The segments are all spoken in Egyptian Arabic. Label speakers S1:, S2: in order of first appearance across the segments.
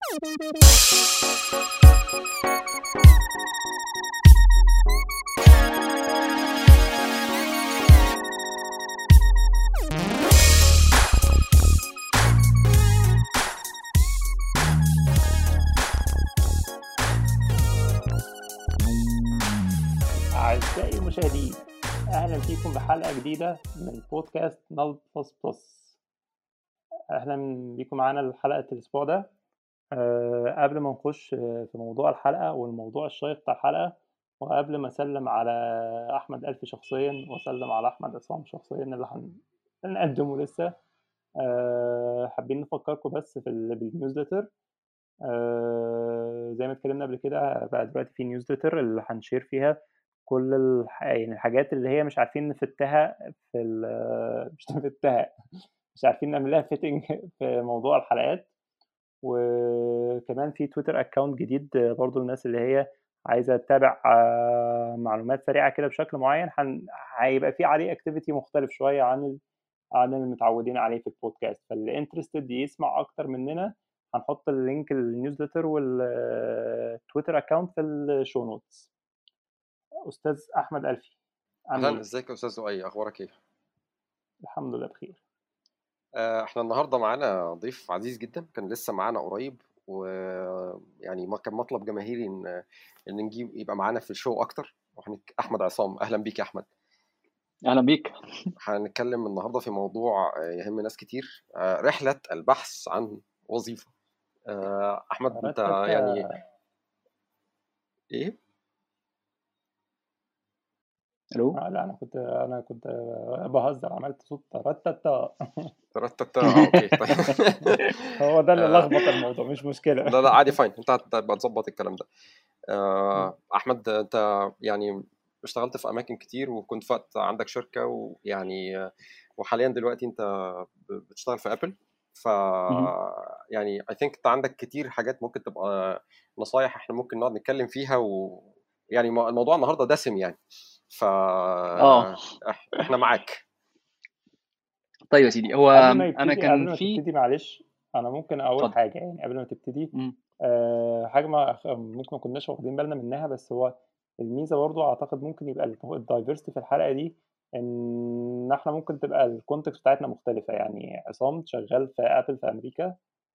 S1: أعزائي المشاهدين أهلا فيكم بحلقة جديدة من بودكاست نل بلس بلس أهلا بيكم معانا لحلقة الأسبوع ده أه قبل ما نخش في موضوع الحلقة والموضوع الشيق بتاع الحلقة وقبل ما أسلم على أحمد ألفي شخصيا وأسلم على أحمد عصام شخصيا اللي هنقدمه لسه أه حابين نفكركم بس في بالنيوزلتر أه زي ما اتكلمنا قبل كده بقى دلوقتي في نيوزلتر اللي هنشير فيها كل الح... يعني الحاجات اللي هي مش عارفين نفتها في ال... مش نفتها مش عارفين نعمل لها فيتنج في موضوع الحلقات وكمان في تويتر اكونت جديد برضو الناس اللي هي عايزه تتابع معلومات سريعه كده بشكل معين هن... هيبقى في عليه اكتيفيتي مختلف شويه عن ال... عن المتعودين عليه في البودكاست فاللي انترستد يسمع اكتر مننا هنحط اللينك النيوزلتر والتويتر اكونت في الشو نوتس استاذ احمد الفي
S2: اهلا ازيك يا استاذ لؤي اخبارك ايه
S1: الحمد لله بخير
S2: آه، احنا النهارده معانا ضيف عزيز جدا كان لسه معانا قريب ويعني ما كان مطلب جماهيري ان ان نجيب يبقى معانا في الشو اكتر وحنك... احمد عصام اهلا بيك يا احمد
S3: اهلا بيك
S2: هنتكلم النهارده في موضوع يهم ناس كتير رحله البحث عن وظيفه احمد انت يعني ايه
S3: الو
S1: آه لا انا كنت انا كنت بهزر عملت صوت ترتتا
S2: ترتتا اوكي طيب
S1: هو ده اللي لخبط الموضوع مش مشكله
S2: لا لا عادي فاين انت هتبقى تظبط الكلام ده آه احمد انت يعني اشتغلت في اماكن كتير وكنت في وقت عندك شركه ويعني وحاليا دلوقتي انت بتشتغل في ابل ف يعني اي ثينك انت عندك كتير حاجات ممكن تبقى نصايح احنا ممكن نقعد نتكلم فيها ويعني الموضوع النهارده دسم يعني ف
S3: اه
S2: احنا معاك
S3: طيب يا سيدي هو
S1: قبل ما يبتدي
S3: انا
S1: قبل
S3: كان
S1: ما
S3: في
S1: تبتدي معلش انا ممكن اقول
S3: اتفضل
S1: حاجه يعني قبل ما تبتدي
S3: مم.
S1: آه حاجه ما ممكن ما كناش واخدين بالنا منها بس هو الميزه برضو اعتقد ممكن يبقى الدايفرستي في الحلقه دي ان احنا ممكن تبقى الكونتكست بتاعتنا مختلفه يعني عصام شغال في ابل في امريكا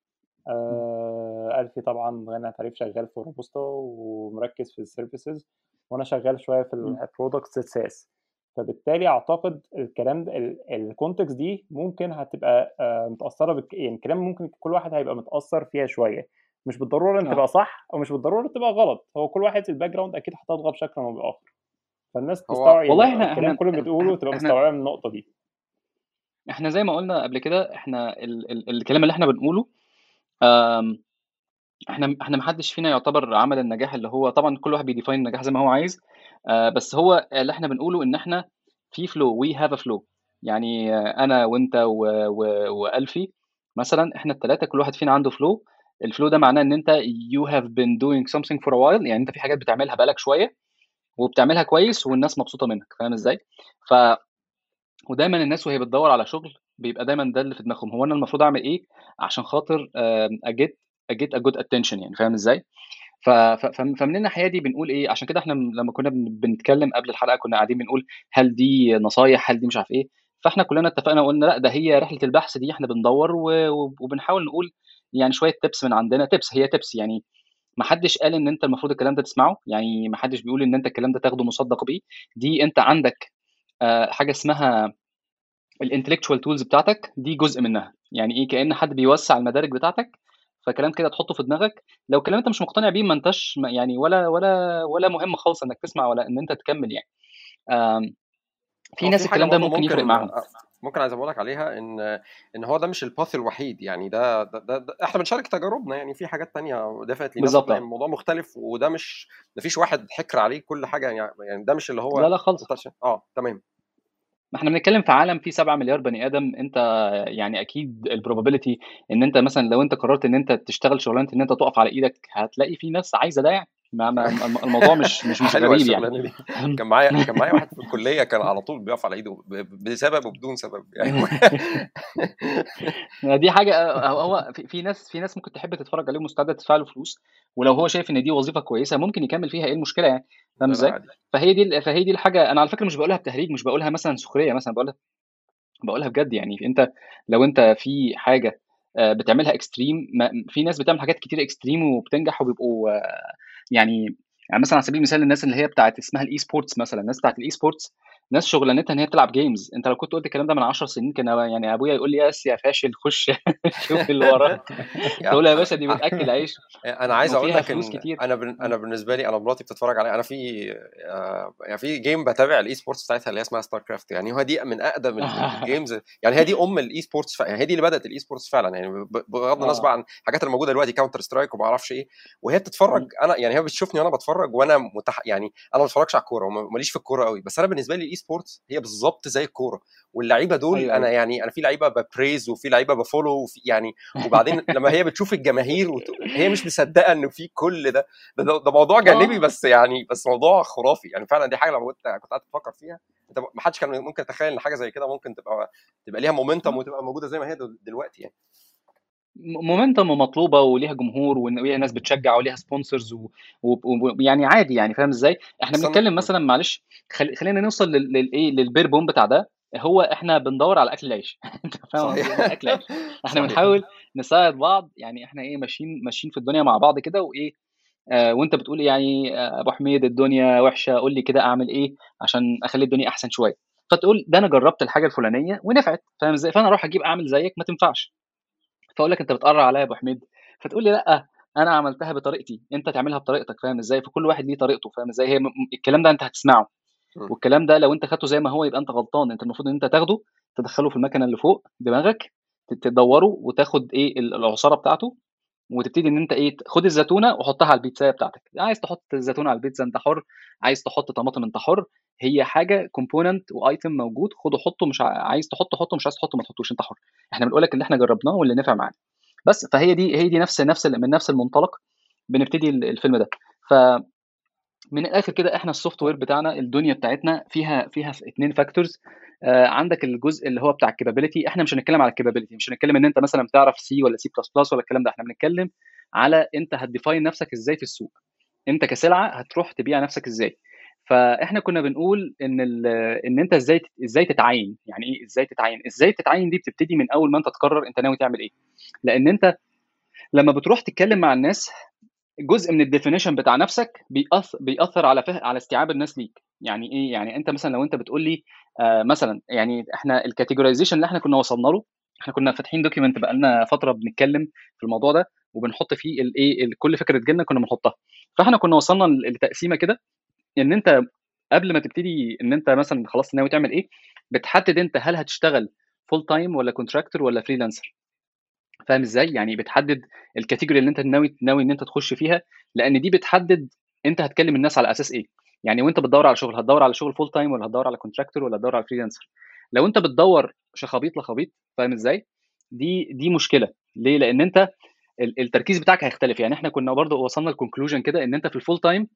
S1: آه الفي طبعا غنى تعريف شغال في روبوستا ومركز في السيرفيسز وانا شغال شويه في
S3: مم.
S1: البرودكتس ساس فبالتالي اعتقد الكلام ده الكونتكست دي ممكن هتبقى آه متاثره بك يعني الكلام ممكن كل واحد هيبقى متاثر فيها شويه مش بالضروره ان
S3: اه
S1: تبقى صح او مش بالضروره تبقى غلط هو كل واحد الباك جراوند اكيد هتضغط بشكل او باخر فالناس
S2: هو
S1: تستوعب
S3: والله
S1: يعني
S3: احنا
S1: الكلام
S3: احنا
S1: كله اللي بتقوله تبقى
S3: احنا
S1: مستوعبه من النقطه دي
S3: احنا زي ما قلنا قبل كده احنا ال ال الكلام اللي احنا بنقوله آم، احنا احنا محدش فينا يعتبر عمل النجاح اللي هو طبعا كل واحد بيديفاين النجاح زي ما هو عايز آه، بس هو اللي احنا بنقوله ان احنا في فلو وي هاف ا فلو يعني آه، انا وانت و- و- والفي مثلا احنا الثلاثه كل واحد فينا عنده فلو الفلو ده معناه ان انت you have been doing something for a while يعني انت في حاجات بتعملها بقالك شويه وبتعملها كويس والناس مبسوطه منك فاهم ازاي ف ودايما الناس وهي بتدور على شغل بيبقى دايما ده اللي في دماغهم هو انا المفروض اعمل ايه عشان خاطر اجيت اجيت ا جود اتنشن يعني فاهم ازاي ف- ف- فم- فمن الناحيه دي بنقول ايه عشان كده احنا م- لما كنا بن- بنتكلم قبل الحلقه كنا قاعدين بنقول هل دي نصايح هل دي مش عارف ايه فاحنا كلنا اتفقنا وقلنا لا ده هي رحله البحث دي احنا بندور و- و- وبنحاول نقول يعني شويه تبس من عندنا تبس هي تبس يعني ما حدش قال ان انت المفروض الكلام ده تسمعه يعني ما حدش بيقول ان انت الكلام ده تاخده مصدق بيه دي انت عندك آه، حاجه اسمها الانتلكتشوال تولز بتاعتك دي جزء منها يعني ايه كأن حد بيوسع المدارك بتاعتك فكلام كده تحطه في دماغك لو كلام انت مش مقتنع بيه ما انتش ما- يعني ولا ولا ولا مهم خالص انك تسمع ولا ان انت تكمل يعني آم، في
S2: هو
S3: ناس
S2: في حاجه
S3: الكلام ده
S2: برضه
S3: ممكن يفرق
S2: ممكن
S3: معاهم
S2: ممكن عايز اقول لك عليها ان ان هو ده مش الباث الوحيد يعني ده, ده, ده, ده احنا بنشارك تجاربنا يعني في حاجات تانية دفعت لي ناس
S3: بالظبط
S2: يعني
S3: اه
S2: الموضوع مختلف وده مش مفيش واحد حكر عليه كل حاجه يعني يعني ده مش اللي
S3: لا
S2: هو
S3: لا خالص
S2: انت عشان- اه تمام
S3: ما احنا بنتكلم في عالم فيه 7 مليار بني ادم انت يعني اكيد البروبابيلتي ان انت مثلا لو انت قررت ان انت تشتغل شغلانه ان انت تقف على ايدك هتلاقي في ناس عايزه ده يعني ما ما الموضوع مش مش مش
S2: حلوه
S3: غريب يعني
S2: الشغلانه دي كان معايا كان معايا واحد في الكليه كان على طول بيقف على ايده ب- بسبب وبدون سبب يعني
S3: دي حاجه هو هو في في ناس في ناس ممكن تحب تتفرج عليه ومستعده تدفع له فلوس ولو هو شايف ان دي وظيفه كويسه ممكن يكمل فيها ايه المشكله يعني فاهم
S2: لا لا
S3: ازاي
S2: عادي
S3: فهي دي فهي دي الحاجه انا على فكره مش بقولها بتهريج مش بقولها مثلا سخريه مثلا بقولها بقولها بجد يعني انت لو انت في حاجه آه، بتعملها اكستريم في ناس بتعمل حاجات كتير اكستريم وبتنجح وبيبقوا آه، يعني يعني مثلا على سبيل المثال الناس اللي هي بتاعت اسمها الاي سبورتس مثلا الناس بتاعت الاي سبورتس ناس شغلانتها ان هي بتلعب جيمز انت لو كنت قلت الكلام ده من 10 سنين كان يعني ابويا يقول لي ياس يا فاشل خش شوف اللي وراك تقول له يا باشا دي بتاكل عيش
S2: انا عايز اقول
S3: وفيها
S2: لك
S3: فلوس
S2: ان
S3: كتير
S2: انا بن... انا بالنسبه لي انا مراتي بتتفرج عليا انا في آه، يعني في جيم بتابع الاي سبورتس بتاعتها اللي هي اسمها ستار كرافت يعني هو دي من اقدم ال- الجيمز يعني هي دي ام الاي سبورتس فعلا يعني هي دي اللي بدات الاي سبورتس فعلا يعني ب- بغض النظر
S3: اه
S2: عن الحاجات اللي موجوده دلوقتي كاونتر سترايك وما اعرفش ايه وهي بتتفرج انا يعني هي بتشوفني وانا بتفرج وانا متح... يعني انا ما بتفرجش على الكوره وماليش في الكوره قوي بس انا بالنسبه لي الاي سبورتس هي بالظبط زي الكوره واللعيبه دول
S3: ايوه
S2: انا
S3: ايوه
S2: يعني انا في لعيبه ببريز وفي لعيبه بفولو وفي يعني وبعدين لما هي بتشوف الجماهير وت... هي مش مصدقه انه في كل ده ده, ده, ده موضوع جانبي
S3: اه
S2: بس يعني بس موضوع خرافي يعني فعلا دي حاجه لما كنت كنت قاعد تفكر فيها انت ما حدش كان ممكن يتخيل ان حاجه زي كده ممكن تبقى تبقى ليها مومنتم وتبقى موجوده زي ما هي دل- دلوقتي يعني
S3: مومنتم ومطلوبه وليها جمهور وليها ناس بتشجع وليها سبونسرز ويعني عادي يعني فاهم ازاي احنا
S2: بس انا
S3: بنتكلم مثلا معلش خل... خلينا نوصل لل- للايه للبير بوم بتاع ده هو احنا بندور على اكل العيش انت فاهم قصدي
S2: صحيح
S3: ايه اكل عيش احنا
S2: صحيح
S3: بنحاول نساعد بعض يعني احنا ايه ماشيين ماشيين في الدنيا مع بعض كده وايه آه وانت بتقول يعني آه ابو حميد الدنيا وحشه قول لي كده اعمل ايه عشان اخلي الدنيا احسن شويه فتقول ده انا جربت الحاجه الفلانيه ونفعت فاهم ازاي فانا اروح اجيب اعمل زيك ما تنفعش فاقول لك انت بتقرع عليا يا ابو حميد فتقول لي لا انا عملتها بطريقتي انت تعملها بطريقتك فاهم ازاي فكل واحد ليه طريقته فاهم ازاي هي م- م- الكلام ده انت هتسمعه
S2: مم.
S3: والكلام ده لو انت خدته زي ما هو يبقى انت غلطان انت المفروض ان انت تاخده تدخله في المكنه اللي فوق دماغك ت- تدوره وتاخد ايه ال- العصاره بتاعته وتبتدي ان انت ايه خد الزيتونه وحطها على البيتزا بتاعتك عايز تحط الزيتونه على البيتزا انت حر عايز تحط طماطم انت حر هي حاجه كومبوننت وايتم موجود خده حطه مش ع- عايز تحطه حطه مش عايز تحطه ما تحطوش انت حر احنا بنقول لك اللي احنا جربناه واللي نفع معانا بس فهي دي هي دي نفس نفس من نفس المنطلق بنبتدي ال- الفيلم ده فمن الاخر كده احنا السوفت وير بتاعنا الدنيا بتاعتنا فيها فيها اثنين فاكتورز آه عندك الجزء اللي هو بتاع الكابابيلتي احنا مش هنتكلم على الكابابيلتي مش هنتكلم ان انت مثلا بتعرف سي ولا سي بلس بلس ولا الكلام ده احنا بنتكلم على انت هتديفاين نفسك ازاي في السوق انت كسلعه هتروح تبيع نفسك ازاي فاحنا كنا بنقول ان ال- ان انت ازاي ازاي تتعين يعني ايه ازاي تتعين ازاي تتعين دي بتبتدي من اول ما انت تقرر انت ناوي تعمل ايه لان انت لما بتروح تتكلم مع الناس جزء من الديفينيشن بتاع نفسك بيأثر بيأثر على فه... على استيعاب الناس ليك يعني ايه يعني انت مثلا لو انت بتقول لي آه مثلا يعني احنا الكاتيجورايزيشن اللي احنا كنا وصلنا له احنا كنا فاتحين دوكيمنت بقالنا فتره بنتكلم في الموضوع ده وبنحط فيه الايه كل فكره تجيلنا كنا بنحطها فاحنا كنا وصلنا لتقسيمه كده ان انت قبل ما تبتدي ان انت مثلا خلاص ناوي تعمل ايه بتحدد انت هل هتشتغل فول تايم ولا كونتراكتور ولا فريلانسر فاهم ازاي يعني بتحدد الكاتيجوري اللي انت ناوي ناوي ان انت تخش فيها لان دي بتحدد انت هتكلم الناس على اساس ايه يعني وانت بتدور على شغل هتدور على شغل فول تايم ولا هتدور على كونتراكتور ولا هتدور على فريلانسر لو انت بتدور شخابيط لخبيط فاهم ازاي دي دي مشكله ليه لان انت ال- التركيز بتاعك هيختلف يعني احنا كنا برضو وصلنا للكونكلوجن كده ان انت في الفول تايم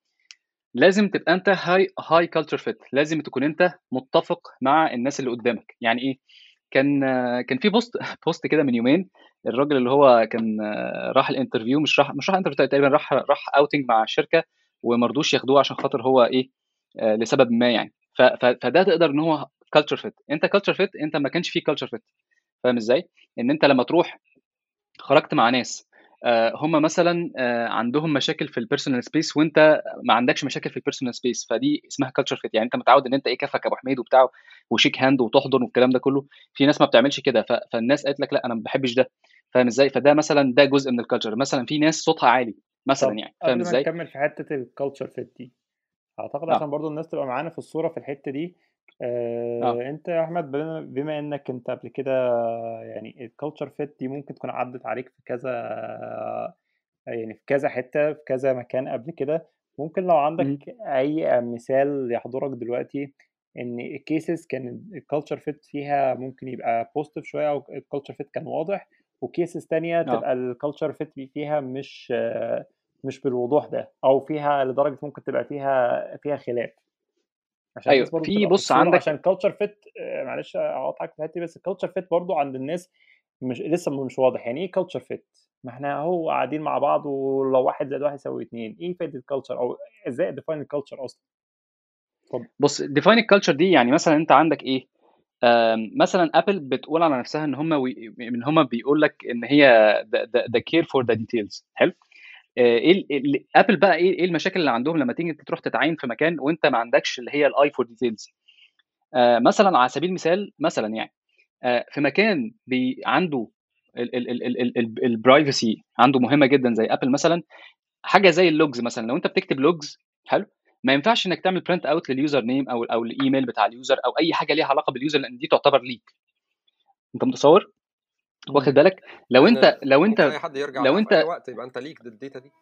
S3: لازم تبقى انت هاي هاي كلتشر فيت لازم تكون انت متفق مع الناس اللي قدامك يعني ايه كان كان في بوست بوست كده من يومين الراجل اللي هو كان راح الانترفيو مش راح مش راح انترفيو تقريبا راح راح اوتنج مع الشركه وما رضوش ياخدوه عشان خاطر هو ايه آه، لسبب ما يعني ف- ف- فده تقدر ان هو كلتشر فيت انت كلتشر فيت انت ما كانش فيه كلتشر فيت فاهم ازاي ان انت لما تروح خرجت مع ناس آه، هم مثلا آه، عندهم مشاكل في البيرسونال سبيس وانت ما عندكش مشاكل في البيرسونال سبيس فدي اسمها كلتشر فيت يعني انت متعود ان انت ايه كفك ابو حميد وبتاع وشيك هاند وتحضن والكلام ده كله في ناس ما بتعملش كده ف- فالناس قالت لك لا انا ما بحبش ده فاهم ازاي فده مثلا ده جزء من الكلتشر مثلا في ناس صوتها عالي مثلا
S1: طب
S3: يعني فاهم
S1: قبل ما
S3: ازاي
S1: نكمل في حتة الكالتشر فيت دي اعتقد
S3: اه
S1: عشان برضو الناس تبقى معانا في الصورة في الحتة دي
S3: اه
S1: آه، انت يا احمد بما بما انك انت قبل كده يعني الكالتشر فيت دي ممكن تكون عدت عليك في كذا يعني في كذا حتة في كذا مكان قبل كده ممكن لو
S3: مم.
S1: عندك اي مثال يحضرك دلوقتي ان الكيسز كان الكالتشر فيت فيها ممكن يبقى بوزيتيف شوية او الكالتشر فيت كان واضح وكيسز تانية
S3: اه
S1: تبقى الكالتشر فيت فيها مش مش بالوضوح ده او فيها لدرجه ممكن تبقى فيها فيها خلاف عشان
S3: ايوه
S1: الناس برضه
S3: في
S1: تبقى في
S3: بص
S1: الصوره
S3: عندك
S1: عشان الكالتشر فيت معلش اقطعك في الحته دي بس الكالتشر فيت برضه عند الناس مش لسه مش واضح يعني ايه كالتشر فيت ما احنا اهو قاعدين مع بعض ولو واحد زائد واحد يساوي اتنين ايه فايده الكالتشر او ازاي ديفاين الكالتشر اصلا اتفضل
S3: بص ديفاين الكالتشر دي يعني مثلا انت عندك ايه آم، مثلا ابل بتقول على نفسها ان هم وي... ان هم بيقول لك ان هي ذا كير فور ذا ديتيلز حلو آه، ايه ال- ال- ابل بقى ايه ايه المشاكل اللي عندهم لما تيجي تروح تتعين في مكان وانت ما عندكش اللي هي الاي فور ديتيلز مثلا على سبيل المثال مثلا يعني آه، في مكان بي عنده البرايفسي عنده مهمه جدا زي ابل مثلا حاجه زي اللوجز مثلا لو انت بتكتب لوجز حلو ما ينفعش انك تعمل برنت اوت لليوزر نيم او او الايميل بتاع اليوزر او اي حاجه ليها علاقه باليوزر لان دي تعتبر ليك انت متصور واخد
S1: مم.
S3: بالك لو
S2: لان
S3: انت لو
S2: ممكن
S3: انت
S2: اي حد يرجع
S3: لو
S2: لها في اي
S3: انت
S2: وقت يبقى انت ليك الداتا دي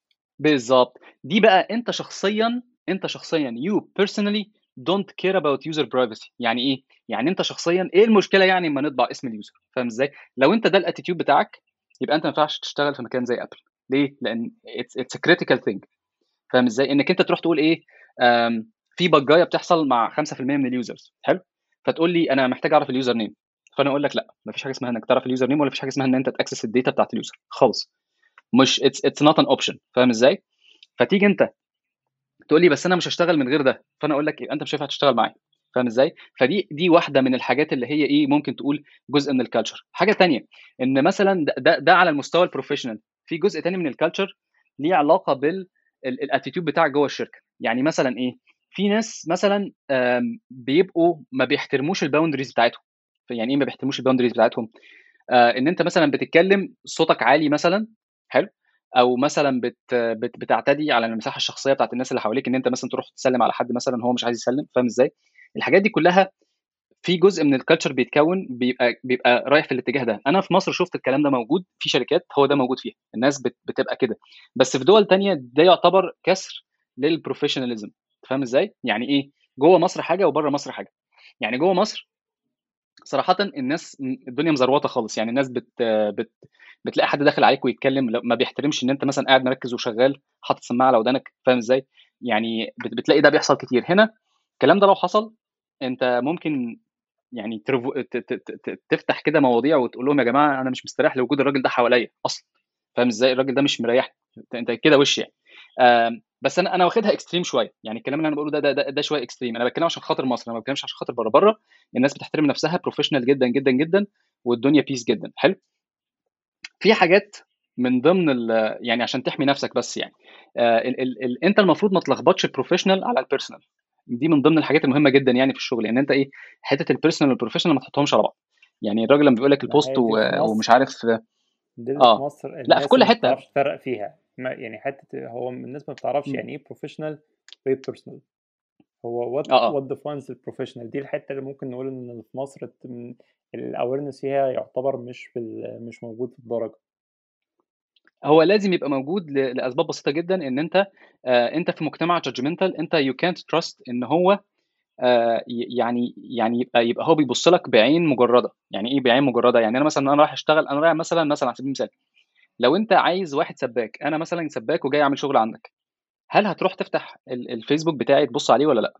S3: بالظبط دي بقى انت شخصيا انت شخصيا you personally don't care about user privacy يعني ايه يعني انت شخصيا ايه المشكله يعني اما نطبع اسم اليوزر فاهم ازاي لو انت ده الاتيتيود بتاعك يبقى انت ما ينفعش تشتغل في مكان زي ابل ليه لان it's, it's a critical thing فاهم ازاي انك انت تروح تقول ايه آم، في بجايه بتحصل مع 5% من اليوزرز حلو فتقول لي انا محتاج اعرف اليوزر نيم فانا اقول لك لا مفيش حاجه اسمها انك تعرف اليوزر نيم ولا فيش حاجه اسمها ان انت تاكسس الداتا بتاعت اليوزر خالص مش اتس اتس نوت ان اوبشن فاهم ازاي فتيجي انت تقول لي بس انا مش هشتغل من غير ده فانا اقول لك يبقى انت مش هينفع تشتغل معايا فاهم ازاي فدي دي واحده من الحاجات اللي هي ايه ممكن تقول جزء من الكالتشر حاجه تانية ان مثلا ده, ده, ده على المستوى البروفيشنال في جزء تاني من الكالتشر ليه علاقه بال الاتيتيود بتاعك جوه الشركه يعني مثلا ايه في ناس مثلا آم، بيبقوا ما بيحترموش الباوندريز بتاعتهم يعني ايه ما بيحترموش الباوندريز بتاعتهم آه ان انت مثلا بتتكلم صوتك عالي مثلا حلو او مثلا بت بت بتعتدي على المساحه الشخصيه بتاعت الناس اللي حواليك ان انت مثلا تروح تسلم على حد مثلا هو مش عايز يسلم فاهم ازاي الحاجات دي كلها في جزء من الكالتشر بيتكون بيبقى بيبقى رايح في الاتجاه ده انا في مصر شفت الكلام ده موجود في شركات هو ده موجود فيها الناس بت بتبقى كده بس في دول تانية ده يعتبر كسر للبروفيشناليزم فاهم ازاي يعني ايه جوه مصر حاجه وبره مصر حاجه يعني جوه مصر صراحة الناس الدنيا مزروطة خالص يعني الناس بت بت بتلاقي حد داخل عليك ويتكلم لا- ما بيحترمش ان انت مثلا قاعد مركز وشغال حاطط سماعة على ودانك فاهم ازاي؟ يعني بت- بتلاقي ده بيحصل كتير هنا الكلام ده لو حصل انت ممكن يعني ترفو... ت... ت... ت... تفتح كده مواضيع وتقول لهم يا جماعة انا مش مستريح لوجود الراجل ده حواليا اصلا فاهم ازاي؟ الراجل ده مش مريحني انت انت كده وش يعني آم، بس انا انا واخدها اكستريم شويه يعني الكلام اللي انا بقوله ده ده, ده, ده شويه اكستريم انا بتكلم عشان خاطر مصر انا ما بتكلمش عشان خاطر بره بره الناس بتحترم نفسها بروفيشنال جدا جدا جدا والدنيا بيس جدا حلو في حاجات من ضمن ال يعني عشان تحمي نفسك بس يعني آه ال ال ال انت المفروض ما تلخبطش البروفيشنال على البيرسونال دي من ضمن الحاجات المهمه جدا يعني في الشغل ان انت ايه حته البيرسونال والبروفيشنال ما تحطهمش على بعض يعني الراجل لما بيقول لك
S1: ما
S3: البوست
S1: هي دي في
S3: و- ومش
S1: مصر
S3: عارف
S1: دي اللي في
S3: اه
S1: مصر
S3: لا في
S1: الناس
S3: كل
S1: اللي ما
S3: حته
S1: بتعرفش تفرق فيها ما يعني حته هو الناس ما بتعرفش
S3: م.
S1: يعني ايه بروفيشنال وايه بيرسونال هو وات
S3: اه اه
S1: وات ديفاينز البروفيشنال دي الحته اللي ممكن نقول ان في مصر الاويرنس فيها يعتبر مش بال مش موجود في الدرجه
S3: هو لازم يبقى موجود ل- لاسباب بسيطه جدا ان انت آه انت في مجتمع جادجمنتال انت يو كانت تراست ان هو آه ي- يعني يعني يبقى يبقى هو بيبص لك بعين مجرده يعني ايه بعين مجرده يعني انا مثلا انا رايح اشتغل انا رايح مثلا مثلا على سبيل المثال لو انت عايز واحد سباك انا مثلا سباك وجاي اعمل شغل عندك هل هتروح تفتح ال- الفيسبوك بتاعي تبص عليه ولا لا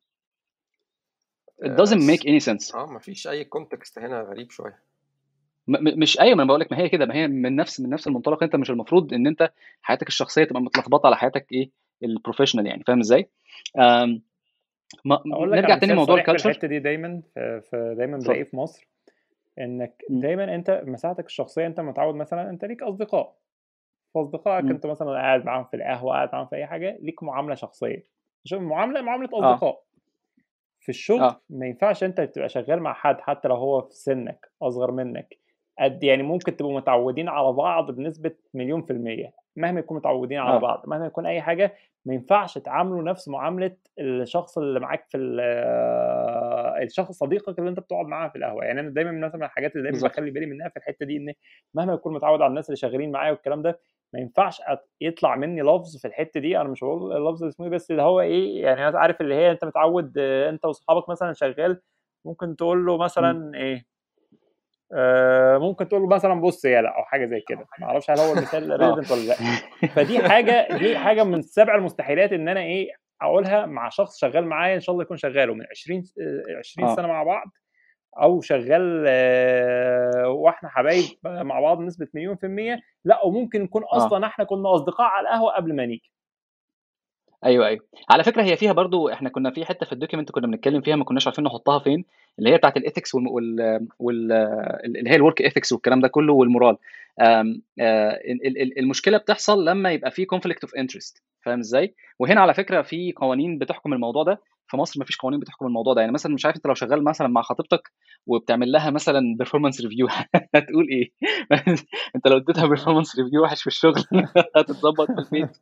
S3: it
S2: آه،
S3: doesn't make
S2: س-
S3: any sense
S2: اه مفيش اي كونتكست هنا غريب شويه
S3: م- م- مش ايوه ما انا بقول لك ما هي كده ما هي من نفس من نفس المنطلق انت مش المفروض ان انت حياتك الشخصيه تبقى متلخبطه على حياتك ايه البروفيشنال يعني فاهم ازاي آم، ما
S1: اقول لك
S3: نرجع
S1: على
S3: تاني
S1: مثال
S3: لموضوع
S1: صريح في
S3: الكالتشر
S1: الحته دي دايما ف- فدايما
S3: اتفضل
S1: بلاقيه في مصر انك
S3: م.
S1: دايما انت مساحتك الشخصيه انت متعود مثلا انت ليك اصدقاء فاصدقائك
S3: م.
S1: انت مثلا قاعد معاهم في القهوه قاعد معاهم في اي حاجه ليك معامله شخصيه مش معامله معامله
S3: اه
S1: اصدقاء في الشغل
S3: اه
S1: ما ينفعش انت تبقى شغال مع حد حتى لو هو في سنك اصغر منك قد يعني ممكن تبقوا متعودين على بعض بنسبة مليون في المية مهما يكون متعودين على
S3: اه
S1: بعض مهما يكون اي حاجة ما ينفعش تعاملوا نفس معاملة الشخص اللي معاك في ال- الشخص صديقك اللي انت بتقعد معاه في القهوة يعني انا دايما مثلا من الحاجات اللي دايما
S3: بالظبط
S1: بخلي بالي منها في الحتة دي ان مهما يكون متعود على الناس اللي شغالين معايا والكلام ده ما ينفعش أت- يطلع مني لفظ في الحته دي انا مش بقول اللفظ اللي اسمه ايه بس اللي هو ايه يعني أنا عارف اللي هي انت متعود آه، انت واصحابك مثلا شغال ممكن تقول له
S3: م.
S1: مثلا ايه آه، ممكن تقول له مثلا بص يا لا او حاجه زي كده ما اعرفش هل هو المثال ريليفنت ولا لا فدي حاجه دي حاجه من سبع المستحيلات ان انا ايه اقولها مع شخص شغال معايا ان شاء الله يكون شغال من 20 آه، 20
S3: اه
S1: سنه مع بعض او شغال آه، واحنا حبايب مع بعض بنسبه مليون في الميه لا وممكن نكون
S3: اه
S1: اصلا احنا كنا اصدقاء على القهوه قبل ما نيجي
S3: ايوه ايوه على فكره هي فيها برضو احنا كنا في حته في الدوكيمنت كنا بنتكلم فيها ما كناش عارفين نحطها فين اللي هي بتاعت الايثكس وال, وال, وال اللي هي الورك ايثكس والكلام ده كله والمورال آم، آه، ال- ال- المشكله بتحصل لما يبقى في كونفليكت اوف انترست فاهم ازاي وهنا على فكره في قوانين بتحكم الموضوع ده في مصر ما فيش قوانين بتحكم الموضوع ده يعني مثلا مش عارف انت لو شغال مثلا مع خطيبتك وبتعمل لها مثلا بيرفورمانس ريفيو هتقول ايه انت لو اديتها بيرفورمانس ريفيو وحش في الشغل هتتظبط في البيت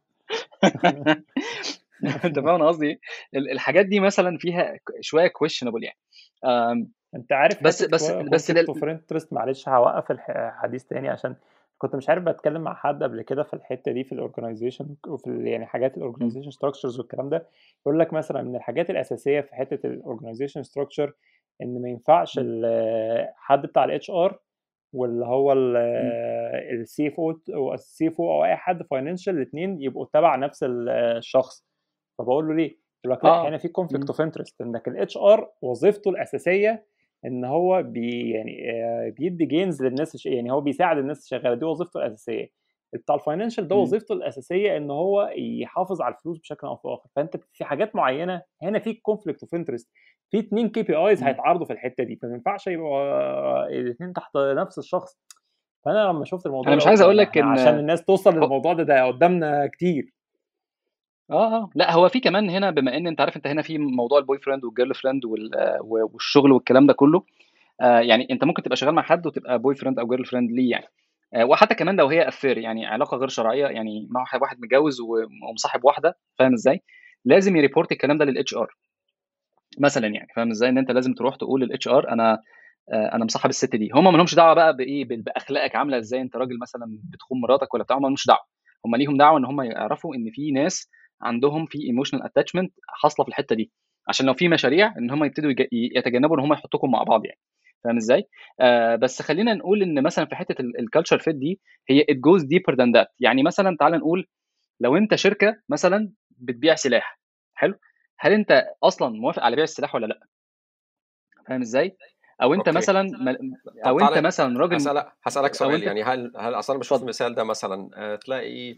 S3: انت فاهم انا قصدي ايه ال- الحاجات دي مثلا فيها ك- شويه كويشنبل يعني آم،
S1: انت عارف
S3: بس
S1: حته
S3: بس بس
S1: كونفليكت
S3: لل...
S1: اوف انترست معلش هوقف الحديث تاني عشان كنت مش عارف بتكلم مع حد قبل كده في الحته دي في الاورجنايزيشن وفي ال- يعني حاجات
S3: م-
S1: الاورجنايزيشن ستراكشرز والكلام ده يقول لك مثلا من الحاجات الاساسيه في حته الاورجنايزيشن ستراكشر ان ما ينفعش
S3: م-
S1: ال- حد بتاع الاتش ار واللي هو
S3: م-
S1: السي اف او السي اف او او اي حد فاينانشال الاثنين يبقوا تبع نفس ال- الشخص فبقول له ليه؟ يقول لك لا
S3: اه
S1: هنا في كونفليكت
S3: م-
S1: اوف انترست انك الاتش ار وظيفته الاساسيه ان هو بي يعني آه، بيدي جينز للناس الش- يعني هو بيساعد الناس الشغاله دي وظيفته الاساسيه بتاع الفاينانشال ده
S3: م-
S1: وظيفته الاساسيه ان هو يحافظ على الفلوس بشكل او باخر فانت في حاجات معينه هنا في كونفليكت اوف انترست في اتنين كي بي ايز
S3: م-
S1: هيتعارضوا في الحته دي فما ينفعش يبقوا الاثنين تحت نفس الشخص فانا لما شفت الموضوع
S3: انا
S1: ده
S3: مش
S1: قلت
S3: عايز
S1: لا
S3: اقول
S1: ما
S3: لك
S1: احنا
S3: ان
S1: عشان الناس توصل
S3: هو-
S1: للموضوع ده ده قدامنا كتير
S3: اه اه لا هو في كمان هنا بما ان انت عارف انت هنا في موضوع البوي فريند والجيرل فريند وال- آه، والشغل والكلام ده كله آه، يعني انت ممكن تبقى شغال مع حد وتبقى بوي فريند او جيرل فريند ليه يعني آه، وحتى كمان لو هي افير يعني علاقه غير شرعيه يعني مع واحد واحد متجوز و- ومصاحب واحده فاهم ازاي لازم يريبورت الكلام ده للاتش ار مثلا يعني فاهم ازاي ان انت لازم تروح تقول للاتش ار انا آه، انا مصاحب الست دي هم ما لهمش دعوه بقى بايه بال- باخلاقك عامله ازاي انت راجل مثلا بتخون مراتك ولا بتاع هم ما لهمش دعوه هم ليهم دعوه ان هم يعرفوا ان في ناس عندهم في ايموشنال اتاتشمنت حاصله في الحته دي عشان لو في مشاريع ان هم يبتدوا يج- يتجنبوا ان هم يحطوكم مع بعض يعني فاهم ازاي؟ آه بس خلينا نقول ان مثلا في حته الكالتشر فيت دي هي it goes deeper than that يعني مثلا تعال نقول لو انت شركه مثلا بتبيع سلاح حلو هل انت اصلا موافق على بيع السلاح ولا لا فاهم ازاي او انت
S2: اوكي
S3: مثلا م-
S2: طب
S3: او انت
S2: تعالى
S3: مثلا راجل
S2: هسألك هسألك
S3: او
S2: سؤال
S3: انت
S2: يعني هل هل اصلا انا بشوف
S3: اتفضل
S2: المثال ده مثلا آه، تلاقي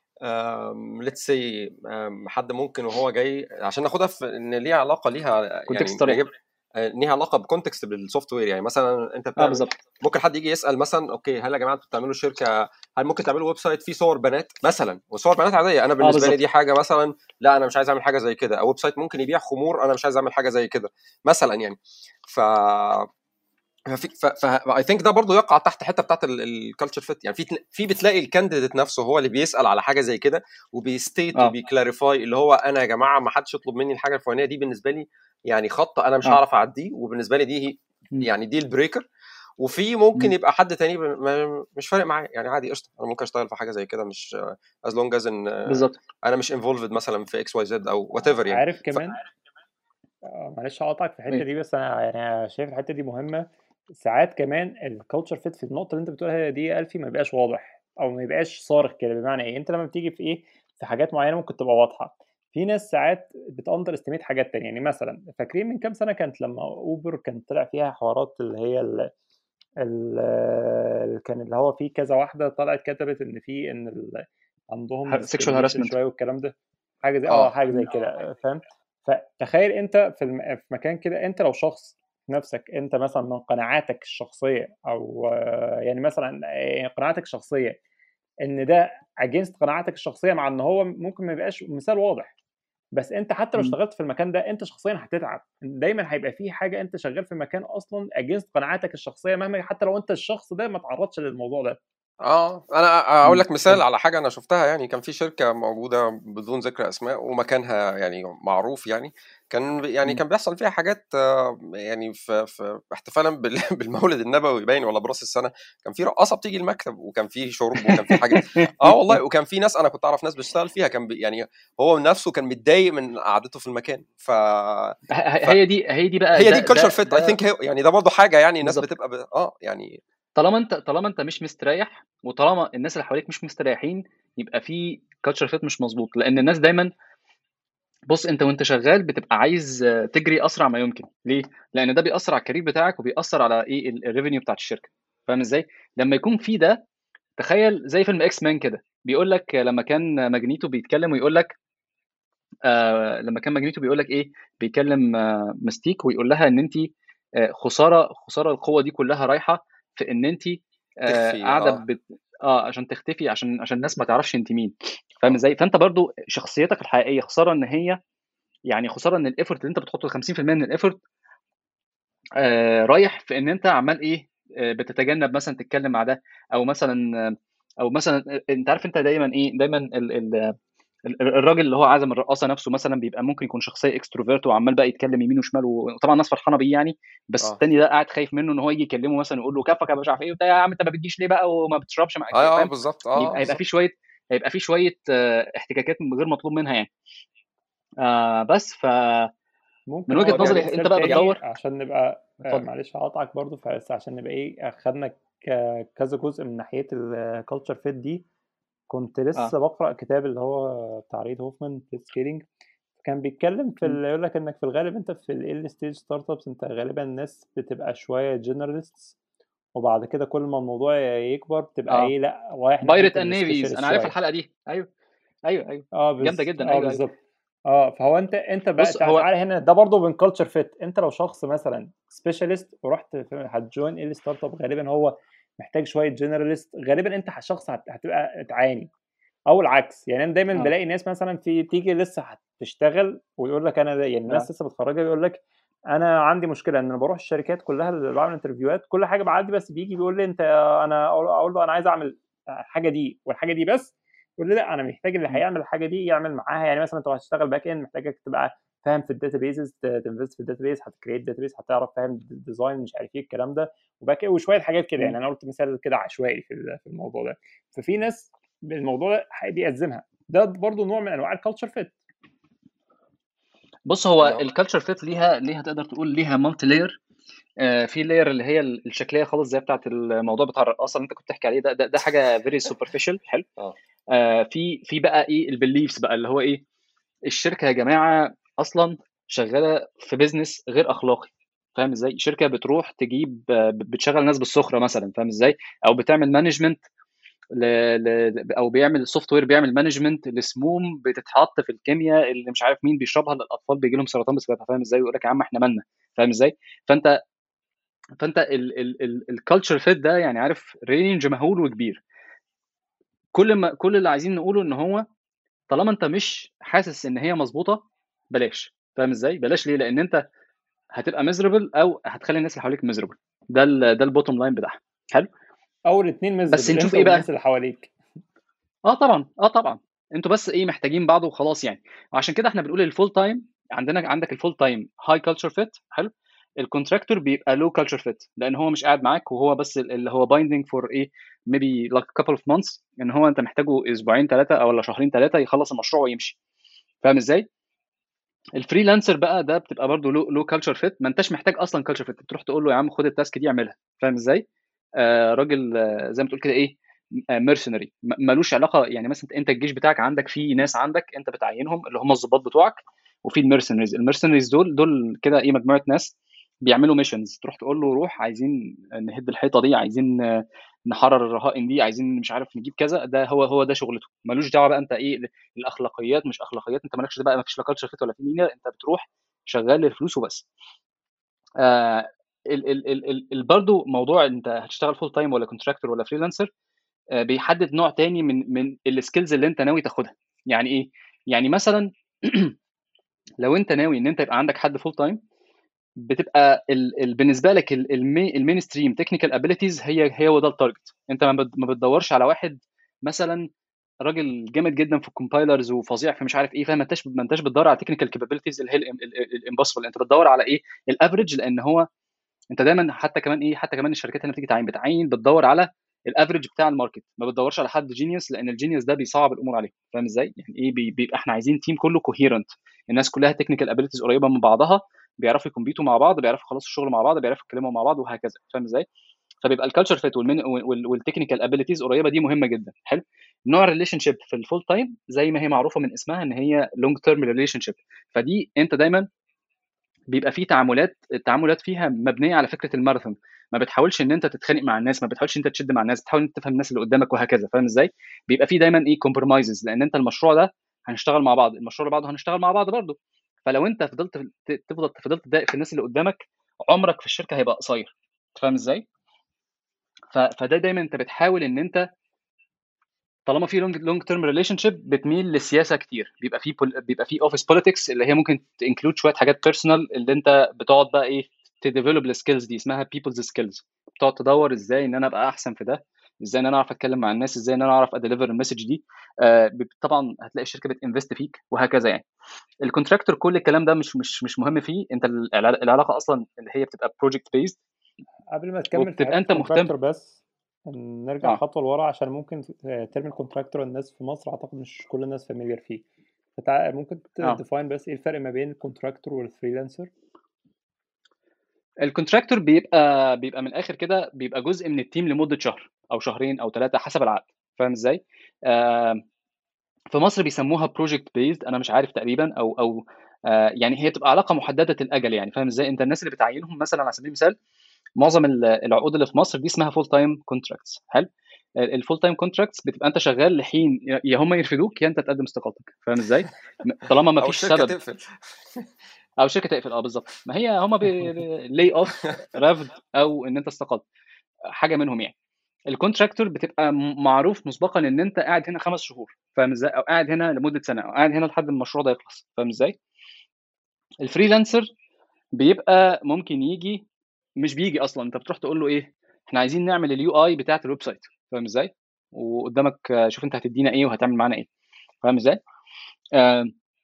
S2: ليتس سي حد ممكن وهو جاي عشان ناخدها في ان ليها علاقه ليها يعني
S3: كونتكست طريقه
S2: نجيب آه، ليها علاقه بكونتكست بالسوفت وير يعني مثلا انت
S3: اه
S2: بتعمل
S3: بالظبط
S2: ممكن حد يجي يسال مثلا اوكي هل يا جماعه انتوا بتعملوا شركه هل ممكن تعملوا ويب سايت فيه صور بنات مثلا وصور بنات عاديه انا
S3: اه
S2: بالنسبه لي
S3: بالظبط
S2: دي حاجه مثلا لا انا مش عايز اعمل حاجه زي كده او ويب سايت ممكن يبيع خمور انا مش عايز اعمل حاجه زي كده مثلا يعني ف ففي ف ف اي ثينك ده برضه يقع تحت حته بتاعت الكالتشر فيت يعني في في بتلاقي الكانديديت نفسه هو اللي بيسال على حاجه زي كده وبيستيت
S3: اه
S2: وبيكلاريفاي اللي هو انا يا جماعه ما حدش يطلب مني الحاجه الفلانيه دي بالنسبه لي يعني خط انا مش
S3: اه
S2: هعرف اعديه وبالنسبه لي دي هي
S3: م-
S2: يعني دي البريكر وفي ممكن
S3: م-
S2: يبقى حد تاني ب- ما- مش فارق معايا يعني عادي قشطه انا ممكن اشتغل في حاجه زي كده مش از لونج از ان
S3: بالظبط
S2: انا مش انفولفد مثلا في اكس واي زد او وات ايفر يعني
S1: عارف
S2: ف...
S1: كمان آه، معلش هقطعك في الحته
S3: ايه
S1: دي بس انا يعني شايف الحته دي مهمه ساعات كمان الكالتشر فيت في النقطه اللي انت بتقولها دي يا الفي ما بيبقاش واضح او ما يبقاش صارخ كده بمعنى ايه انت لما بتيجي في ايه في حاجات معينه ممكن تبقى واضحه في ناس ساعات بتاندر استيميت حاجات تانية يعني مثلا فاكرين من كام سنه كانت لما اوبر كان طلع فيها حوارات اللي هي ال ال كان اللي هو في كذا واحده طلعت كتبت ان في ان ال عندهم
S3: سيكشوال
S1: discrimination
S3: هاراسمنت
S1: شويه والكلام ده حاجه زي اه
S2: اه
S1: حاجه زي كده فاهم فتخيل انت في الم... في مكان كده انت لو شخص نفسك انت مثلا من قناعاتك الشخصيه او آه، يعني مثلا آه، قناعاتك الشخصيه ان ده اجينست قناعاتك الشخصيه مع ان هو ممكن ما يبقاش مثال واضح بس انت حتى لو
S3: م-
S1: اشتغلت في المكان ده انت شخصيا هتتعب دايما هيبقى في حاجه انت شغال في مكان اصلا اجينست قناعاتك الشخصيه مهما حتى لو انت الشخص ده ما تعرضش للموضوع ده
S2: اه انا اقول لك مثال على حاجه انا شفتها يعني كان في شركه موجوده بدون ذكر اسماء ومكانها يعني معروف يعني كان يعني كان بيحصل فيها حاجات آه، يعني في, في احتفالا بالمولد النبوي باين ولا براس السنه كان في رقاصه بتيجي المكتب وكان في شرب وكان في حاجات اه والله وكان في ناس انا كنت اعرف ناس بتشتغل فيها كان يعني هو نفسه كان متضايق من قعدته في المكان ف...
S3: هي دي هي دي بقى
S2: هي دي الكالتشر فيت اي ثينك يعني ده برضه حاجه يعني الناس بتبقى ب... اه يعني
S3: طالما انت طالما انت مش مستريح وطالما الناس اللي حواليك مش مستريحين يبقى في كالتشر فيت مش مظبوط لان الناس دايما بص انت وانت شغال بتبقى عايز تجري اسرع ما يمكن ليه لان ده بيأثر على الكارير بتاعك وبيأثر على ايه الريفينيو بتاعت الشركه فاهم ازاي لما يكون في ده تخيل زي فيلم اكس مان كده بيقول لك لما كان ماجنيتو بيتكلم ويقول لك آه لما كان ماجنيتو بيقول لك ايه بيكلم آه مستيك ويقول لها ان انت آه خساره خساره القوه دي كلها رايحه في ان انت آه قاعده آه. بت... اه عشان تختفي عشان عشان الناس ما تعرفش انت مين فاهم ازاي فانت برضو شخصيتك الحقيقيه خساره ان هي يعني خساره ان الايفورت اللي انت بتحطه 50% من الايفورت آه رايح في ان انت عمال ايه آه بتتجنب مثلا تتكلم مع ده او مثلا او مثلا انت عارف انت دايما ايه دايما ال ال الراجل اللي هو عازم الرقاصه نفسه مثلا بيبقى ممكن يكون شخصيه اكستروفيرت وعمال بقى يتكلم يمين وشمال وطبعا الناس فرحانه بيه يعني بس آه. التاني ده قاعد خايف منه ان هو يجي يكلمه مثلا ويقول له كفك يا مش عارف ايه يا عم انت ما بتجيش ليه بقى وما بتشربش معاك
S2: اه اه بالظبط
S3: اه هيبقى في شويه هيبقى في شويه احتكاكات غير مطلوب منها يعني آه بس ف
S1: ممكن
S3: من وجهه نظري
S1: يعني
S3: انت بقى بتدور
S1: عشان نبقى آه معلش هقطعك برضو بس عشان نبقى ايه اخدنا كذا جزء من ناحيه الكالتشر فيت دي كنت لسه آه. بقرا كتاب اللي هو بتاع ريد هوفمان في سكيلينج كان بيتكلم في اللي يقول لك انك في الغالب انت في ال ستيج ستارت ابس انت غالبا الناس بتبقى شويه جنراليستس وبعد كده كل ما الموضوع يكبر بتبقى
S3: آه.
S1: ايه لا رايح
S3: بايرت اند نيفيز انا عارف الحلقه دي ايوه ايوه ايوه
S1: اه بز...
S3: جامده جدا
S1: اه
S3: ايوه
S1: بالظبط اه فهو انت انت بقى
S3: هو...
S1: تعالى هنا ده برضه من كلتشر فيت انت لو شخص مثلا سبيشالست ورحت هتجوين ال ستارت اب غالبا هو محتاج شويه جنراليست غالبا انت شخص هتبقى تعاني او العكس يعني انا دايما آه. بلاقي ناس مثلا في تيجي لسه هتشتغل ويقول لك انا يعني الناس آه. لسه متخرجه بيقول لك انا عندي مشكله ان انا بروح الشركات كلها اللي بعمل انترفيوهات كل حاجه بعدي بس بيجي بيقول لي انت انا اقول له انا عايز اعمل الحاجه دي والحاجه دي بس يقول لي لا انا محتاج اللي هيعمل الحاجه دي يعمل معاها يعني مثلا انت هتشتغل باك اند محتاجك تبقى فاهم في الداتا بيزز تنفست في الداتا بيز هتكريت داتا بيز هتعرف فاهم ديزاين مش عارف ايه الكلام ده وباك وشويه حاجات كده يعني انا قلت مثال كده عشوائي في الموضوع ده ففي ناس الموضوع ده بيأزمها ده برضو نوع من انواع الكالتشر فيت
S3: بص هو الكالتشر فيت ليها ليها تقدر تقول ليها مالتي لاير آه في لاير اللي هي الشكليه خالص زي بتاعه الموضوع بتاع الرقاصه اللي انت كنت بتحكي عليه ده ده, ده حاجه فيري سوبرفيشال حلو آه في في بقى ايه البيليفز بقى اللي هو ايه الشركه يا جماعه اصلا شغاله في بيزنس غير اخلاقي فاهم ازاي شركه بتروح تجيب بتشغل ناس بالسخره مثلا فاهم ازاي او بتعمل مانجمنت ل... ل... او بيعمل سوفت وير بيعمل مانجمنت لسموم بتتحط في الكيمياء اللي مش عارف مين بيشربها للاطفال بيجي لهم سرطان بسببها فاهم ازاي ويقول لك يا عم احنا مالنا فاهم ازاي فانت فانت الكالتشر فيت ده يعني عارف رينج مهول وكبير كل ما كل اللي عايزين نقوله ان هو طالما انت مش حاسس ان هي مظبوطه بلاش فاهم ازاي بلاش ليه لان انت هتبقى ميزربل او هتخلي الناس اللي حواليك ميزربل ده ال ده البوتوم لاين بتاعها حلو
S1: او الاثنين ميزربل
S3: بس نشوف ايه بقى
S1: الناس اللي حواليك
S3: اه طبعا اه طبعا انتوا بس ايه محتاجين بعض وخلاص يعني وعشان كده احنا بنقول الفول تايم عندنا عندك الفول تايم هاي كلتشر فيت حلو الكونتراكتور بيبقى لو كلتشر فيت لان هو مش قاعد معاك وهو بس اللي هو بايندينج فور ايه ميبي لايك كابل اوف مانثس ان هو انت محتاجه اسبوعين ثلاثه او ولا شهرين ثلاثه يخلص المشروع ويمشي فاهم ازاي؟ الفريلانسر بقى ده بتبقى برضه لو لو كلتشر فيت ما انتش محتاج اصلا كلتشر فيت تروح تقول له يا عم خد التاسك دي اعملها فاهم ازاي؟ آه راجل آه زي ما تقول كده ايه ميرسونري ملوش علاقه يعني مثلا انت الجيش بتاعك عندك في ناس عندك انت بتعينهم اللي هم الضباط بتوعك وفي الميرسونريز الميرسونريز دول دول كده ايه مجموعه ناس بيعملوا ميشنز تروح تقول له روح عايزين نهد الحيطه دي عايزين نحرر الرهائن دي عايزين مش عارف نجيب كذا ده هو هو ده شغلته ملوش دعوه بقى انت ايه الاخلاقيات مش اخلاقيات انت مالكش بقى ما فيش لا كلتشر فيت ولا في لينير انت بتروح شغال للفلوس وبس آه ال ال ال ال ال برضه موضوع انت هتشتغل فول تايم ولا كونتراكتور ولا فريلانسر آه بيحدد نوع تاني من من السكيلز اللي انت ناوي تاخدها يعني ايه يعني مثلا لو انت ناوي ان انت يبقى عندك حد فول تايم بتبقى ال ال بالنسبه لك المين ستريم تكنيكال ابيليتيز هي هي هو ده التارجت انت ما بتدورش على واحد مثلا راجل جامد جدا في الكومبايلرز وفظيع في مش عارف ايه فما انتش ما انتش بتدور على تكنيكال كابابيلتيز اللي هي الامبوسيبل انت بتدور على ايه الافريج لان هو انت دايما حتى كمان ايه حتى كمان الشركات اللي بتيجي تعين بتعين بتدور على الافريج بتاع الماركت ما بتدورش على حد جينيوس لان الجينيوس ده بيصعب الامور عليك فاهم ازاي يعني ايه بيبقى احنا عايزين تيم كله كوهيرنت الناس كلها تكنيكال ابيلتيز قريبه من بعضها بيعرفوا يكمبيتوا مع بعض بيعرفوا يخلصوا الشغل مع بعض بيعرفوا يتكلموا مع بعض وهكذا فاهم ازاي فبيبقى الكالتشر فيت والتكنيكال ابيلتيز قريبه دي مهمه جدا حلو نوع الريليشن شيب في الفول تايم زي ما هي معروفه من اسمها ان هي لونج تيرم ريليشن شيب فدي انت دايما بيبقى في تعاملات التعاملات فيها مبنيه على فكره الماراثون ما بتحاولش ان انت تتخانق مع الناس ما بتحاولش انت تشد مع الناس بتحاول انت تفهم الناس اللي قدامك وهكذا فاهم ازاي بيبقى في دايما ايه كومبرومايزز لان انت المشروع ده هنشتغل مع بعض المشروع اللي بعده هنشتغل مع بعض برضه فلو انت فضلت تفضل فضلت تضايق في الناس اللي قدامك عمرك في الشركه هيبقى قصير فاهم ازاي فده دايما انت بتحاول ان انت طالما في لونج لونج تيرم ريليشن شيب بتميل للسياسه كتير بيبقى في بيبقى في اوفيس بوليتكس اللي هي ممكن تنكلود شويه حاجات بيرسونال اللي انت بتقعد بقى ايه تديفلوب السكيلز دي اسمها بيبلز سكيلز بتقعد تدور ازاي ان انا ابقى احسن في ده ازاي ان انا اعرف اتكلم مع الناس ازاي ان انا اعرف اديليفر المسج دي آه طبعا هتلاقي الشركه بتنفست فيك وهكذا يعني الكونتراكتور كل الكلام ده مش مش مش مهم فيه انت العلاقه اصلا اللي هي بتبقى بروجكت بيزد
S1: قبل ما تكمل
S3: تبقى انت مهتم
S1: بس نرجع آه. خطوه لورا عشان ممكن ترم الكونتراكتور الناس في مصر اعتقد مش كل الناس فاميليار فيه فتع... ممكن تديفاين آه. بس ايه الفرق ما بين الكونتراكتور والفريلانسر
S3: الكونتراكتور بيبقى بيبقى من الاخر كده بيبقى جزء من التيم لمده شهر او شهرين او ثلاثه حسب العقد فاهم ازاي؟ آه في مصر بيسموها بروجكت بيزد انا مش عارف تقريبا او او آه يعني هي بتبقى علاقه محدده الاجل يعني فاهم ازاي؟ انت الناس اللي بتعينهم مثلا على سبيل المثال معظم العقود اللي في مصر دي اسمها فول تايم كونتراكتس حلو الفول تايم كونتراكتس بتبقى انت شغال لحين يا هم يرفدوك يا انت تقدم استقالتك فاهم ازاي؟ طالما ما فيش سبب تقفل. او شركه تقفل اه بالظبط ما هي هم لي اوف رفض او ان انت استقلت حاجه منهم يعني الكونتراكتور بتبقى معروف مسبقا ان انت قاعد هنا خمس شهور فاهم ازاي او قاعد هنا لمده سنه او قاعد هنا لحد المشروع ده يخلص فاهم ازاي الفريلانسر بيبقى ممكن يجي مش بيجي اصلا انت بتروح تقول له ايه احنا عايزين نعمل اليو اي بتاعه الويب سايت فاهم ازاي وقدامك شوف انت هتدينا ايه وهتعمل معانا ايه فاهم ازاي آه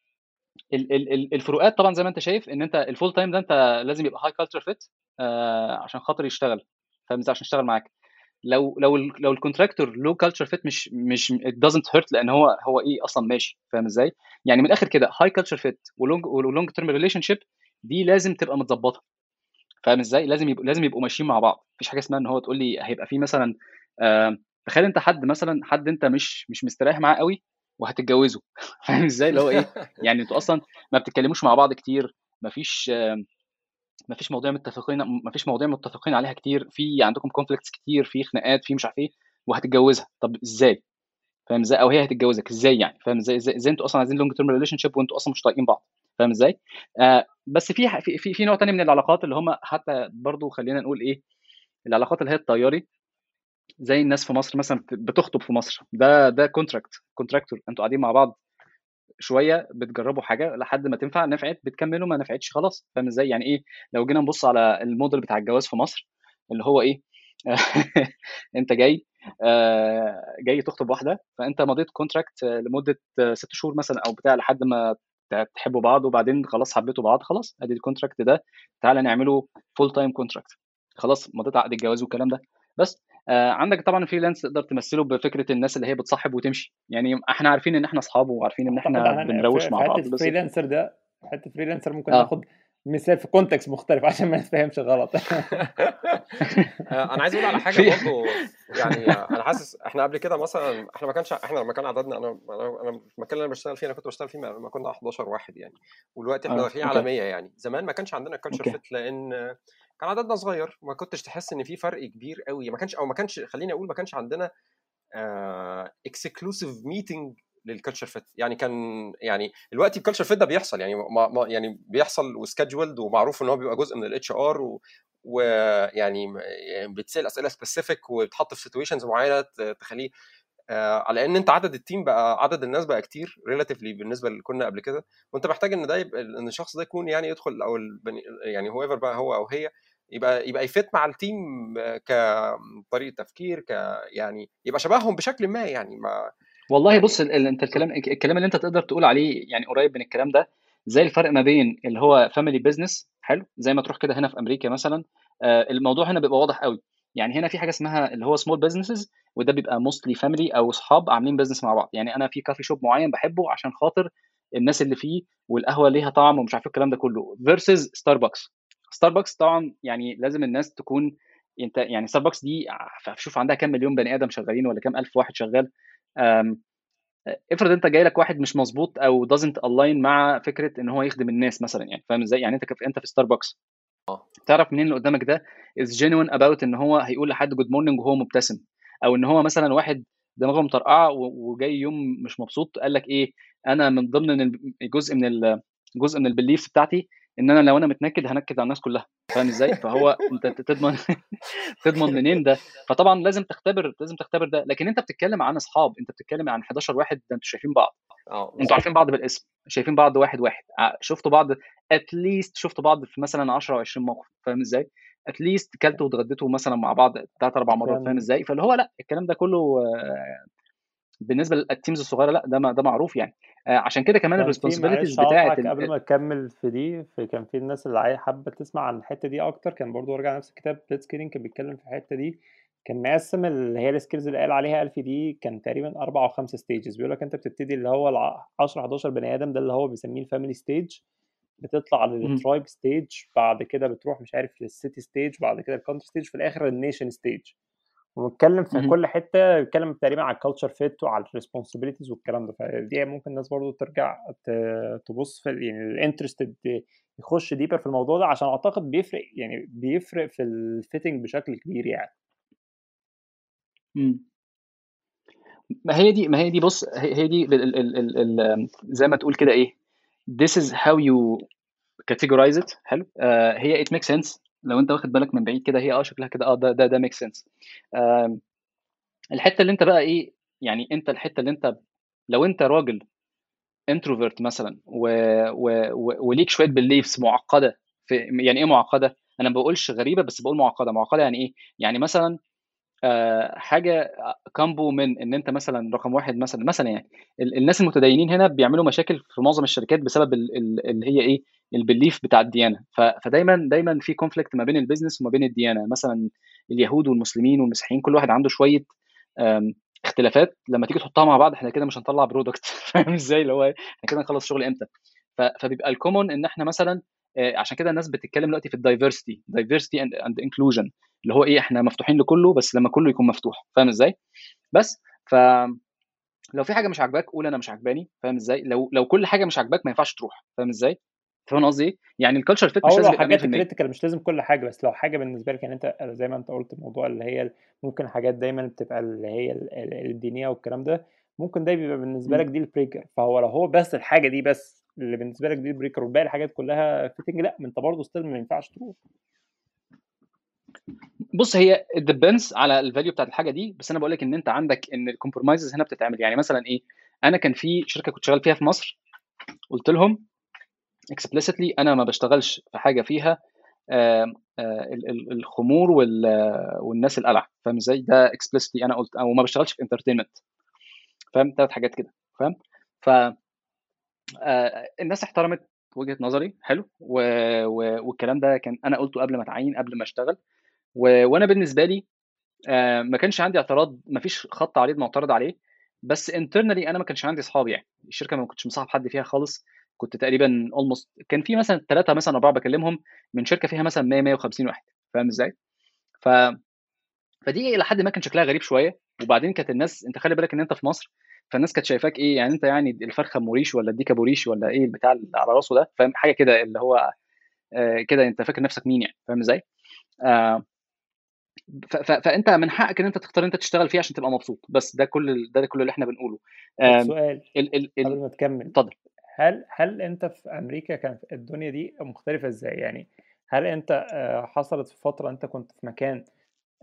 S3: الفروقات طبعا زي ما انت شايف ان انت الفول تايم ده انت لازم يبقى هاي كالتشر فيت عشان خاطر يشتغل فاهم ازاي عشان يشتغل معاك لو لو لو الكونتراكتور لو كالتشر فيت مش مش ات دازنت هيرت لان هو هو ايه اصلا ماشي فاهم ازاي يعني من الاخر كده هاي كالتشر فيت ولونج ولونج تيرم ريليشن شيب دي لازم تبقى متظبطه فاهم ازاي لازم يبقوا لازم يبقوا ماشيين مع بعض مفيش حاجه اسمها ان هو تقول لي هيبقى في مثلا آه تخيل انت حد مثلا حد انت مش مش مستريح معاه قوي وهتتجوزوا فاهم ازاي اللي هو ايه يعني انتوا اصلا ما بتتكلموش مع بعض كتير مفيش مفيش مواضيع متفقين مفيش مواضيع متفقين عليها كتير في عندكم كونفليكتس كتير في خناقات في مش عارف ايه وهتتجوزها طب ازاي فاهم ازاي او هي هتتجوزك ازاي يعني فاهم ازاي ازاي, إزاي انتوا اصلا عايزين لونج تيرم ريليشن شيب وانتوا اصلا مش طايقين بعض فاهم ازاي آه بس في في في نوع تاني من العلاقات اللي هم حتى برضو خلينا نقول ايه العلاقات اللي هي الطياري زي الناس في مصر مثلا بتخطب في مصر ده ده كونتراكت كونتراكتور انتوا قاعدين مع بعض شويه بتجربوا حاجه لحد ما تنفع نفعت بتكملوا ما نفعتش خلاص فاهم ازاي يعني ايه لو جينا نبص على الموديل بتاع الجواز في مصر اللي هو ايه انت جاي جاي تخطب واحده فانت مضيت كونتراكت لمده ست شهور مثلا او بتاع لحد ما تحبوا بعض وبعدين خلاص حبيتوا بعض خلاص ادي الكونتراكت ده تعالى نعمله فول تايم كونتراكت خلاص مضيت عقد الجواز والكلام ده بس آه عندك طبعا فريلانس تقدر تمثله بفكره الناس اللي هي بتصاحب وتمشي يعني احنا عارفين ان احنا اصحاب وعارفين ان احنا بنروش مع بعض
S1: بس فريلانسر ده حته فريلانسر ممكن آه. ناخد مثال في كونتكست مختلف عشان ما نتفهمش غلط
S2: انا عايز اقول على حاجه برضه يعني انا حاسس احنا قبل كده مثلا احنا ما كانش احنا لما كان عددنا انا انا المكان اللي انا بشتغل فيه انا كنت بشتغل فيه لما كنا 11 واحد يعني ودلوقتي احنا داخلين على 100 يعني زمان ما كانش عندنا كالتشر فيت لان كان عددنا صغير ما كنتش تحس ان في فرق كبير قوي ما كانش او ما كانش خليني اقول ما كانش عندنا اكسكلوسيف ميتنج للكالتشر فيت يعني كان يعني دلوقتي الكالتشر فيت ده بيحصل يعني ما ما يعني بيحصل وسكادجولد ومعروف ان هو بيبقى جزء من الاتش ار ويعني بتسال اسئله سبيسيفيك وبتحط في سيتويشنز معينه تخليه آه، على ان انت عدد التيم بقى عدد الناس بقى كتير ريلاتيفلي بالنسبه اللي كنا قبل كده وانت محتاج ان ده يبقى ان الشخص ده يكون يعني يدخل او البني يعني هو ايفر بقى هو او هي يبقى يبقى يفت مع التيم كطريقه تفكير ك يعني يبقى شبههم بشكل ما يعني ما
S3: والله
S2: يعني
S3: بص ال- ال- انت الكلام الكلام اللي انت تقدر تقول عليه يعني قريب من الكلام ده زي الفرق ما بين اللي هو فاميلي بزنس حلو زي ما تروح كده هنا في امريكا مثلا آه، الموضوع هنا بيبقى واضح قوي يعني هنا في حاجه اسمها اللي هو سمول بزنسز وده بيبقى موستلي فاميلي او اصحاب عاملين بزنس مع بعض يعني انا في كافي شوب معين بحبه عشان خاطر الناس اللي فيه والقهوه ليها طعم ومش عارف إيه الكلام ده كله فيرسز ستاربكس ستاربكس طبعا يعني لازم الناس تكون انت يعني ستاربكس دي شوف عندها كام مليون بني ادم شغالين ولا كام الف واحد شغال آم، افرض انت جاي لك واحد مش مظبوط او doesn't align مع فكره ان هو يخدم الناس مثلا يعني فاهم ازاي يعني انت كف... انت في ستاربكس
S2: اه
S3: تعرف منين اللي قدامك ده is genuine about ان هو هيقول لحد جود مورنينج وهو مبتسم او ان هو مثلا واحد دماغه مطرقعه و- وجاي يوم مش مبسوط قال لك ايه انا من ضمن إن الب- جزء من ال... جزء من البليف بتاعتي ان انا لو انا متنكد هنكد على الناس كلها فاهم ازاي فهو انت تضمن تضمن منين ده فطبعا لازم تختبر لازم تختبر ده لكن انت بتتكلم عن اصحاب انت بتتكلم عن 11 واحد ده انتوا شايفين بعض
S2: اه
S3: انتوا
S2: بالظبط
S3: عارفين بعض بالاسم شايفين بعض واحد واحد ع- شفتوا بعض اتليست شفتوا بعض في مثلا 10 او 20 موقف فاهم ازاي اتليست كلتوا واتغديتوا مثلا مع بعض ثلاث اربع مرات فاهم
S1: كان
S3: ازاي فاللي هو لا الكلام ده كله آه، بالنسبه للتيمز الصغيره لا ده ما- ده معروف يعني آه، عشان كده كمان
S1: كان في
S3: الريسبونسبيلتيز
S1: معلش
S3: بتاعه
S1: هقطعك قبل ما تكمل في دي في كان في الناس اللي عاي- حابة تسمع عن الحتة دي أكتر كان برضو راجع نفس الكتاب بليتز كيرينج كان بيتكلم في الحتة دي كان مقسم اللي هي السكيلز اللي قال عليها ألفي دي كان تقريبا أربع أو خمسة ستيجز بيقول لك أنت بتبتدي اللي هو ال 10 11 بني آدم ده اللي هو بيسميه الفاميلي ستيج بتطلع
S3: مهم.
S1: للترايب ستيج بعد كده بتروح مش عارف للسيتي ستيج بعد كده الكونتري ستيج في الآخر النيشن ستيج ونتكلم في
S3: مهم.
S1: كل حته بيتكلم تقريبا على الكالتشر فيت وعلى الريسبونسبيلتيز والكلام ده فدي ممكن الناس برضو ترجع ت- تبص في ال- يعني الانترستد يخش ديبر في الموضوع ده عشان اعتقد بيفرق يعني بيفرق في الفيتنج بشكل كبير يعني
S3: مم. ما هي دي ما هي دي بص هي هي دي ال ال ال ال ال زي ما تقول كده ايه this is how you categorize it حلو آه هي it makes sense لو انت واخد بالك من بعيد كده هي اه شكلها كده اه ده ده ده makes sense آه الحته اللي انت بقى ايه يعني انت الحته اللي انت لو انت راجل انتروفيرت مثلا و... و... و... وليك شويه بليفز معقده في يعني ايه معقده انا ما بقولش غريبه بس بقول معقده معقده يعني ايه يعني مثلا آه، حاجه كامبو من ان انت مثلا رقم واحد مثلا مثلا يعني ال- الناس المتدينين هنا بيعملوا مشاكل في معظم الشركات بسبب ال- ال- اللي هي ايه البليف بتاع الديانه ف- فدايما دايما في كونفليكت ما بين البيزنس وما بين الديانه مثلا اليهود والمسلمين والمسيحيين كل واحد عنده شويه آم، اختلافات لما تيجي تحطها مع بعض احنا كده مش هنطلع برودكت فاهم ازاي اللي هو إيه؟ احنا كده نخلص شغل امتى ف- فبيبقى الكومون ان احنا مثلا آه، عشان كده الناس بتتكلم دلوقتي في الدايفرستي دايفرستي اند انكلوجن اللي هو ايه احنا مفتوحين لكله بس لما كله يكون مفتوح فاهم ازاي بس ف لو في حاجه مش عاجباك قول انا مش عجباني فاهم ازاي لو لو كل حاجه مش عاجباك ما ينفعش تروح فاهم ازاي فاهم قصدي ايه يعني الكالتشر فيت مش
S1: او
S3: لازم
S1: لو
S3: يبقى
S1: حاجات
S3: 100%
S1: كريتيكال مش لازم كل حاجه بس لو حاجه بالنسبه لك يعني انت زي ما انت قلت الموضوع اللي هي ممكن حاجات دايما بتبقى اللي هي ال- ال- الدينيه والكلام ده ممكن ده بيبقى بالنسبه
S3: م.
S1: لك دي البريكر فهو لو هو بس الحاجه دي بس اللي بالنسبه لك دي البريكر والباقي الحاجات كلها فيتنج لا ما انت برضه ستيل ما ينفعش تروح
S3: بص هي it depends على الفاليو بتاعت الحاجه دي بس انا بقول لك ان انت عندك ان الكومبرومايزز هنا بتتعمل يعني مثلا ايه انا كان في شركه كنت شغال فيها في مصر قلت لهم explicitly انا ما بشتغلش في حاجه فيها آه، آه، ال- ال- الخمور وال- آه، والناس القلع فاهم ازاي ده explicitly انا قلت او ما بشتغلش في انترتينمنت فاهم ثلاث حاجات كده فاهم ف آه، الناس احترمت وجهه نظري حلو و... و... والكلام ده كان انا قلته قبل ما اتعين قبل ما اشتغل و... وانا بالنسبه لي آه، ما كانش عندي اعتراض ما فيش خط عريض معترض عليه بس انترنالي انا ما كانش عندي اصحاب يعني الشركه ما كنتش مصاحب حد فيها خالص كنت تقريبا اولموست كان في مثلا ثلاثه مثلا اربعه بكلمهم من شركه فيها مثلا 100 150 واحد فاهم ازاي؟ ف فدي الى حد ما كان شكلها غريب شويه وبعدين كانت الناس انت خلي بالك ان انت في مصر فالناس كانت شايفاك ايه يعني انت يعني الفرخه موريش ولا الديكا بوريش ولا ايه البتاع اللي على راسه ده فاهم حاجه كده اللي هو آه كده انت فاكر نفسك مين يعني فاهم ازاي؟ آه ف- ف- فانت من حقك ان انت تختار انت تشتغل فيه عشان تبقى مبسوط بس ده كل ده كل اللي احنا بنقوله
S1: طب
S3: آم،
S1: سؤال
S3: ال ال
S1: قبل
S3: ال
S1: ما تكمل
S3: اتفضل
S1: هل هل انت في امريكا كان الدنيا دي مختلفه ازاي يعني هل انت آه، حصلت في فتره انت كنت في مكان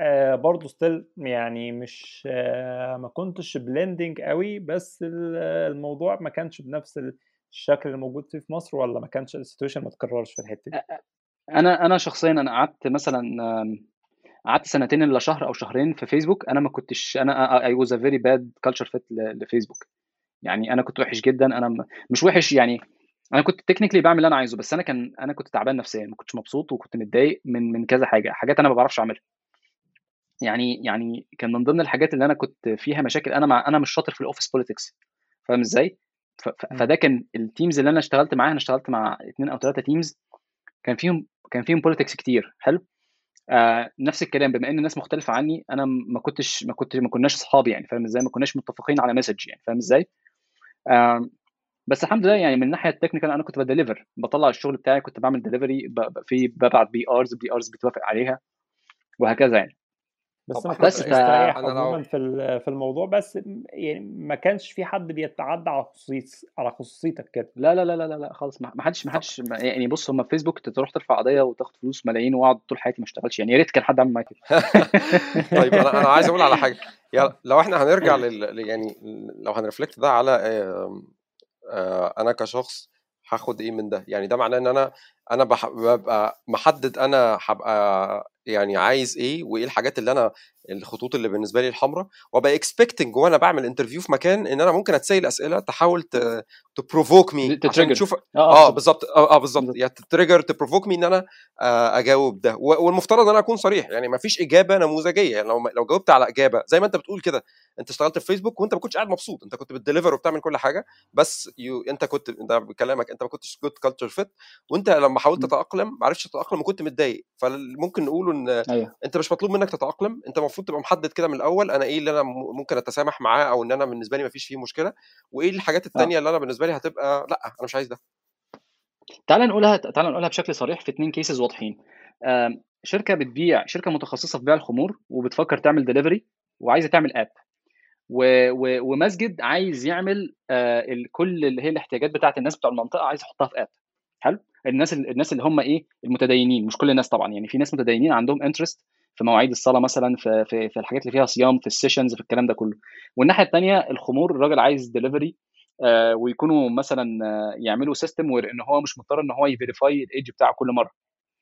S1: آه برضه ستيل يعني مش آه ما كنتش بلندنج قوي بس الموضوع ما كانش بنفس الشكل اللي موجود فيه في مصر ولا ما كانش السيتويشن ما تكررش في الحته دي
S3: انا انا شخصيا انا قعدت مثلا قعدت سنتين الا شهر او شهرين في فيسبوك انا ما كنتش انا اي واز ا فيري باد كلتشر فيت لفيسبوك يعني انا كنت وحش جدا انا مش وحش يعني انا كنت تكنيكلي بعمل اللي انا عايزه بس انا كان انا كنت تعبان نفسيا ما كنتش مبسوط وكنت متضايق من من كذا حاجه حاجات انا ما بعرفش اعملها يعني يعني كان من ضمن الحاجات اللي انا كنت فيها مشاكل انا مع انا مش شاطر في الاوفيس بوليتكس فاهم ازاي فده كان التيمز اللي انا اشتغلت معاها انا اشتغلت مع اثنين او ثلاثه تيمز كان فيهم كان فيهم بوليتكس كتير حلو آه نفس الكلام بما ان الناس مختلفه عني انا ما كنتش ما كنت ما كناش اصحاب يعني فاهم ازاي ما كناش متفقين على مسج يعني فاهم ازاي آه بس الحمد لله يعني من الناحيه التكنيكال انا كنت بديليفر بطلع الشغل بتاعي كنت بعمل ديليفري في ببعت بي ارز بي ارز بتوافق عليها وهكذا يعني
S1: بس ما كنتش مستريح عموما في في الموضوع بس يعني ما كانش في حد بيتعدى على خصوصيت على خصوصيتك كده
S3: لا لا لا لا لا خالص ما حدش ما حدش يعني بص هم في فيسبوك تروح ترفع قضيه وتاخد فلوس ملايين واقعد طول حياتي ما اشتغلش يعني يا ريت كان حد عمل معايا كده
S2: طيب انا انا عايز اقول على حاجه يعني لو احنا هنرجع لل يعني لو هنرفلكت ده على انا كشخص هاخد ايه من ده يعني ده معناه ان انا انا ببقى محدد انا هبقى يعني عايز ايه وايه الحاجات اللي انا الخطوط اللي بالنسبه لي الحمراء وابقى اكسبكتنج وانا بعمل انترفيو في مكان ان انا ممكن اتسال اسئله تحاول تبروفوك مي عشان تشوف اه, آه بالظبط اه, آه بالظبط يعني تريجر تبروفوك مي ان انا آه اجاوب ده والمفترض ان انا اكون صريح يعني ما فيش اجابه نموذجيه يعني لو لو جاوبت على اجابه زي ما انت بتقول كده انت اشتغلت في فيسبوك وانت ما كنتش قاعد مبسوط انت كنت بتديليفر وبتعمل كل حاجه بس يو انت كنت انت بكلامك انت ما كنتش جود كلتشر فيت وانت لما حاولت تتاقلم ما عرفتش تتاقلم وكنت متضايق فممكن نقول ان أيوه. انت مش مطلوب منك تتاقلم انت المفروض تبقى محدد كده من الاول انا ايه اللي انا ممكن اتسامح معاه او ان انا بالنسبه لي ما فيش فيه مشكله وايه الحاجات الثانيه اللي انا بالنسبه لي هتبقى لا انا مش عايز ده
S3: تعال نقولها تعال نقولها بشكل صريح في اثنين كيسز واضحين شركه بتبيع شركه متخصصه في بيع الخمور وبتفكر تعمل دليفري وعايزه تعمل اب و... و... ومسجد عايز يعمل آه كل اللي هي الاحتياجات بتاعت الناس بتوع المنطقه عايز يحطها في اب حلو الناس الناس اللي هم ايه المتدينين مش كل الناس طبعا يعني في ناس متدينين عندهم انترست في مواعيد الصلاه مثلا في في, في الحاجات اللي فيها صيام في السيشنز في الكلام ده كله والناحيه الثانيه الخمور الراجل عايز ديليفري آه ويكونوا مثلا آه يعملوا سيستم ان هو مش مضطر ان هو يفيريفاي الايدج بتاعه كل مره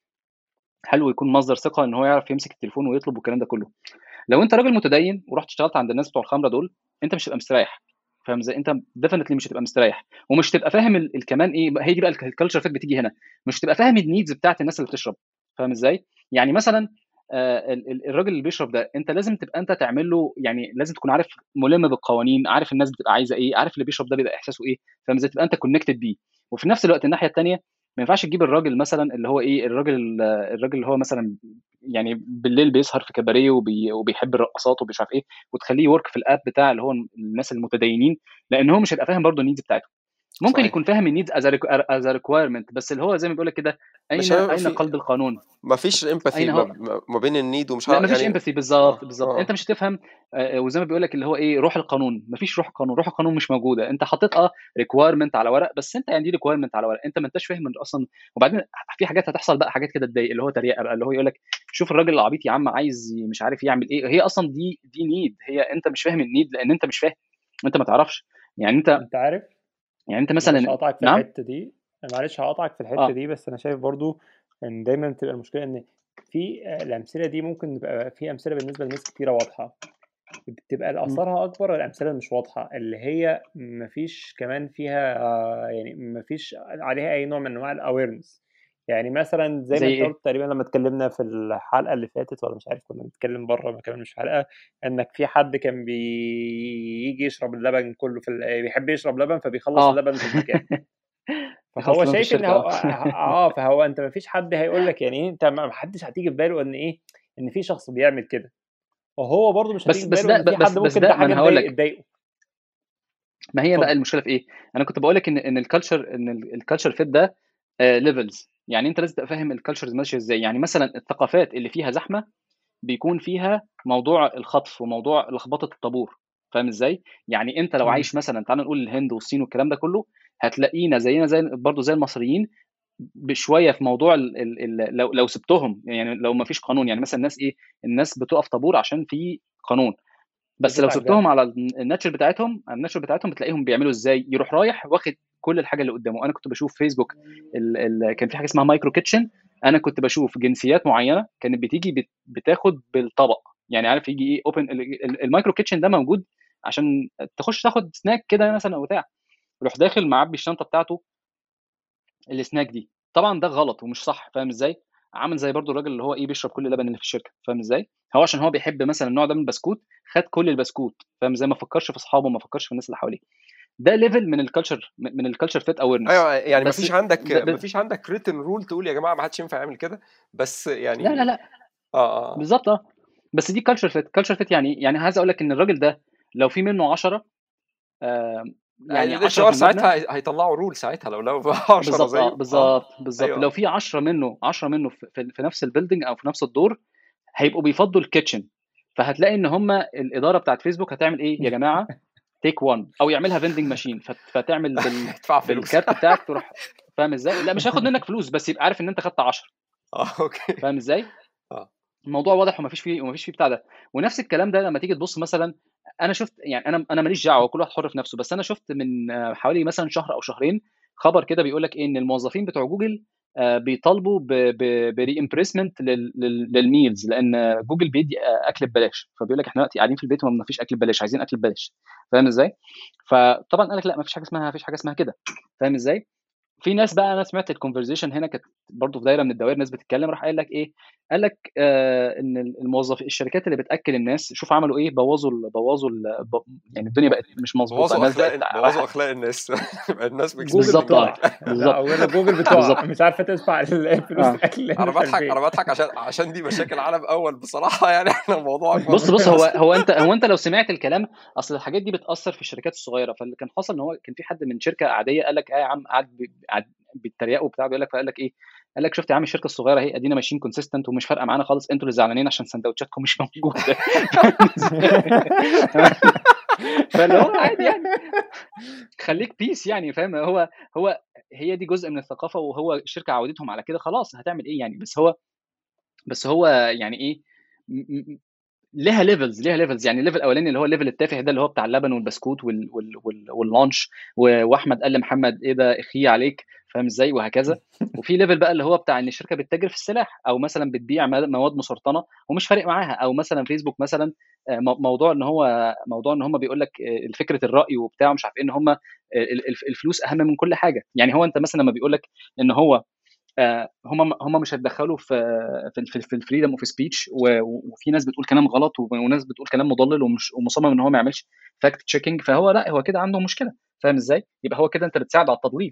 S3: حلو يكون مصدر ثقه ان هو يعرف يمسك التليفون ويطلب والكلام ده كله لو انت راجل متدين ورحت اشتغلت عند الناس بتوع الخمره دول انت مش هتبقى مستريح فاهم ازاي انت ديفنتلي مش هتبقى مستريح ومش هتبقى فاهم الكمان ايه هي دي بقى الكالتشر فيت بتيجي هنا مش هتبقى فاهم النيدز بتاعت الناس اللي بتشرب فاهم ازاي يعني مثلا آه الراجل اللي بيشرب ده انت لازم تبقى انت تعمل له يعني لازم تكون عارف ملم بالقوانين عارف الناس بتبقى عايزه ايه عارف اللي بيشرب ده بيبقى احساسه ايه فاهم ازاي تبقى انت كونكتد بيه وفي نفس الوقت الناحيه الثانيه ما ينفعش تجيب الراجل مثلا اللي هو ايه الراجل الراجل اللي هو مثلا يعني بالليل بيسهر في كباريه وبي وبيحب الرقصات ومش عارف ايه وتخليه يورك في الاب بتاع اللي هو الناس المتدينين لان هو مش هيبقى فاهم برضه النيدز بتاعته ممكن صحيح. يكون فاهم النيدز از ريكوايرمنت بس اللي هو زي ما بيقول لك كده اين اين قلب القانون
S2: ما فيش امباثي ما بين النيد ومش
S3: لا ما فيش يعني... امباثي بالظبط بالظبط انت مش هتفهم وزي ما بيقول لك اللي هو ايه روح القانون ما فيش روح القانون روح القانون مش موجوده انت حاطط اه ريكوايرمنت على ورق بس انت يعني دي ريكوايرمنت على ورق انت ما انتش فاهم اصلا وبعدين في حاجات هتحصل بقى حاجات كده تضايق اللي هو تريقه بقى اللي هو يقول لك شوف الراجل العبيط يا عم عايز مش عارف يعمل ايه هي اصلا دي دي نيد هي انت مش فاهم النيد لان انت مش فاهم انت ما تعرفش يعني انت
S1: انت عارف
S3: يعني انت مثلا
S1: هقطعك في نعم؟ الحته دي معلش هقطعك في الحته آه. دي بس انا شايف برضو ان دايما بتبقى المشكله ان في الامثله دي ممكن يبقى في امثله بالنسبه لناس كتيره واضحه بتبقى اثارها اكبر الامثله مش واضحه اللي هي مفيش كمان فيها يعني مفيش عليها اي نوع من انواع الاويرنس يعني مثلا زي, زي ما انت قلت تقريبا لما اتكلمنا في الحلقه اللي فاتت ولا مش عارف كنا بنتكلم بره ما كمان مش حلقه انك في حد كان بيجي يشرب اللبن كله في بيحب يشرب لبن فبيخلص آه. اللبن في المكان فهو شايف ان هو اه فهو انت ما فيش حد هيقول لك يعني ايه انت ما حدش هتيجي في باله ان ايه ان في شخص بيعمل كده وهو برضه مش هتيجي في باله ان في حد ممكن ده حاجه تضايقه
S3: ما هي بقى المشكله في ايه؟ انا كنت بقول لك ان ان الكالتشر ان الكالتشر فيت ده ليفلز uh, يعني انت لازم تبقى فاهم الكالتشرز ماشيه ازاي يعني مثلا الثقافات اللي فيها زحمه بيكون فيها موضوع الخطف وموضوع لخبطه الطابور فاهم ازاي؟ يعني انت لو عايش مثلا تعال نقول الهند والصين والكلام ده كله هتلاقينا زينا زي برضه زي المصريين بشويه في موضوع ال ال ال لو لو سبتهم يعني لو ما فيش قانون يعني مثلا الناس ايه الناس بتقف طابور عشان في قانون بس لو
S1: بتطلع
S3: سبتهم
S1: الجامعة.
S3: على الناتشر بتاعتهم على الناتشر بتاعتهم بتلاقيهم بيعملوا ازاي يروح رايح واخد كل الحاجه اللي قدامه انا كنت بشوف فيسبوك ال ال كان في حاجه اسمها مايكرو كيتشن انا كنت بشوف جنسيات معينه كانت بتيجي بت بتاخد بالطبق يعني عارف يجي ايه اوبن المايكرو كيتشن ده موجود عشان تخش تاخد سناك كده مثلا او بتاع يروح داخل معبي الشنطه بتاعته السناك دي طبعا ده غلط ومش صح فاهم ازاي عامل زي برضو الراجل اللي هو ايه بيشرب كل اللبن اللي في الشركه فاهم ازاي هو عشان هو بيحب مثلا النوع ده من البسكوت خد كل البسكوت فاهم ازاي ما فكرش في اصحابه ما فكرش في الناس اللي حواليه ده ليفل من الكالتشر من الكالتشر فيت اويرنس
S2: ايوه يعني
S3: بس
S2: مفيش عندك
S3: ب- ب-
S2: مفيش عندك ريتن رول تقول يا جماعه ما حدش ينفع يعمل كده بس يعني
S3: لا لا لا
S2: اه اه
S3: بالظبط اه بس دي كالتشر فيت كالتشر فيت يعني يعني عايز اقول لك ان الراجل ده لو في منه 10 يعني
S2: يعني
S3: 10
S2: الاتش ار
S3: في المبنى
S2: ساعتها هي- هيطلعوا رول ساعتها لو لو 10
S3: بالظبط اه
S2: زيه
S3: بالظبط بالظبط
S2: ايوه
S3: لو في 10 منه 10 منه في, في في نفس البيلدينج او في نفس الدور هيبقوا بيفضوا الكيتشن فهتلاقي ان هم الاداره بتاعت فيسبوك هتعمل ايه يا جماعه تيك 1 او يعملها فيندنج ماشين فتعمل بال...
S2: ادفع فلوس
S3: بالكارت بتاعك تروح فاهم ازاي لا مش هياخد منك فلوس بس يبقى عارف ان انت خدت 10
S2: اه اوكي
S3: فاهم ازاي
S2: اه
S3: الموضوع واضح ومفيش فيه ومفيش فيه بتاع ده ونفس الكلام ده لما تيجي تبص مثلا انا شفت يعني انا انا ماليش دعوه كل واحد حر في نفسه بس انا شفت من آه، حوالي مثلا شهر او شهرين خبر كده بيقول لك ايه ان الموظفين بتوع جوجل آه، بيطالبوا بري امبريسمنت للميلز لان جوجل بيدي آه، اكل ببلاش فبيقول لك احنا دلوقتي قاعدين في البيت وما فيش اكل ببلاش عايزين اكل ببلاش فاهم ازاي؟ فطبعا قال لك لا ما فيش حاجه اسمها ما فيش حاجه اسمها كده فاهم ازاي؟ في ناس بقى انا سمعت الكونفرزيشن هنا كانت برضه في دايره من الدوائر ناس بتتكلم راح قال لك ايه؟ قال لك آه ان الموظف الشركات اللي بتاكل الناس شوف عملوا ايه بوظوا ال بوظوا ال يعني الدنيا بقت مش مظبوطه
S2: بوظوا
S3: الناس
S2: اخلاق
S3: بقت
S2: بوظوا
S3: رايحه
S2: اخلاق الناس الناس
S1: جوجل
S2: بيكسبوا
S3: بالظبط
S1: بتقع
S3: اه
S2: الأكل.
S1: لا
S3: بالظبط
S1: اولا جوجل بتقع
S3: بالظبط
S1: مش عارفه تدفع الفلوس
S3: اه
S1: الاكل اللي
S2: انا
S1: هنا في
S2: بضحك انا
S1: البيت
S2: بضحك عشان عشان دي مشاكل عالم اول بصراحه يعني احنا الموضوع اكبر
S3: بص بص
S2: مننا
S3: هو
S2: اصلا
S3: هو انت هو انت لو سمعت الكلام اصل الحاجات دي بتاثر في الشركات الصغيره فاللي كان حصل ان هو كان في حد من شركه عاديه قال لك اه يا عم قعد بي- قعد بيتريقوا وبتاع بيقول لك فقال لك ايه قال لك شفت يا عم الشركه الصغيره اهي ادينا ماشيين كونسيستنت ومش فارقه معانا خالص انتوا اللي زعلانين عشان سندوتشاتكم مش موجوده فاللي هو عادي يعني خليك بيس يعني فاهم هو هو هي دي جزء من الثقافه وهو الشركه عودتهم على كده خلاص هتعمل ايه يعني بس هو بس هو يعني ايه م- م- ليها ليفلز ليها ليفلز يعني الليفل الاولاني اللي هو الليفل التافه ده اللي هو بتاع اللبن والبسكوت وال وال وال واللانش و- واحمد قال لمحمد ايه ده اخي عليك فاهم ازاي وهكذا وفي ليفل بقى اللي هو بتاع ان الشركه بتتاجر في السلاح او مثلا بتبيع م- مواد مسرطنه ومش فارق معاها او مثلا فيسبوك مثلا آه، مو- موضوع ان هو موضوع ان هم بيقول لك آه، فكره الراي وبتاع مش عارف ايه ان هم آه، ال- الف- الفلوس اهم من كل حاجه يعني هو انت مثلا لما بيقول لك ان هو آه، هم هم مش هيتدخلوا في في في, في الفريدم اوف سبيتش وفي ناس بتقول كلام غلط و- وناس بتقول كلام مضلل ومش ومصمم ان هو ما يعملش فاكت تشيكينج فهو لا هو كده عنده مشكله فاهم ازاي؟ يبقى هو كده انت بتساعد على التضليل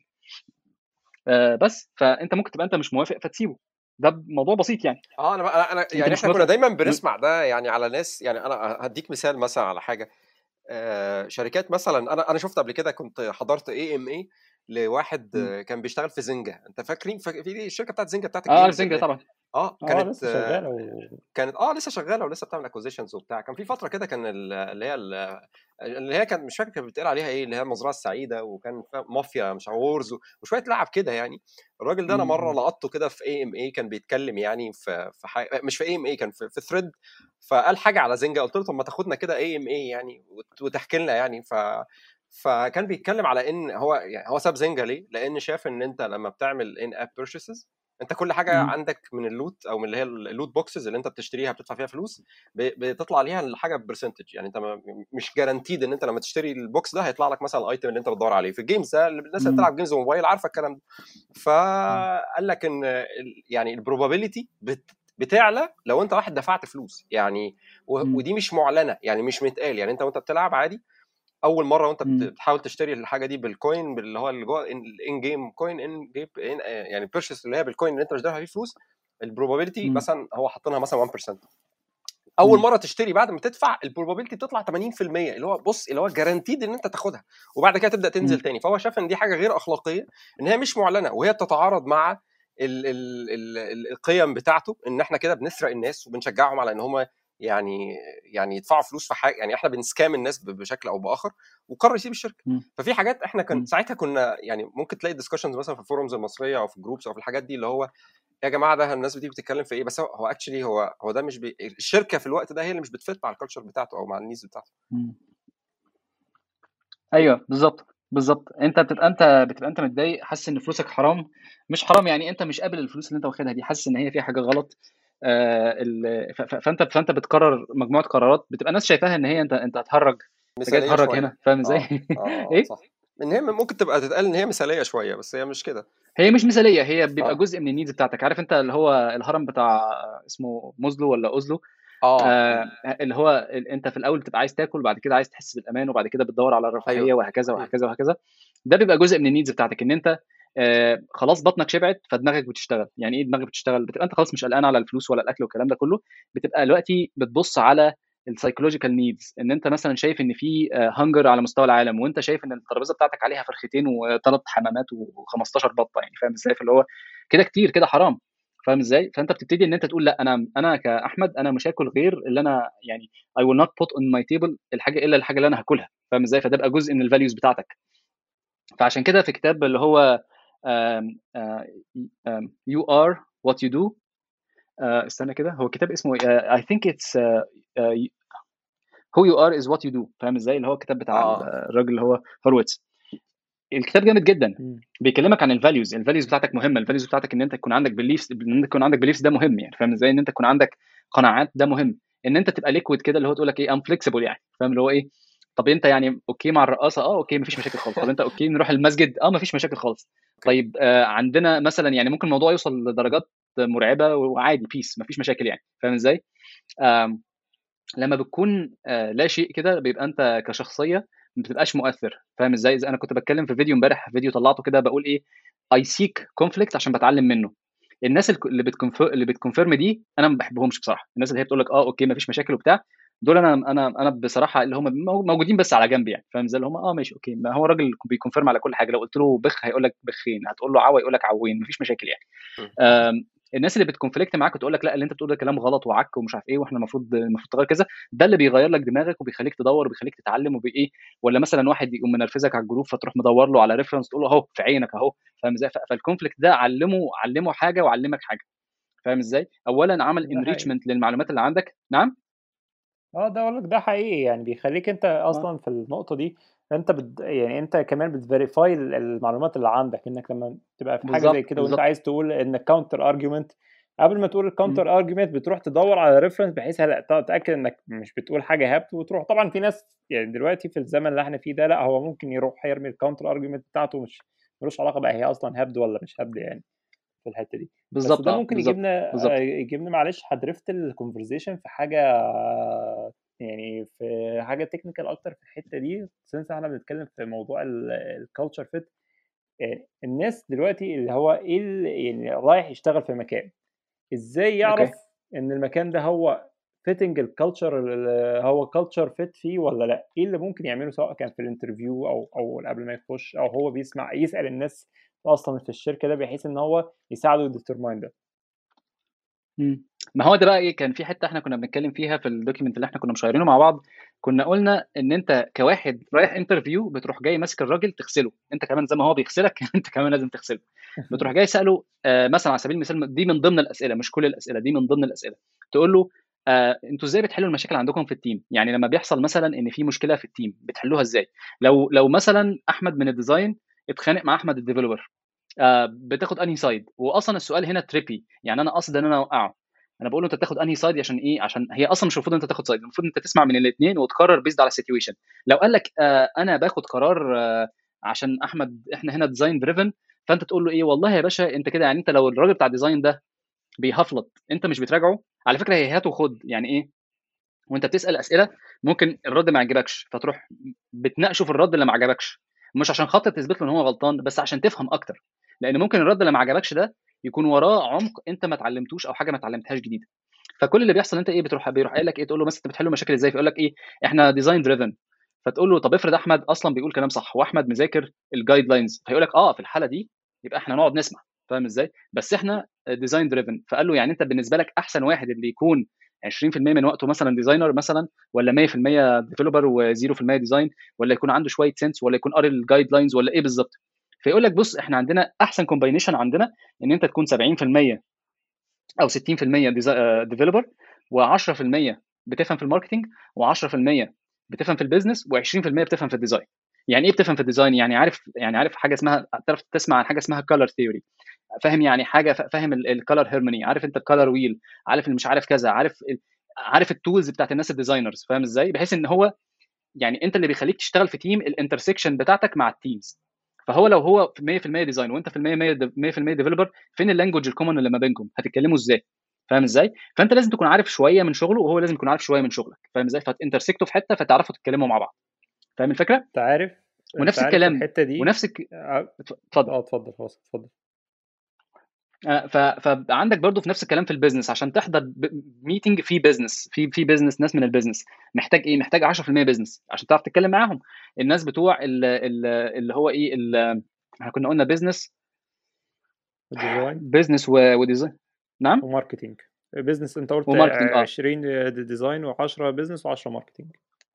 S3: آه، بس فانت ممكن تبقى انت مش موافق فتسيبه ده موضوع بسيط يعني
S2: اه انا انا أنا-
S3: انت
S2: يعني
S3: مش
S2: احنا كنا
S3: موافق
S2: دايما
S3: م-
S2: بنسمع ده يعني على ناس يعني انا هديك مثال مثلا على حاجه آه، شركات مثلا انا انا شفت قبل كده كنت حضرت اي ام اي لواحد
S3: م.
S2: آه، كان بيشتغل في زنجة انت فاكرين فاك- في دي الشركه بتاعت زنجة بتاعت
S3: اه عارف
S2: الجيمز
S3: زنجة
S2: اللي
S3: طبعا
S2: اه
S1: اه
S2: كانت
S1: لسه
S2: آه،
S1: شغاله و...
S2: كانت اه لسه شغاله ولسه بتعمل اكوزيشنز وبتاع كان في فتره كده كان ال- اللي هي ال- اللي هي كانت مش فاكر كانت بتقال عليها ايه اللي هي المزرعه السعيده وكان فيها مافيا مش عارف وورز وشويه لعب كده يعني الراجل ده انا مره
S3: م-
S2: لقطته كده في اي ام اي كان بيتكلم يعني في في حاجه مش في اي ام اي كان في, في ثريد فقال حاجه على زنجة قلت له طب ما تاخدنا كده اي ام اي يعني وت- وتحكي لنا يعني ف فكان بيتكلم على ان هو يعني هو ساب زنجة ليه؟ لان شاف ان انت لما بتعمل ان اب بيرشيسز انت كل حاجه
S3: م-
S2: عندك من اللوت او من اللي هي اللوت بوكسز اللي انت بتشتريها بتدفع فيها فلوس ب- بتطلع ليها الحاجه ببرسنتج يعني انت ما- مش جارانتيد ان انت لما تشتري البوكس ده هيطلع لك مثلا الايتم اللي انت بتدور عليه في الجيمز ده الناس اللي
S3: م-
S2: بتلعب جيمز موبايل عارفه الكلام ده
S3: م-
S2: فقال لك ان ال- يعني البروبابيلتي بتعلى لو انت واحد دفعت فلوس يعني و-
S3: م-
S2: ودي مش معلنه يعني مش متقال يعني انت وانت بتلعب عادي اول مره وانت بت-
S3: م-
S2: بتحاول تشتري الحاجه دي بالكوين اللي هو اللي جوه الان جيم كوين ان جيم يعني بيرشيس اللي هي بالكوين اللي انت مش دافع فيه فلوس البروبابيلتي
S3: م-
S2: مثلا هو حاطينها مثلا 1% اول
S3: م-
S2: مره تشتري بعد ما تدفع البروبابيلتي بتطلع 80% اللي هو بص اللي هو جارانتيد ان انت تاخدها وبعد كده تبدا تنزل
S3: م-
S2: تاني فهو شاف ان دي حاجه غير اخلاقيه ان هي مش معلنه وهي بتتعارض مع ال ال ال ال القيم بتاعته ان احنا كده بنسرق الناس وبنشجعهم على ان هم يعني يعني يدفعوا فلوس في حاجه يعني احنا بنسكام الناس ب- بشكل او باخر وقرر يسيب الشركه
S3: مم.
S2: ففي حاجات احنا كان
S3: مم.
S2: ساعتها كنا يعني ممكن تلاقي ديسكشنز مثلا في الفورums المصريه او في الجروبس او في الحاجات دي اللي هو يا جماعه ده الناس بتيجي بتتكلم في ايه بس هو هو اكشلي هو هو ده مش بي... الشركه في الوقت ده هي اللي مش بتفت مع الكالتشر بتاعته او مع النيز بتاعته
S3: مم. ايوه بالظبط بالظبط انت بتبقى انت بتبقى انت متضايق حاسس ان فلوسك حرام مش حرام يعني انت مش قابل الفلوس اللي انت واخدها دي حاسس ان هي فيها حاجه غلط آه ال- ف- ف- فانت فانت بتقرر مجموعه قرارات بتبقى الناس شايفاها ان هي انت انت هتهرج انت جاي
S2: مثاليه
S3: تهرج
S2: شويه
S3: هنا فاهم ازاي؟
S2: اه اه
S3: ايه؟
S2: صح ان هي ممكن تبقى تتقال ان هي مثاليه شويه بس هي مش كده
S3: هي مش مثاليه هي بيبقى
S2: اه
S3: جزء من النيدز بتاعتك عارف انت اللي هو الهرم بتاع اسمه موزلو ولا اوزلو
S2: اه
S3: آه اللي هو ال- انت في الاول بتبقى عايز تاكل بعد كده عايز تحس بالامان وبعد كده بتدور على الرفاهيه
S2: ايوه
S3: وهكذا
S2: ايوه
S3: وهكذا وهكذا ده بيبقى جزء من النيدز بتاعتك ان انت آه خلاص بطنك شبعت فدماغك بتشتغل يعني ايه دماغك بتشتغل بتبقى انت خلاص مش قلقان على الفلوس ولا الاكل والكلام ده كله بتبقى دلوقتي بتبص على السايكولوجيكال نيدز ان انت مثلا شايف ان في هانجر على مستوى العالم وانت شايف ان الترابيزه بتاعتك عليها فرختين وثلاث حمامات و15 بطه يعني فاهم ازاي فاللي هو كده كتير كده حرام فاهم ازاي فانت بتبتدي ان انت تقول لا انا انا كاحمد انا مش هاكل غير اللي انا يعني I will not put on my table الحاجه الا الحاجه اللي انا هاكلها فاهم ازاي فده بقى جزء من الفاليوز بتاعتك فعشان كده في كتاب اللي هو um, uh, um, you are what you do uh, استنى كده هو كتاب اسمه uh, I think it's uh, uh, who you are is what you do فاهم ازاي اللي هو الكتاب بتاع
S2: اه
S3: الراجل اللي هو هورويتس الكتاب جامد جدا
S1: مم.
S3: بيكلمك عن الفاليوز الفاليوز بتاعتك مهمه الفاليوز بتاعتك ان انت يكون عندك بيليفز ان انت يكون عندك بيليفز ده مهم يعني فاهم ازاي ان انت يكون عندك قناعات ده مهم ان انت تبقى ليكويد كده اللي هو تقول لك ايه ام فليكسيبل يعني فاهم اللي هو ايه طب انت يعني اوكي مع الرقاصه اه اوكي مفيش مشاكل خالص طب انت اوكي نروح المسجد اه مفيش مشاكل خالص
S2: اوكي
S3: طيب آه عندنا مثلا يعني ممكن الموضوع يوصل لدرجات مرعبه وعادي بيس مفيش مشاكل يعني فاهم ازاي آم، لما بتكون آه، لا شيء كده بيبقى انت كشخصيه ما بتبقاش مؤثر فاهم ازاي زي انا كنت بتكلم في فيديو امبارح فيديو طلعته كده بقول ايه اي سيك كونفليكت عشان بتعلم منه الناس الك- اللي بتكونفير اللي بتكونفيرم دي انا ما بحبهمش بصراحه الناس اللي هي بتقول لك اه اوكي ما فيش مشاكل وبتاع دول انا انا انا بصراحه اللي هم مو- موجودين بس على جنب يعني فاهم ازاي اللي هم اه ماشي اوكي ما هو الراجل بيكونفيرم على كل حاجه لو قلت له بخ هيقول لك بخين هتقول له عوا يقول لك عوين مفيش مشاكل يعني
S2: م.
S3: آم، الناس اللي بتكونفليكت معاك وتقول لك لا اللي انت بتقوله ده كلام غلط وعك ومش عارف ايه واحنا المفروض المفروض تغير كذا ده اللي بيغير لك دماغك وبيخليك تدور وبيخليك تتعلم وبايه ولا مثلا واحد يقوم منرفزك على الجروب فتروح مدور له على ريفرنس تقول له اهو في عينك اهو فاهم ازاي ف- فالكونفليكت ده علمه علمه حاجه وعلمك حاجه فاهم ازاي اولا عمل
S1: ده حقيقي
S3: انريتشمنت للمعلومات اللي عندك نعم
S1: اه ده اقول لك ده حقيقي يعني بيخليك انت
S3: اه
S1: اصلا في النقطه دي انت بت يعني انت كمان بتفيريفاي المعلومات اللي عندك انك لما تبقى في حاجه زي
S3: بالظبط
S1: كده وانت
S3: بالظبط
S1: عايز تقول ان كاونتر ارجيومنت قبل ما تقول
S3: مم.
S1: الكاونتر ارجيومنت بتروح تدور على ريفرنس بحيث هلا تتاكد انك مش بتقول حاجه هبت وتروح طبعا في ناس يعني دلوقتي في الزمن اللي احنا فيه ده لا هو ممكن يروح يرمي الكاونتر ارجيومنت بتاعته مش ملوش علاقه بقى هي اصلا هبد ولا مش هبد يعني في الحته دي بس
S3: بالظبط
S1: ده
S3: اه
S1: ممكن
S3: بالظبط
S1: يجيبنا
S3: بالظبط
S1: آه، يجيبنا معلش هدرفت الكونفرزيشن في حاجه يعني في حاجه تكنيكال اكتر في الحته دي سنس احنا بنتكلم في موضوع الكالتشر فيت الناس دلوقتي اللي هو ايه اللي يعني رايح يشتغل في مكان ازاي يعرف
S3: اوكي
S1: ان المكان ده هو فيتنج الكالتشر اللي هو كالتشر فيت فيه ولا لا ايه اللي ممكن يعمله سواء كان في الانترفيو او او قبل ما يخش او هو بيسمع يسال الناس اصلا في الشركه ده بحيث ان هو يساعده يديترماين ده
S3: مم. ما هو ده بقى ايه كان في حته احنا كنا بنتكلم فيها في الدوكيمنت اللي احنا كنا مشيرينه مع بعض كنا قلنا ان انت كواحد رايح انترفيو بتروح جاي ماسك الراجل تغسله انت كمان زي ما هو بيغسلك انت كمان لازم تغسله بتروح جاي ساله آه مثلا على سبيل المثال دي من ضمن الاسئله مش كل الاسئله دي من ضمن الاسئله تقول له آه انتوا ازاي بتحلوا المشاكل عندكم في التيم يعني لما بيحصل مثلا ان في مشكله في التيم بتحلوها ازاي لو لو مثلا احمد من الديزاين اتخانق مع احمد الديفلوبر آه بتاخد انهي سايد واصلا السؤال هنا تريبي يعني انا قصد ان انا اوقعه انا بقول له انت تاخد انهي سايد عشان ايه عشان هي اصلا مش المفروض انت تاخد سايد المفروض انت تسمع من الاثنين وتقرر بيزد على السيتويشن لو قال لك آه انا باخد قرار آه عشان احمد احنا هنا ديزاين دريفن فانت تقول له ايه والله يا باشا انت كده يعني انت لو الراجل بتاع الديزاين ده بيهفلط انت مش بتراجعه على فكره هي هات وخد يعني ايه وانت بتسال اسئله ممكن الرد ما يعجبكش فتروح بتناقشه في الرد اللي ما عجبكش مش عشان خاطر تثبت له ان هو غلطان بس عشان تفهم اكتر لان ممكن الرد اللي ما عجبكش ده يكون وراه عمق انت ما اتعلمتوش او حاجه ما اتعلمتهاش جديده فكل اللي بيحصل انت ايه بتروح بيروح قايل لك ايه تقول له مثلا انت بتحلوا مشاكل ازاي فيقول لك ايه احنا ديزاين دريفن فتقول له طب افرض احمد اصلا بيقول كلام صح واحمد مذاكر الجايد لاينز فيقول لك اه في الحاله دي يبقى احنا نقعد نسمع فاهم ازاي بس احنا ديزاين دريفن فقال له يعني انت بالنسبه لك احسن واحد اللي يكون 20% من وقته مثلا ديزاينر مثلا ولا 100% ديفلوبر و0% ديزاين ولا يكون عنده شويه سنس ولا يكون قاري الجايد لاينز ولا ايه بالظبط فيقول لك بص احنا عندنا احسن كومباينيشن عندنا ان انت تكون 70% او 60% ديفلوبر و10% بتفهم في الماركتنج و10% بتفهم في البيزنس و20% بتفهم في الديزاين يعني ايه بتفهم في الديزاين يعني عارف يعني عارف حاجه اسمها تعرف تسمع عن حاجه اسمها كلر ثيوري فاهم يعني حاجه فاهم الكلر هيرموني عارف انت الكلر ويل عارف اللي مش عارف كذا عارف عارف التولز بتاعت الناس الديزاينرز فاهم ازاي بحيث ان هو يعني انت اللي بيخليك تشتغل في تيم الانترسكشن بتاعتك مع التيمز فهو لو هو في 100% ديزاين وانت في 100% ديفلوبر فين اللانجوج الكومن اللي ما بينكم هتتكلموا ازاي فاهم ازاي فانت لازم تكون عارف شويه من شغله وهو لازم يكون عارف شويه من شغلك فاهم ازاي فتنترسكتوا في حته فتعرفوا تتكلموا مع بعض فاهم الفكره
S1: انت عارف
S3: ونفس
S1: انت عارف
S3: الكلام
S1: الحته دي
S3: ونفس الك... اتفضل
S1: اه اتفضل خلاص اتفضل
S3: ف... فعندك برضو في نفس الكلام في البيزنس عشان تحضر ب... ميتنج في بيزنس في في بيزنس ناس من البيزنس محتاج ايه محتاج 10% بيزنس عشان تعرف تتكلم معاهم الناس بتوع ال... ال... اللي هو ايه ال... احنا كنا قلنا بيزنس
S1: وديزاين
S3: بيزنس و... وديزاين نعم
S1: وماركتينج بيزنس انت قلت
S3: وماركتينج اه
S1: 20 ديزاين و10 بيزنس و10 ماركتينج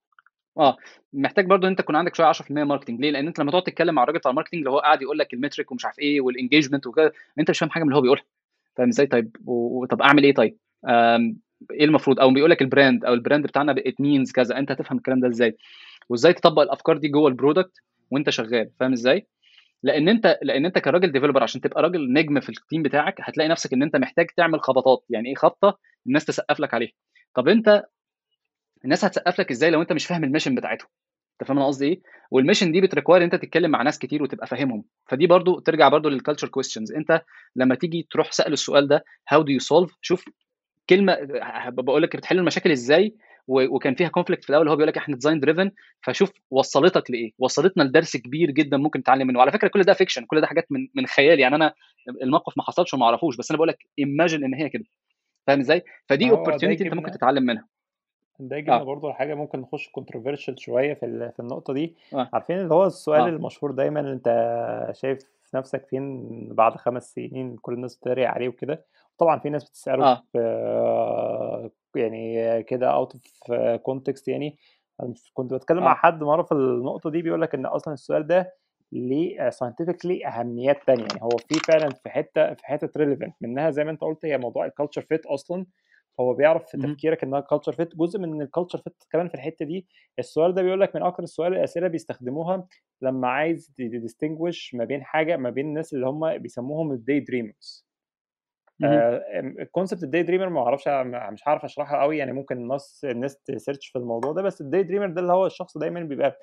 S3: اه محتاج برضو انت تكون عندك شويه 10% ماركتنج ليه؟ لان انت لما تقعد تتكلم مع الراجل بتاع الماركتنج اللي هو قاعد يقول لك المترك ومش عارف ايه والانجيجمنت وكده انت مش فاهم حاجه من اللي هو بيقولها فاهم ازاي طيب و... طب اعمل ايه طيب؟ آم... ايه المفروض او بيقول لك البراند او البراند بتاعنا ات مينز كذا انت هتفهم الكلام ده ازاي؟ وازاي تطبق الافكار دي جوه البرودكت وانت شغال فاهم ازاي؟ لان انت لان انت كراجل ديفلوبر عشان تبقى راجل نجم في التيم بتاعك هتلاقي نفسك ان انت محتاج تعمل خبطات يعني ايه خبطه الناس تسقف لك عليها طب انت الناس هتسقف لك ازاي لو انت مش فاهم الميشن بتاعتهم انت فاهم انا قصدي ايه والميشن دي بتريكواير انت تتكلم مع ناس كتير وتبقى فاهمهم فدي برضو ترجع برضو للكالتشر كويستشنز انت لما تيجي تروح سال السؤال ده هاو دو يو سولف شوف كلمه بقول لك بتحل المشاكل ازاي وكان فيها كونفليكت في الاول هو بيقول لك احنا ديزاين دريفن فشوف وصلتك لايه وصلتنا لدرس كبير جدا ممكن نتعلم منه وعلى فكره كل ده فيكشن كل ده حاجات من من خيال يعني انا الموقف ما حصلش وما اعرفوش بس انا بقول لك ايماجن ان هي كده فاهم ازاي فدي اوبورتيونيتي انت ممكن تتعلم منها
S1: ده يجيبنا آه. برضه حاجه ممكن نخش كونتروفيرشال شويه في في النقطه دي
S3: آه.
S1: عارفين اللي هو السؤال
S3: آه.
S1: المشهور دايما انت شايف نفسك فين بعد خمس سنين كل الناس بتتريق عليه وكده طبعا في ناس بتساله
S3: آه.
S1: في يعني كده اوت اوف كونتكست يعني كنت بتكلم
S3: آه.
S1: مع حد مره في النقطه دي بيقول لك ان اصلا السؤال ده ليه ساينتفكلي اهميات تانية يعني هو في فعلا في حته في حته ريليفنت منها زي ما انت قلت هي موضوع الكالتشر فيت اصلا هو بيعرف في
S3: مهم.
S1: تفكيرك انها كالتشر فيت جزء من الكالتشر فيت كمان في الحته دي السؤال ده بيقول لك من اكتر السؤال الاسئله بيستخدموها لما عايز تديستنجوش ما بين حاجه ما بين الناس اللي هم بيسموهم الداي دريمرز
S3: مهم.
S1: الكونسبت الداي دريمر ما اعرفش مش عارف اشرحها قوي يعني ممكن الناس الناس تسيرش في الموضوع ده بس الداي دريمر ده اللي هو الشخص دايما بيبقى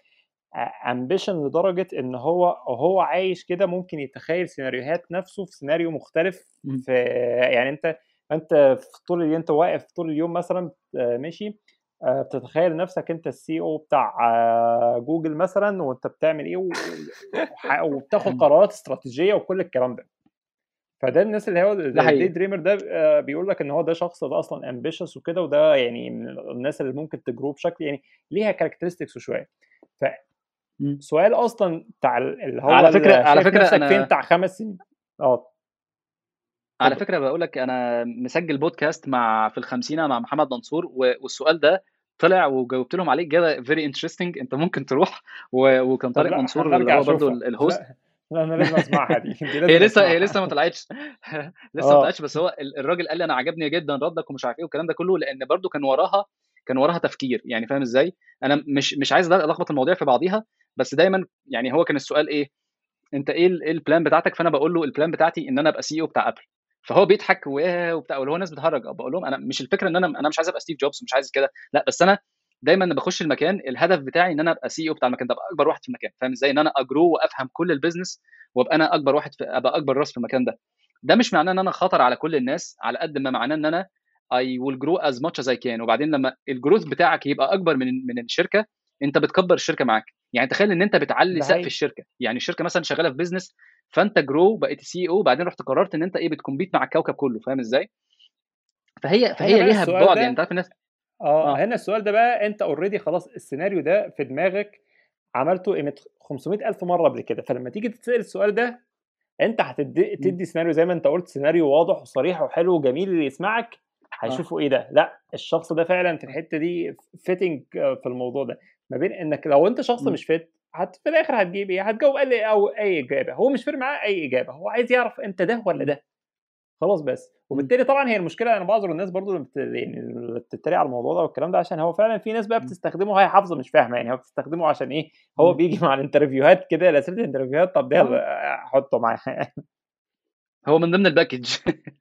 S1: امبيشن لدرجه ان هو هو عايش كده ممكن يتخيل سيناريوهات نفسه في سيناريو مختلف
S3: مم.
S1: في يعني انت انت في طول اليوم انت واقف طول اليوم مثلا آه، ماشي آه، بتتخيل نفسك انت السي او بتاع آه، جوجل مثلا وانت بتعمل ايه و- وح- وبتاخد
S3: مم.
S1: قرارات استراتيجيه وكل الكلام ده فده الناس اللي هو
S3: ده
S1: الدي
S3: حقيقي
S1: دريمر ده آه، بيقول لك ان هو ده شخص ده اصلا امبيشس وكده وده يعني من الناس اللي ممكن تجرو بشكل يعني ليها كاركترستكس شويه
S3: مم.
S1: فسؤال اصلا بتاع اللي هو
S3: على فكره على
S1: شايف
S3: فكره
S1: نفسك فين
S3: انا
S1: بتاع خمس سنين اه
S3: على
S1: اتفضل
S3: فكره بقول لك انا مسجل بودكاست مع في الخمسينه مع محمد منصور و- والسؤال ده طلع وجاوبت لهم عليه اجابه فيري انترستنج انت ممكن تروح و- وكان
S1: طب
S3: طارق
S1: لا
S3: منصور اللي
S1: هنرجع
S3: هو برضو
S1: اشوفها
S3: الهوست
S1: لا لا انا لازم اسمعها دي دي
S3: هي
S1: لازم
S3: لسه هي
S1: اسمعها
S3: لسه ما طلعتش لسه ما
S1: اه
S3: طلعتش بس هو ال- الراجل قال لي انا عجبني جدا ردك ومش عارف ايه والكلام ده كله لان برضو كان وراها كان وراها تفكير يعني فاهم ازاي انا مش مش عايز الخبط المواضيع في بعضيها بس دايما يعني هو كان السؤال ايه انت ايه ال- ايه البلان بتاعتك فانا بقول له البلان بتاعتي ان انا ابقى سي او بتاع ابل فهو بيضحك وإيه وبتاع واللي هو الناس بتهرج بقول لهم انا مش الفكره ان انا انا مش عايز ابقى ستيف جوبز مش عايز كده لا بس انا دايما لما بخش المكان الهدف بتاعي ان انا ابقى سي او بتاع المكان ده ابقى اكبر واحد في المكان فاهم ازاي ان انا اجرو وافهم كل البيزنس وابقى انا اكبر واحد في ابقى اكبر راس في المكان ده ده مش معناه ان انا خطر على كل الناس على قد ما معناه ان انا I will grow as much as I can وبعدين لما الجروث بتاعك يبقى اكبر من من الشركه انت بتكبر الشركه معاك يعني تخيل ان انت بتعلي
S1: ده
S3: سقف
S1: حقيقي
S3: الشركه يعني الشركه مثلا شغاله في بيزنس فانت جرو بقيت سي او بعدين رحت قررت ان انت ايه بتكمبيت مع الكوكب كله فاهم ازاي فهي
S1: هنا
S3: فهي
S1: بقى
S3: ليها
S1: السؤال
S3: بعد يعني
S1: ده
S3: انت عارف الناس
S1: اه
S3: اه
S1: هنا السؤال ده بقى انت اوريدي خلاص السيناريو ده في دماغك عملته قيمه 500 الف مره قبل كده فلما تيجي تتسال السؤال ده انت هتدي
S3: م.
S1: تدي سيناريو زي ما انت قلت سيناريو واضح وصريح وحلو وجميل اللي يسمعك هيشوفوا ايه ده لا الشخص ده فعلا في الحته دي فيتنج في الموضوع ده ما بين انك لو انت شخص
S3: م.
S1: مش فيت هت في الاخر هتجيب ايه هتجاوب اي او اي اجابه هو مش فارق معاه اي اجابه هو عايز يعرف انت ده ولا ده خلاص بس وبالتالي طبعا هي المشكله انا بعذر الناس برضو اللي بت... يعني اللي بتتريق على الموضوع ده والكلام ده عشان هو فعلا في ناس بقى
S3: م.
S1: بتستخدمه وهي حافظه مش فاهمه يعني هو بتستخدمه عشان ايه هو
S3: م.
S1: بيجي مع الانترفيوهات كده اسئله الانترفيوهات طب
S3: اه
S1: يلا حطه معايا
S3: هو من ضمن الباكج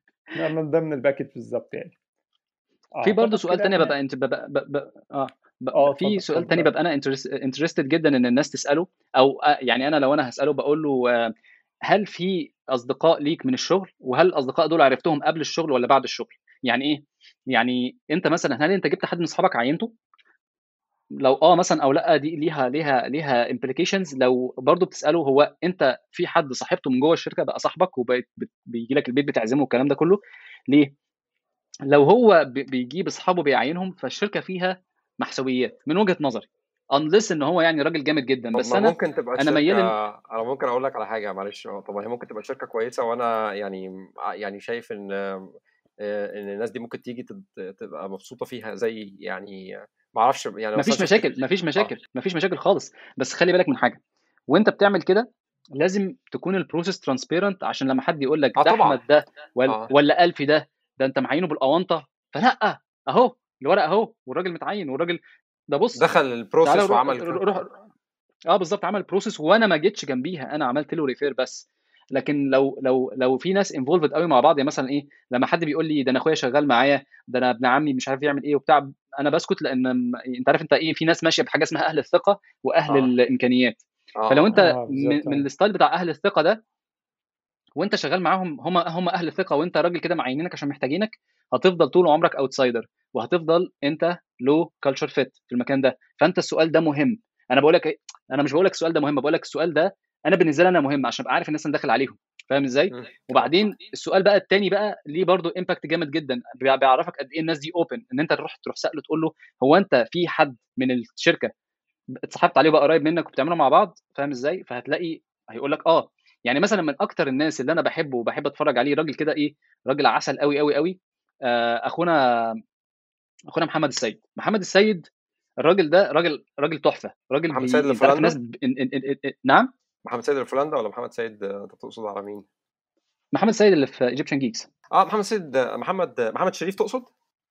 S1: من ضمن الباكج بالظبط يعني
S3: في برضه
S1: اعتقد
S3: سؤال
S1: كده
S3: تاني
S1: احنا
S3: ببقى انت ببقى ببقى اه ب-
S1: اه
S3: في
S1: اتفضل
S3: سؤال
S1: اتفضل
S3: تاني
S1: بقى
S3: ببقى انا انترستد جدا ان الناس تساله او آه، يعني انا لو انا هساله بقول له آه، هل في اصدقاء ليك من الشغل وهل الاصدقاء دول عرفتهم قبل الشغل ولا بعد الشغل يعني ايه يعني انت مثلا هل انت جبت حد من اصحابك عينته لو اه مثلا او لا دي ليها ليها ليها امبليكيشنز لو برضو بتساله هو انت في حد صاحبته من جوه الشركه بقى صاحبك وبيجي لك البيت بتعزمه والكلام ده كله ليه لو هو بي- بيجيب اصحابه بيعينهم فالشركه فيها محسوبيات من وجهه نظري انلس ان هو يعني راجل جامد جدا
S2: طب
S3: بس
S2: ما
S3: انا
S2: ممكن تبقى
S3: انا ميال
S2: الشركة
S3: ان
S2: انا ممكن اقول لك على حاجة معلش اه طب ما هي ممكن تبقى شركة كويسة وانا يعني يعني شايف ان آه، ان الناس دي ممكن تيجي تت- تبقى مبسوطة فيها زي يعني ما اعرفش يعني مثلا
S3: مفيش
S2: شفت
S3: مشاكل مفيش
S2: اه
S3: مشاكل مفيش مشاكل خالص بس خلي بالك من حاجه وانت بتعمل كده لازم تكون البروسيس ترانسبيرنت عشان لما حد يقول لك
S2: اه
S3: ده
S2: طبعا
S3: احمد ده ولا
S2: اه
S3: ولا الفي ده ده انت معينه بالاونطه فلا اهو الورق اهو والراجل متعين والراجل ده بص
S2: دخل
S3: تعالى
S2: البروسيس
S3: روح
S2: وعمل كده
S3: روح اه بالظبط عمل بروسيس وانا ما جيتش جنبيها انا عملت له ريفير بس لكن لو لو لو في ناس انفولفد قوي مع بعض يعني مثلا ايه لما حد بيقول لي ده انا اخويا شغال معايا ده انا ابن عمي مش عارف يعمل ايه وبتاع انا بسكت لان م- انت عارف انت ايه في ناس ماشيه بحاجه اسمها اهل الثقه واهل
S2: اه
S3: الامكانيات
S2: اه
S3: فلو انت
S1: اه
S3: من,
S1: بالظبط
S3: من
S1: اه
S3: الستايل بتاع اهل الثقه ده وانت شغال معاهم هم هم اهل الثقه وانت راجل كده معينينك عشان محتاجينك هتفضل طول عمرك اوتسايدر وهتفضل انت لو كلتشر فيت في المكان ده فانت السؤال ده مهم انا بقول لك إيه؟ انا مش بقول لك السؤال ده مهم بقول لك السؤال ده انا بالنسبه لي انا مهم عشان ابقى عارف الناس اللي داخل عليهم فاهم ازاي
S2: مم. اه
S3: وبعدين السؤال بقى التاني بقى ليه برضو امباكت جامد جدا بيع- بيعرفك قد ايه الناس دي اوبن ان انت تروح تروح ساله تقول له هو انت في حد من الشركه اتصاحبت عليه بقى قريب منك وبتعملوا مع بعض فاهم ازاي فهتلاقي هيقول لك اه يعني مثلا من اكتر الناس اللي انا بحبه وبحب اتفرج عليه راجل كده ايه راجل عسل قوي قوي قوي آه، اخونا اخونا محمد السيد محمد السيد الراجل ده راجل راجل تحفه راجل
S2: محمد سيد
S3: بي...
S2: اللي
S3: انت
S2: في
S3: عارف الناس
S2: هولندا
S3: ب... إن... إن... إن... إن... نعم
S2: محمد سيد اللي في هولندا ولا محمد سيد آه، انت تقصد على مين؟
S3: محمد السيد اللي في ايجيبشن جيكس
S2: اه محمد سيد آه، محمد آه، محمد شريف تقصد؟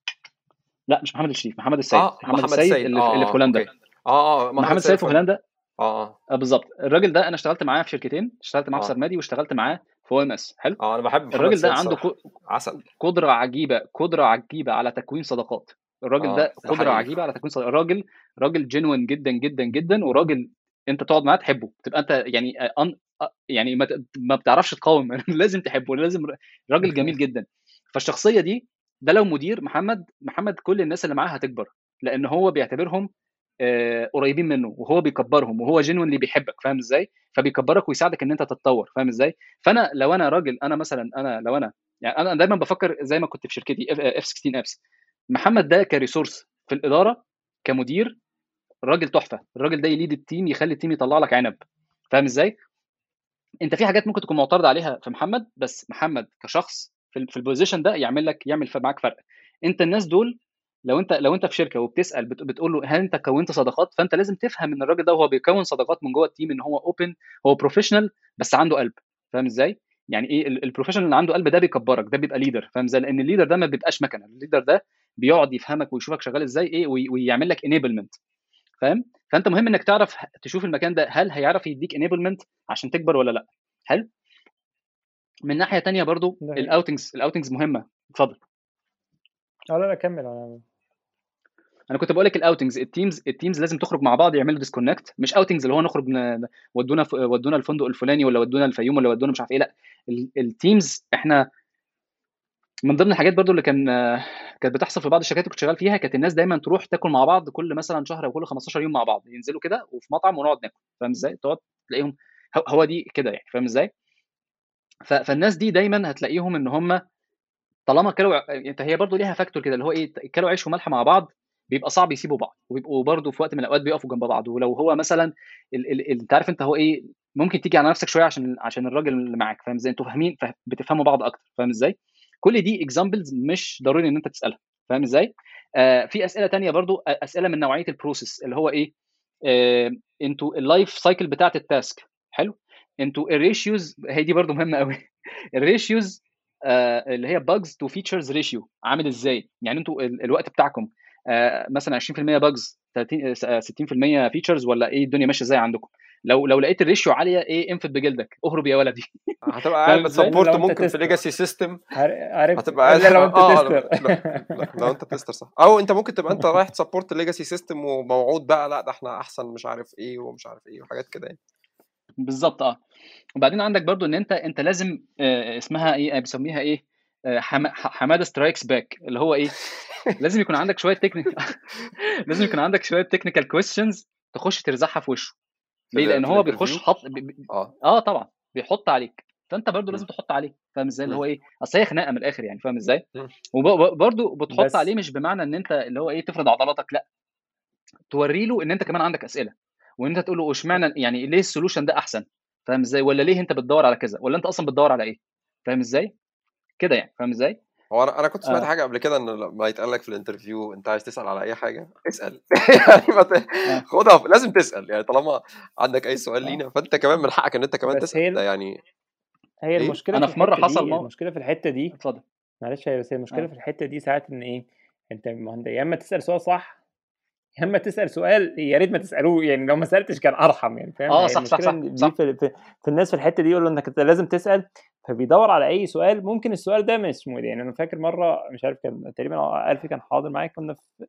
S3: لا مش محمد الشريف محمد السيد
S2: اه
S3: محمد
S2: محمد
S3: السيد
S2: السيد
S3: اللي في, اللي في
S2: اه
S3: هولندا
S2: اوكي اه اه محمد
S3: محمد
S2: السيد
S3: السيد في
S2: في هولندا
S3: هولندا
S2: اه اه
S3: آه بالظبط الراجل ده انا اشتغلت معاه في شركتين اشتغلت معاه في
S2: اه
S3: سرمادي واشتغلت معاه في او ام اس حلو
S2: اه انا بحب محمد
S3: الراجل
S2: السيد
S3: ده عنده
S2: الصراحة
S3: ق-
S2: عسل
S3: قدره عجيبه قدره عجيبه على تكوين صداقات الراجل
S2: اه
S3: ده
S2: ده
S3: قدره
S2: حقيقي
S3: عجيبه على تكوين صداقات راجل راجل جينوين جدا جدا جدا وراجل انت تقعد معاه تحبه تبقى انت يعني آه، أن... آه، يعني ما, ت- ما بتعرفش تقاوم لازم تحبه لازم راجل جميل جدا فالشخصيه دي ده لو مدير محمد محمد كل الناس اللي معاه هتكبر لان هو بيعتبرهم آه، قريبين منه وهو بيكبرهم وهو جينوين اللي بيحبك فاهم ازاي فبيكبرك ويساعدك ان انت تتطور فاهم ازاي فانا لو انا راجل انا مثلا انا لو انا يعني انا دايما بفكر زي ما كنت في شركتي اف 16 ابس محمد ده كريسورس في الاداره كمدير راجل تحفه الراجل ده يليد التيم يخلي التيم يطلع لك عنب فاهم ازاي انت في حاجات ممكن تكون معترض عليها في محمد بس محمد كشخص في ال- في البوزيشن ده يعمل لك يعمل ف- معاك فرق انت الناس دول لو انت لو انت في شركه وبتسال بت- بتقول له هل انت كونت صداقات فانت لازم تفهم ان الراجل ده وهو بيكون صداقات من جوه التيم ان هو اوبن هو بروفيشنال بس عنده قلب فاهم ازاي يعني ايه ال- البروفيشنال اللي عنده قلب ده بيكبرك ده بيبقى ليدر فاهم ازاي لان الليدر ده ما بيبقاش مكنه الليدر ده بيقعد يفهمك ويشوفك شغال ازاي ايه وي- ويعمل لك انيبلمنت فاهم فانت مهم انك تعرف تشوف المكان ده هل هيعرف يديك انيبلمنت عشان تكبر ولا لا حلو من ناحيه تانية برضو
S1: ده حقيقي.
S3: الاوتنجز الاوتنجز مهمه اتفضل
S1: اه لا لا كمل انا
S3: انا كنت بقول لك الاوتنجز التيمز التيمز لازم تخرج مع بعض يعملوا ديسكونكت مش اوتنجز اللي هو نخرج ن- ودونا ف- ودونا الفندق الفلاني ولا ودونا الفيوم ولا ودونا مش عارف ايه لا ال- التيمز احنا من ضمن الحاجات برضو اللي كان كانت بتحصل في بعض الشركات اللي كنت شغال فيها كانت الناس دايما تروح تاكل مع بعض كل مثلا شهر او كل 15 يوم مع بعض ينزلوا كده وفي مطعم ونقعد ناكل فاهم ازاي تقعد تلاقيهم هو- هو دي كده يعني فاهم ازاي ف- فالناس دي دايما هتلاقيهم ان هم طالما كلوا انت هي برضو ليها فاكتور كده اللي هو ايه كلوا عيش وملح مع بعض بيبقى صعب يسيبوا بعض وبيبقوا برضو في وقت من الاوقات بيقفوا جنب بعض ولو هو مثلا ال... ال... ال... انت عارف انت هو ايه ممكن تيجي على نفسك شويه عشان عشان الراجل اللي معاك فاهم ازاي انتوا فاهمين فا- بتفهموا بعض اكتر فاهم ازاي كل دي اكزامبلز مش ضروري ان انت تسالها فاهم ازاي آه في اسئله تانية برضو اسئله من نوعيه البروسيس اللي هو ايه آه انتوا اللايف سايكل بتاعت التاسك حلو انتوا الريشيوز هي دي برضو مهمه قوي الريشيوز آه اللي هي باجز تو فيتشرز ريشيو عامل ازاي يعني انتوا الوقت بتاعكم آه مثلا 20% باجز 30 60% فيتشرز ولا ايه الدنيا ماشيه ازاي عندكم لو لو لقيت الريشيو عاليه ايه انفد بجلدك اهرب يا ولدي
S2: هتبقى قاعد بتسبورت ممكن في ليجاسي سيستم
S1: عارف
S2: هتبقى قاعد
S1: لو انت
S2: اه
S1: تستر
S2: لو انت تستر صح او انت ممكن تبقى انت رايح تسبورت ليجاسي سيستم وموعود بقى لا ده احنا احسن مش عارف ايه ومش عارف ايه وحاجات كده يعني
S3: بالظبط اه وبعدين عندك برضو ان انت انت لازم آه اسمها ايه بيسميها ايه آه حم... حماده سترايكس باك اللي هو ايه لازم يكون عندك شويه تكنيك لازم يكون عندك شويه تكنيكال كويستشنز تخش ترزعها في وشه ليه لان هو بيخش حط بي...
S2: اه
S3: اه طبعا بيحط عليك فانت برضو لازم تحط عليه فاهم ازاي اللي هو ايه اصل هي خناقه من الاخر يعني فاهم ازاي وبرضو بتحط
S1: بس-
S3: عليه مش بمعنى ان انت اللي هو ايه تفرض عضلاتك لا توري له ان انت كمان عندك اسئله وان انت تقول له اشمعنى يعني ليه السولوشن ده احسن فاهم ازاي ولا ليه انت بتدور على كذا ولا انت اصلا بتدور على ايه فاهم ازاي كده يعني فاهم ازاي
S2: هو انا انا كنت سمعت
S3: آه.
S2: حاجه قبل كده ان لما يتقال لك في الانترفيو انت عايز تسال على اي حاجه اسال يعني ما ت...
S3: آه.
S2: خدها لازم تسال يعني طالما عندك اي سؤال
S1: آه.
S2: لينا فانت كمان من حقك ان انت كمان
S1: بس
S2: تسال
S1: هي-
S2: ده يعني
S1: هي
S2: إيه؟
S1: المشكله
S3: أنا
S1: في
S3: في مرة
S1: الحتة
S3: حصل
S1: دي
S3: مو-
S1: المشكله في الحته دي
S3: اتفضل
S1: معلش هي بس هي المشكله
S3: آه.
S1: في الحته دي ساعات ان ايه انت ما انت يا اما تسال سؤال صح يا اما تسال سؤال يا ريت ما تسالوه يعني لو ما سالتش كان ارحم يعني فاهم
S3: آه،
S1: هي
S3: صح، صح،
S1: المشكله
S3: صح،
S1: إن دي
S3: صح.
S1: في, في, في الناس في الحته دي يقول له انك انت لازم تسال فبيدور على اي سؤال ممكن السؤال ده مش اسمه إيه، يعني انا فاكر مره مش عارف كان تقريبا الفي كان حاضر معايا كنا في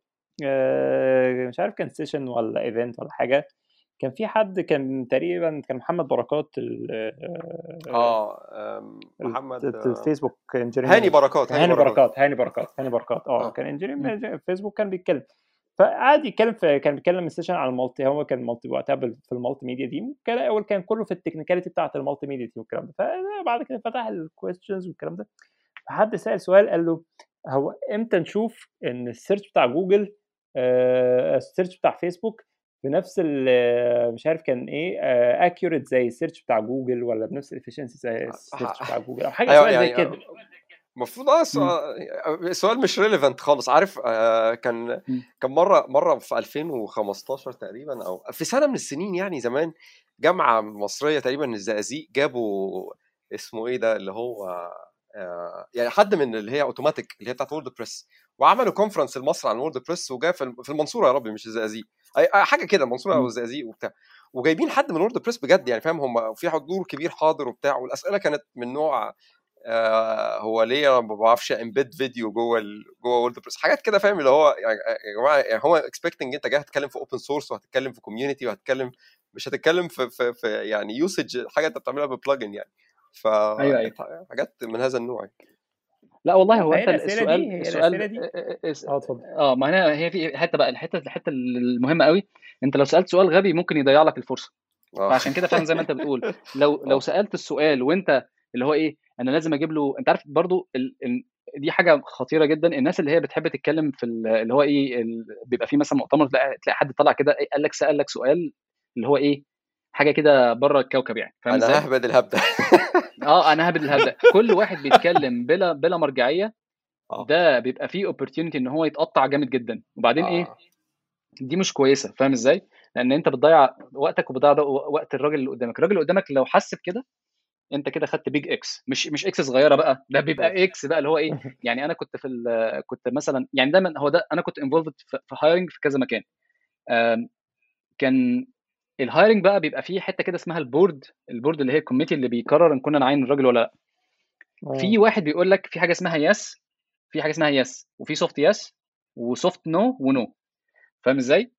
S1: آه، مش عارف كان سيشن ولا ايفنت ولا حاجه كان في حد كان تقريبا كان محمد بركات ال- آه،
S2: اه أم، محمد
S1: الت-
S2: آه،
S1: الفيسبوك انجينير
S2: هاني بركات
S1: هاني بركات هاني بركات هاني بركات اه
S2: آه.
S1: كان
S3: مم.
S1: انجينير فيسبوك كان بيتكلم فقعد يتكلم في كان بيتكلم السيشن على المالتي هو كان مالتي وقتها بال- في المالتي ميديا دي كان اول كان كله في التكنيكاليتي بتاعت المالتي ميديا دي والكلام ده فبعد كده فتح الكويستشنز والكلام ده فحد سال سؤال قال له هو امتى نشوف ان السيرش بتاع جوجل آه، السيرش بتاع فيسبوك بنفس ال- مش عارف كان ايه اكيوريت زي السيرش بتاع جوجل ولا بنفس الافشنسي زي السيرش بتاع جوجل او حاجه
S2: ايوه
S1: سؤال زي
S2: يعني
S1: كده
S2: المفروض اه سؤال, سؤال مش ريليفنت خالص عارف آه كان
S3: مم.
S2: كان مره مره في 2015 تقريبا او في سنه من السنين يعني زمان جامعه مصريه تقريبا الزقازيق جابوا اسمه ايه ده اللي هو آه يعني حد من اللي هي اوتوماتيك اللي هي بتاعت وورد بريس وعملوا كونفرنس لمصر عن وورد بريس وجا في في المنصوره يا ربي مش الزقازيق أي أي حاجه كده المنصوره او
S3: مم.
S2: الزقازيق وبتاع وجايبين حد من وورد بريس بجد يعني فاهم هم في حضور كبير حاضر وبتاع والاسئله كانت من نوع آه هو ليه انا ما بعرفش امبيد فيديو جوه ال... جوه وورد بريس حاجات كده فاهم اللي هو يعني يا جماعه يعني هو اكسبكتنج انت جاي هتتكلم في اوبن سورس وهتتكلم في كوميونتي وهتتكلم مش هتتكلم في في, في يعني يوسج حاجه انت بتعملها ببلجن يعني ف
S3: أيوة، أيوة.
S2: حاجات من هذا النوع يعني.
S3: لا والله هو
S1: فهي
S3: انت
S1: الأسئلة دي-
S3: السؤال
S1: هي
S3: السؤال
S1: الأسئلة دي-
S3: الس-
S1: اه اتفضل
S3: اه ما هنا هي في حته بقى الحته الحته المهمه قوي انت لو سالت سؤال غبي ممكن يضيع لك الفرصه
S2: آه.
S3: فعشان كده فعلا زي ما انت بتقول لو لو
S2: آه.
S3: سالت السؤال وانت اللي هو ايه انا لازم اجيب له انت عارف برضو ال... ال... دي حاجه خطيره جدا الناس اللي هي بتحب تتكلم في ال... اللي هو ايه ال... بيبقى في مثلا مؤتمر تلاقي تلاقي حد طلع كده إيه، قال لك سال لك سؤال اللي هو ايه حاجه كده بره الكوكب يعني فاهم
S2: انا
S3: ازاي؟
S2: ههبد الهبده
S3: اه انا هبد الهبده كل واحد بيتكلم بلا بلا مرجعيه
S2: آه.
S3: ده بيبقى فيه اوبورتيونيتي ان هو يتقطع جامد جدا وبعدين ايه
S2: آه.
S3: دي مش كويسه فاهم ازاي لان انت بتضيع وقتك وبتضيع ده وقت الراجل اللي قدامك الراجل اللي قدامك لو حس بكده انت كده خدت بيج اكس مش مش اكس صغيره بقى ده بيبقى اكس بقى اللي هو ايه يعني انا كنت في ال- كنت مثلا يعني دايما هو ده انا كنت انفولفد في هايرنج في كذا مكان آم، كان الهايرنج بقى بيبقى فيه حته كده اسمها البورد البورد اللي هي الكوميتي اللي بيقرر ان كنا نعين الراجل ولا لا في واحد بيقول لك في حاجه اسمها يس في حاجه اسمها يس وفي سوفت يس وسوفت نو ونو فاهم ازاي؟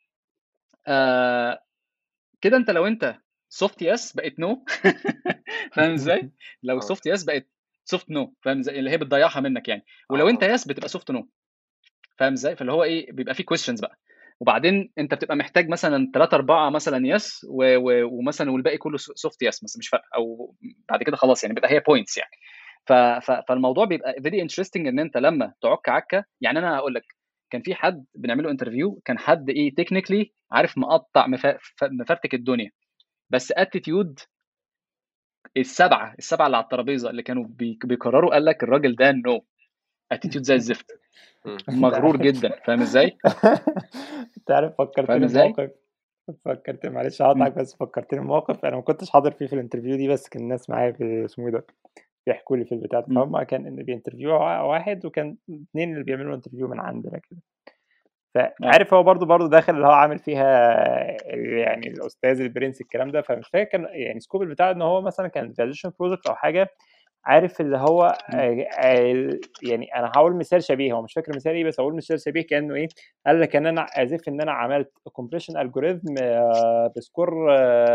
S3: آه كده انت لو انت سوفت يس بقت نو فاهم ازاي؟ لو
S2: آه.
S3: سوفت يس بقت سوفت نو فاهم ازاي؟ اللي هي بتضيعها منك يعني ولو
S2: آه.
S3: انت يس بتبقى سوفت نو فاهم ازاي؟ فاللي هو ايه بيبقى فيه كويستشنز بقى وبعدين انت بتبقى محتاج مثلا ثلاثة أربعة مثلا يس و... و... ومثلا والباقي كله سوفت يس مثلا مش فارقه او بعد كده خلاص يعني بيبقى هي بوينتس يعني ف... ف... فالموضوع بيبقى فيري انترستنج ان انت لما تعك عكه يعني انا هقول لك كان في حد بنعمله انترفيو كان حد ايه تكنيكلي عارف مقطع مف... ف- مفرتك الدنيا بس اتيتيود السبعه السبعه اللي على الترابيزه اللي كانوا بي- بيقرروا قال لك الراجل ده نو اتيتيود زي الزفت
S2: مم.
S3: مغرور جدا فاهم ازاي؟
S1: انت عارف
S3: فاهم
S1: فكرتني
S3: ازاي؟
S1: بموقف فكرت معلش
S3: مم.
S1: هقطعك بس فكرتني بموقف انا ما كنتش حاضر فيه في الانترفيو دي بس كان الناس معايا في اسمه ايه ده بيحكوا لي في البتاع ده
S3: مم.
S1: فهم كان ان بينترفيو واحد وكان اتنين اللي بيعملوا انترفيو من عندنا كده
S3: اه
S1: فعارف هو برضو برضو داخل اللي هو عامل فيها يعني الاستاذ البرنس الكلام ده فمش فاكر كان يعني سكوب بتاع ان هو مثلا كان فاليديشن بروجكت او حاجه عارف اللي هو
S3: مم.
S1: آه، آه، يعني انا هقول مثال شبيه هو مش فاكر مثال ايه بس هقول مثال شبيه كانه ايه قال لك ان انا ازف ان انا عملت كومبريشن الجوريزم بسكور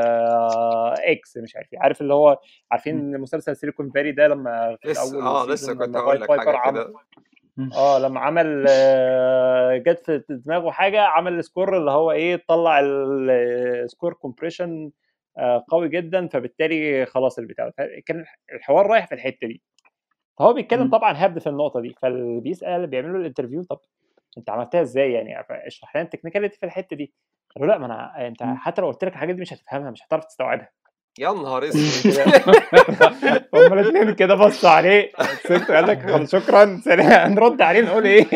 S1: اكس مش عارف إيه. عارف اللي هو عارفين
S3: مم.
S1: ان مسلسل سيليكون فالي ده لما في
S2: لسه
S1: الاول
S2: اه لسه
S1: سيزون
S2: كنت
S1: لما
S2: هقول
S1: باي
S2: لك
S1: بايبر
S2: حاجه
S1: عمل
S2: كده
S3: مم.
S1: اه لما عمل آه، جت في دماغه حاجه عمل السكور اللي هو ايه طلع السكور كومبريشن قوي جدا فبالتالي خلاص البتاع كان الحوار رايح في الحته دي فهو بيتكلم
S3: مم.
S1: طبعا هبد في النقطه دي فاللي بيسال اللي بيعملوا له الانترفيو طب انت عملتها ازاي يعني اشرح لنا التكنيكاليتي في الحته دي قال له لا ما انا انت
S3: مم.
S1: حتى لو قلت لك الحاجات دي مش هتفهمها مش هتعرف تستوعبها
S2: يا نهار
S1: يعني
S2: اسود
S1: كده هما الاثنين كده بصوا عليه سبته قال لك خلاص شكرا سلام نرد عليه نقول ايه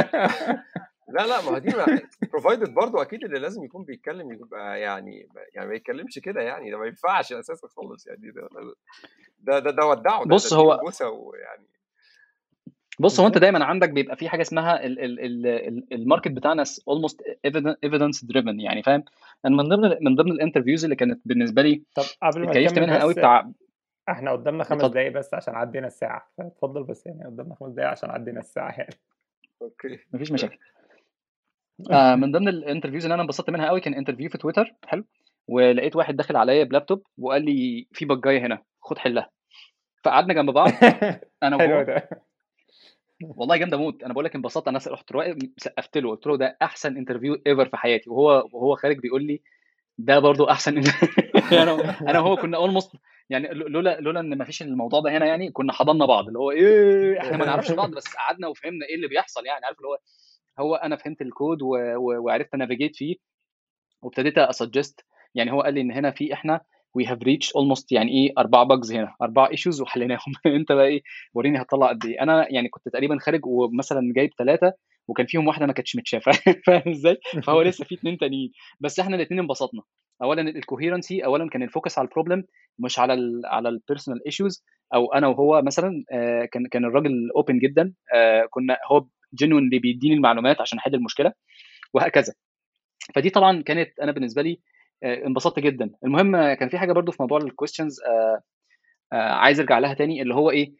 S2: لا لا ما هو دي بروفايدد برضه اكيد اللي لازم يكون بيتكلم يبقى يعني يعني ما يتكلمش كده يعني ده ما ينفعش اساسا خالص يعني ده ده ده, ده ودعه ده
S3: بص
S2: ده
S3: هو
S2: اديله بوسه ويعني
S3: بص هو انت
S1: بالظبط
S3: دايما عندك بيبقى في حاجه اسمها ال- ال- ال- ال- الماركت بتاعنا almost evidence driven يعني فاهم انا من ضمن من ضمن الانترفيوز اللي كانت بالنسبه لي
S1: طب قبل ما
S3: اتكيفت
S1: نكمل
S3: منها قوي
S1: بس
S3: بتاع
S1: احنا قدامنا خمس
S3: اتفضل
S1: دقايق بس عشان عدينا الساعة فاتفضل بس يعني قدامنا خمس دقايق عشان عدينا الساعة يعني
S2: اوكي
S3: مفيش مشاكل آه من ضمن الانترفيوز اللي انا انبسطت منها قوي كان انترفيو في تويتر حلو ولقيت واحد داخل عليا بلابتوب وقال لي في بجايه هنا خد حلها فقعدنا جنب بعض انا
S1: حلو
S3: وهو
S1: ده
S3: والله جامده موت انا بقول لك انبسطت انا رحت واقف سقفت له قلت له ده احسن انترفيو ايفر في حياتي وهو وهو خارج بيقول لي ده برضو احسن انا انا وهو كنا اولموست يعني لولا لولا ان ما فيش الموضوع ده هنا يعني كنا حضنا بعض اللي هو ايه احنا ما نعرفش بعض بس قعدنا وفهمنا ايه اللي بيحصل يعني عارف اللي هو هو انا فهمت الكود و... و... وعرفت انافيجيت فيه وابتديت اسجست يعني هو قال لي ان هنا في احنا وي هاف ريتش اولموست يعني ايه اربع باجز هنا اربع ايشوز وحليناهم انت بقى ايه وريني هتطلع قد ايه انا يعني كنت تقريبا خارج ومثلا جايب ثلاثه وكان فيهم واحده ما كانتش متشافه فاهم ازاي فهو لسه في اثنين تانيين بس احنا الاثنين انبسطنا اولا الكوهيرنسي اولا كان الفوكس على البروبلم مش على ال على البيرسونال ايشوز او انا وهو مثلا آه كان كان الراجل اوبن جدا آه كنا هو جنونلي بيديني المعلومات عشان احل المشكله وهكذا فدي طبعا كانت انا بالنسبه لي انبسطت جدا المهم كان في حاجه برضو في موضوع الكويستشنز عايز ارجع لها تاني اللي هو ايه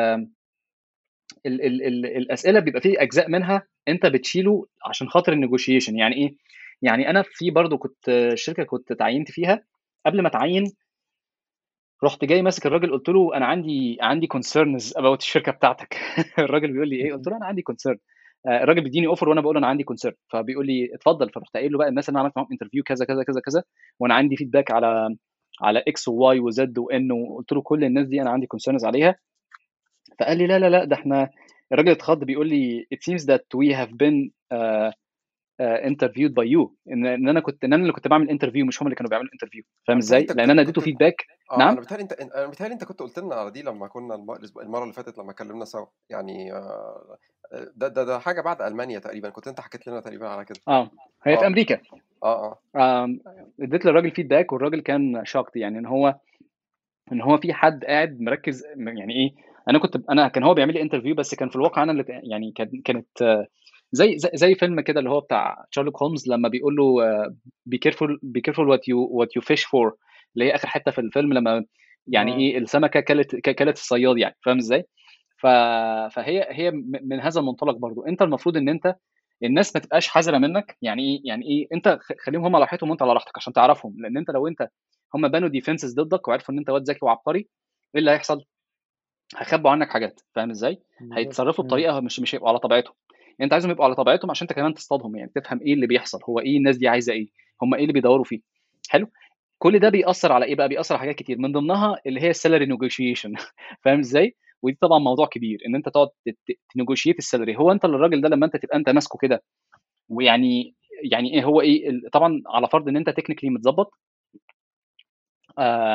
S3: ال ال ال الاسئله بيبقى فيه اجزاء منها انت بتشيله عشان خاطر النيجوشيشن يعني ايه يعني انا في برضو كنت شركه كنت تعينت فيها قبل ما اتعين رحت جاي ماسك الراجل قلت له انا عندي عندي كونسيرنز اباوت الشركه بتاعتك الراجل بيقول لي ايه قلت له انا عندي كونسيرن الراجل بيديني اوفر وانا بقول له انا عندي كونسيرن فبيقول لي اتفضل فرحت قايل له بقى الناس اللي انا عملت معاهم انترفيو كذا كذا كذا كذا وانا عندي فيدباك على على اكس وواي وزد وان وقلت له كل الناس دي انا عندي كونسيرنز عليها فقال لي لا لا لا ده احنا الراجل اتخض بيقول لي it seems that we have been uh, uh, interviewed by you ان ان انا كنت ان انا اللي كنت بعمل انترفيو مش هم اللي كانوا بيعملوا انترفيو فاهم ازاي؟ لان انا اديته فيدباك
S2: اه
S3: نعم
S2: انا بتهيألي انت انا بتهيألي انت كنت قلت لنا على دي لما كنا الم- المره اللي فاتت لما اتكلمنا سوا يعني آه، ده ده ده حاجه بعد المانيا تقريبا كنت انت حكيت لنا تقريبا على كده
S3: اه هي في
S2: اه
S3: امريكا
S2: اه اه
S3: آم، اديت للراجل فيدباك والراجل كان شاكت يعني ان هو ان هو في حد قاعد مركز يعني ايه انا كنت انا كان هو بيعمل لي انترفيو بس كان في الواقع انا اللي يعني كان كانت آه، زي زي, زي فيلم كده اللي هو بتاع شارلوك هولمز لما بيقول له بي كيرفول بي كيرفول وات يو وات يو فيش فور اللي هي اخر حته في الفيلم لما يعني
S1: اه
S3: ايه السمكه كلت كلت الصياد يعني فاهم ازاي؟ ف... فهي هي م- من هذا المنطلق برضو انت المفروض ان انت الناس ما تبقاش حذره منك يعني ايه يعني ايه انت خ- خليهم هم على راحتهم وانت على راحتك عشان تعرفهم لان انت لو انت هم بنوا ديفنسز ضدك وعرفوا ان انت واد ذكي وعبقري ايه اللي هيحصل؟ هيخبوا عنك حاجات فاهم ازاي؟
S1: بالظبط
S3: هيتصرفوا
S1: مم.
S3: بطريقه مش مش هيبقوا على طبيعتهم انت عايزهم يبقوا على طبيعتهم عشان انت كمان تصطادهم يعني تفهم ايه اللي بيحصل هو ايه الناس دي عايزه ايه هم ايه اللي بيدوروا فيه حلو كل ده بيأثر على ايه بقى بيأثر على حاجات كتير من ضمنها اللي هي السالري نيجوشيشن فاهم ازاي ودي طبعا موضوع كبير ان انت تقعد تنيجوشيت السالري هو انت الراجل ده لما انت تبقى انت ماسكه كده ويعني يعني ايه هو ايه ال- طبعا على فرض ان انت تكنيكلي متظبط آه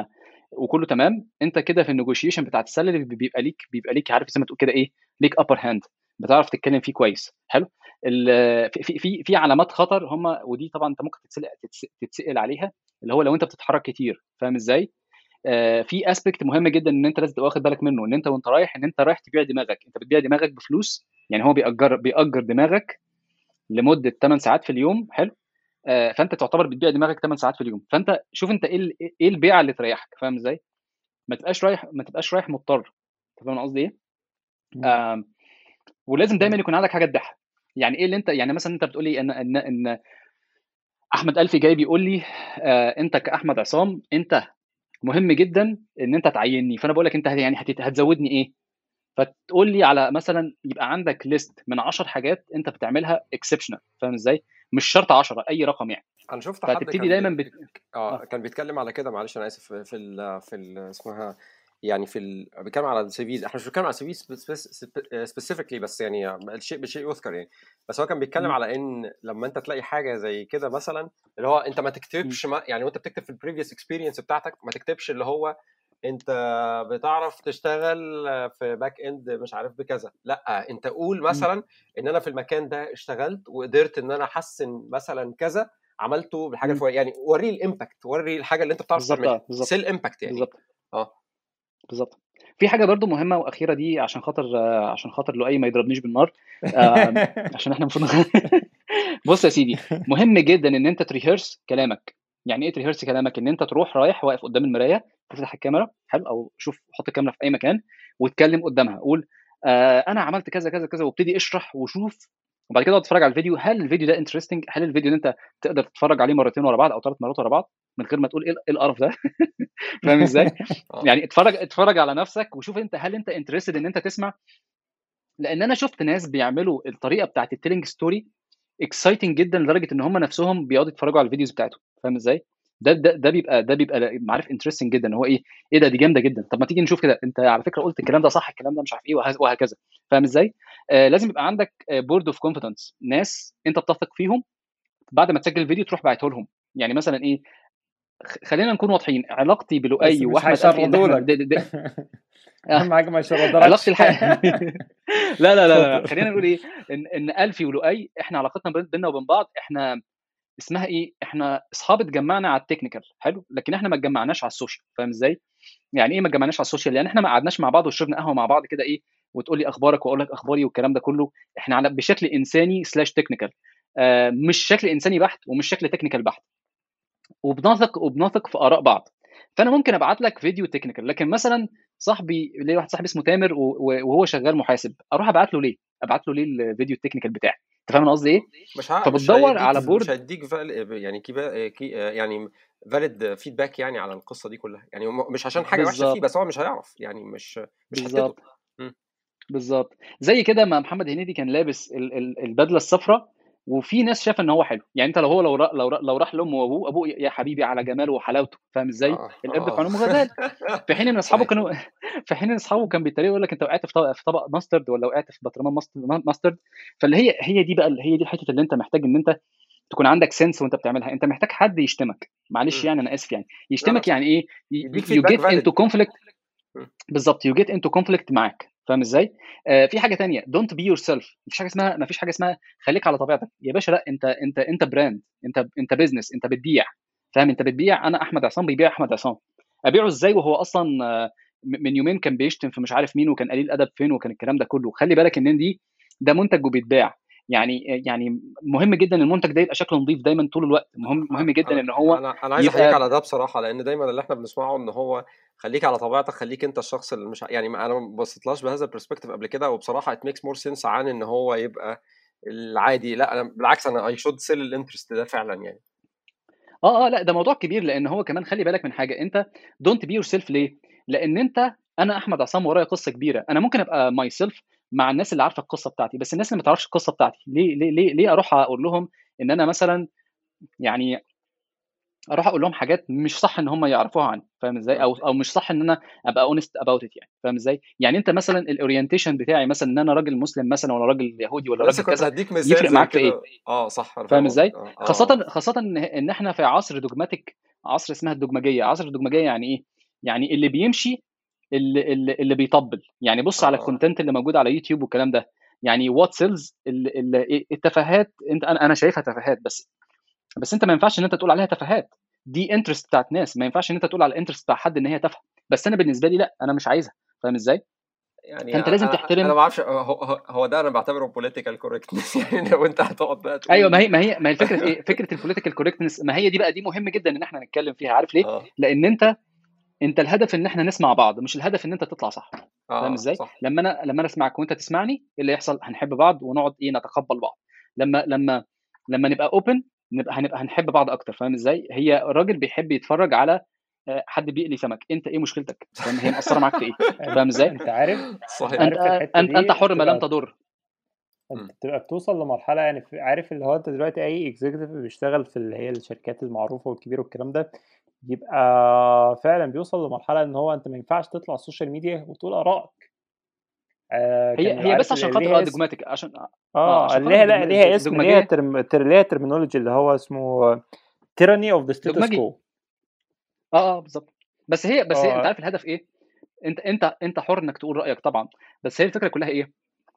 S3: وكله تمام انت كده في النيجوشيشن بتاعت السالري بيبقى ليك بيبقى ليك عارف زي ما تقول كده ايه ليك ابر هاند بتعرف تتكلم فيه كويس حلو ال- في في في- في علامات خطر هم ودي طبعا انت ممكن تتسال تتس- تتسال عليها اللي هو لو انت بتتحرك كتير فاهم ازاي آه، في اسبكت مهم جدا ان انت لازم تبقى واخد بالك منه ان انت وانت رايح ان انت رايح تبيع دماغك انت بتبيع دماغك بفلوس يعني هو بيأجر بيأجر دماغك لمده 8 ساعات في اليوم حلو آه، فانت تعتبر بتبيع دماغك 8 ساعات في اليوم فانت شوف انت ايه ال- ايه البيعه اللي تريحك فاهم ازاي ما تبقاش رايح ما تبقاش رايح مضطر انت فاهم أنا قصدي ايه
S1: مم.
S3: آم، ولازم دايما يكون عندك حاجه تضحك يعني ايه اللي انت يعني مثلا انت بتقول لي ان ان ان احمد الفي جاي بيقول لي آه انت كاحمد عصام انت مهم جدا ان انت تعيني فانا بقول لك انت يعني هت- هتزودني ايه فتقول لي على مثلا يبقى عندك ليست من 10 حاجات انت بتعملها اكسبشنال فاهم ازاي مش شرط 10 اي رقم يعني
S2: انا شفت حد
S3: فتبتدي
S2: كان
S3: دايما
S2: بي...
S3: بت...
S2: اه
S3: آه.
S2: كان بيتكلم على كده معلش انا اسف في ال في ال اسمها يعني في ال... بيتكلم على السي فيز احنا مش بنتكلم على السي في سبيسيفيكلي بس يعني الشيء بالشيء يذكر يعني بس هو كان بيتكلم
S3: مم.
S2: على ان لما انت تلاقي حاجه زي كده مثلا اللي هو انت ما تكتبش ما يعني وانت بتكتب في البريفيوس اكسبيرينس بتاعتك ما تكتبش اللي هو انت بتعرف تشتغل في باك اند مش عارف بكذا لا انت قول
S3: مم.
S2: مثلا ان انا في المكان ده اشتغلت وقدرت ان انا احسن مثلا كذا عملته بالحاجه
S3: مم.
S2: الفلانيه يعني وري الامباكت وري الحاجه اللي انت بتعرف
S3: بالظبط
S2: تعملها
S3: اه بالظبط
S2: سيل امباكت يعني
S3: بالظبط
S2: اه
S3: بالظبط في حاجه برضو مهمه واخيره دي عشان خاطر آه، عشان خاطر لؤي ما يضربنيش بالنار آم، عشان احنا المفروض بص يا سيدي مهم جدا ان انت تريهرس كلامك يعني ايه تريهرس كلامك ان انت تروح رايح واقف قدام المرايه تفتح الكاميرا حلو او شوف حط الكاميرا في اي مكان واتكلم قدامها قول آه انا عملت كذا كذا كذا وابتدي اشرح وشوف وبعد كده اقعد اتفرج على الفيديو هل الفيديو ده انترستنج هل الفيديو ده انت تقدر تتفرج عليه مرتين ورا بعض او ثلاث مرات ورا بعض من غير ما تقول ايه إيه القرف ده فاهم ازاي
S2: اه
S3: يعني اتفرج اتفرج على نفسك وشوف انت هل انت انترستد ان انت تسمع لان انا شفت ناس بيعملوا الطريقه بتاعت التيلينج ستوري اكسايتنج جدا لدرجه ان هم نفسهم بيقعدوا يتفرجوا على الفيديوز بتاعتهم فاهم ازاي ده ده ده بيبقى ده بيبقى عارف انترستنج جدا هو ايه ايه ده دي جامده جدا طب ما تيجي نشوف كده انت على فكره قلت الكلام ده صح الكلام ده مش عارف ايه وهز- وهكذا فاهم ازاي آه لازم يبقى عندك بورد اوف كونفيدنس ناس انت بتثق فيهم بعد ما تسجل الفيديو تروح باعته لهم يعني مثلا ايه خ- خلينا نكون واضحين علاقتي
S1: بس
S3: بلؤي
S1: مش
S3: واحمد الفي ان
S1: هيشردوا
S3: احنا
S1: لك
S3: د- د- د-
S1: اهم حاجه ما يشردلكش
S3: علاقتي الح... لا لا لا لا
S1: اتفضل
S3: خلينا نقول ايه ان ان الفي ولؤي احنا علاقتنا بين- بيننا وبين بعض احنا اسمها ايه احنا اصحاب اتجمعنا على التكنيكال حلو لكن احنا ما اتجمعناش على السوشيال فاهم ازاي يعني ايه ما اتجمعناش على السوشيال يعني احنا ما قعدناش مع بعض وشربنا قهوه مع بعض كده ايه وتقول لي اخبارك واقول لك اخباري والكلام ده كله احنا على بشكل انساني سلاش تكنيكال آه مش شكل انساني بحت ومش شكل تكنيكال بحت وبنثق وبنثق في اراء بعض فانا ممكن ابعت لك فيديو تكنيكال لكن مثلا صاحبي ليه واحد صاحبي اسمه تامر و- و- وهو شغال محاسب اروح ابعت له ليه ابعت له ليه الفيديو التكنيكال بتاعي انت فاهم انا قصدي ايه
S2: مش ه... مش
S3: فبتدور
S2: هيديك
S3: على
S2: مش
S3: بورد
S2: هيديك فال... يعني كيبا... كي... يعني فاليد فيدباك يعني على القصه دي كلها يعني م- مش عشان حاجه وحشه فيه
S3: بالظبط
S2: بس هو مش هيعرف يعني مش مش حتته
S3: بالظبط
S2: م.
S3: بالظبط زي كده ما محمد هنيدي كان لابس ال- ال- البدله الصفراء وفي ناس شايفه ان هو حلو يعني انت لو هو لو را- لو را- لو راح لامه وابوه ابوه يا حبيبي على جماله وحلاوته فاهم ازاي
S2: اه
S3: القرد
S2: اه
S3: قانون غزال في حين ان اصحابه
S2: صحيح
S3: كانوا في حين ان اصحابه كان بيتريقوا يقول لك انت وقعت في طبق في طبق ماسترد ولا وقعت في بطرمان ماست- ماسترد فاللي هي هي دي بقى اللي هي دي الحته اللي انت محتاج ان انت تكون عندك سنس وانت بتعملها انت محتاج حد يشتمك معلش
S2: م.
S3: يعني انا اسف يعني
S2: لا لا
S3: يشتمك
S2: صح
S3: يعني ايه
S2: يديك
S3: يو
S2: فيدباك
S3: جيت انتو
S2: فاليد
S3: كونفليكت بالظبط يو جيت انتو كونفليكت معاك فاهم ازاي؟ آه في حاجه تانية دونت بي يور سيلف مفيش حاجه اسمها مفيش حاجه اسمها خليك على طبيعتك يا باشا لا انت انت انت براند انت انت بيزنس انت بتبيع فاهم انت بتبيع انا احمد عصام بيبيع احمد عصام ابيعه ازاي وهو اصلا آه، م- من يومين كان بيشتم في مش عارف مين وكان قليل ادب فين وكان الكلام ده كله خلي بالك ان دي ده منتج وبيتباع يعني يعني مهم جدا المنتج ده يبقى شكله نظيف دايما طول الوقت مهم مهم جدا
S2: انا
S3: ان هو
S2: انا انا عايز احييك
S3: يبقى
S2: على ده بصراحه لان دايما اللي احنا بنسمعه ان هو خليك على طبيعتك خليك انت الشخص اللي مش ع- يعني ما- انا ما بصيتلاش بهذا البرسبكتيف قبل كده وبصراحه it makes more sense عن ان هو يبقى العادي لا انا بالعكس انا اي شود سيل الانترست ده فعلا يعني
S3: اه اه لا ده موضوع كبير لان هو كمان خلي بالك من حاجه انت دونت بي يور سيلف ليه؟ لان انت انا احمد عصام ورايا قصه كبيره انا ممكن ابقى ماي سيلف مع الناس اللي عارفه القصه بتاعتي بس الناس اللي ما تعرفش القصه بتاعتي ليه ليه ليه, ليه اروح اقول لهم ان انا مثلا يعني اروح اقول لهم حاجات مش صح ان هم يعرفوها عني فاهم ازاي
S2: م.
S3: او او مش صح ان انا ابقى اونست اباوت ات يعني فاهم ازاي يعني انت مثلا الاورينتيشن بتاعي مثلا ان انا راجل مسلم مثلا ولا راجل يهودي ولا
S2: لسه
S3: راجل
S2: كنت
S3: كذا
S2: هديك مثال
S3: يفرق
S2: زي
S3: معاك في ايه
S2: كده اه صح انا
S3: فاهم
S2: فاهم
S3: ازاي
S2: قصدك اه اه
S3: خاصه خاصه ان ان احنا في عصر دوجماتيك عصر اسمها الدجمجيه عصر الدجمجيه يعني ايه يعني اللي بيمشي اللي, اللي, اللي بيطبل يعني بص على
S2: آه.
S3: الكونتنت اللي موجود على يوتيوب والكلام ده يعني وات سيلز التفاهات انت انا انا شايفها تفاهات بس بس انت ما ينفعش ان انت تقول عليها تفاهات دي انترست بتاعت ناس ما ينفعش ان انت تقول على الانترست بتاع حد ان هي تافهه بس انا بالنسبه لي لا انا مش عايزها فاهم ازاي
S2: يعني
S3: فأنت لازم
S2: أنا-
S3: تحترم-
S2: انا ما اعرفش هو, هو- هو ده انا بعتبره بوليتيكال كوركتنس يعني لو انت هتقعد بقى تقول
S3: ايوه ما هي ما هي ما هي الفكره ايه فكره البوليتيكال كوركتنس ما هي دي بقى دي مهم جدا ان احنا نتكلم فيها عارف ليه
S2: اه
S3: لان انت انت الهدف ان احنا نسمع بعض مش الهدف ان انت تطلع صح
S2: اه
S3: فاهم ازاي؟
S2: صح
S3: لما انا لما انا اسمعك وانت تسمعني ايه اللي يحصل؟ هنحب بعض ونقعد ايه نتقبل بعض. لما لما لما نبقى اوبن نبقى هنبقى هنحب بعض اكتر فاهم ازاي؟ هي الراجل بيحب يتفرج على آه، حد بيقلي سمك، انت ايه مشكلتك؟ فاهم هي مأثره معاك في ايه؟ فاهم ازاي؟
S1: انت عارف
S2: صحيح
S3: انت
S1: عارف الحتة
S3: انت
S1: دي
S3: انت حر ما لم
S1: بتبقى-
S3: تضر
S1: انت بتبقى بتوصل لمرحله يعني في- عارف اللي هو انت دلوقتي اي اكزيكتيف بيشتغل في اللي هي الشركات المعروفه والكبيره والكلام ده يبقى فعلا بيوصل لمرحله ان هو انت ما ينفعش تطلع على السوشيال ميديا وتقول ارائك آه
S3: هي
S1: كان
S3: هي
S1: عارف
S3: بس عشان
S1: اللي
S3: خاطر
S1: ليها
S3: اه
S1: اسم
S3: دوجماتيك عشان اه
S1: اه
S3: عشان
S1: اللي هي
S3: خاطر
S1: لا
S3: دوج-
S1: ليها اسم ليها
S3: دوجماجيه
S1: ترم تر- ليها ترمينولوجي اللي هو اسمه تيراني اوف ذا ستيتس
S3: دوجماجي
S1: كو
S3: اه اه بالظبط بس هي بس هي انت
S1: اه
S3: عارف الهدف ايه؟ انت انت انت حر انك تقول رايك طبعا بس هي الفكره كلها ايه؟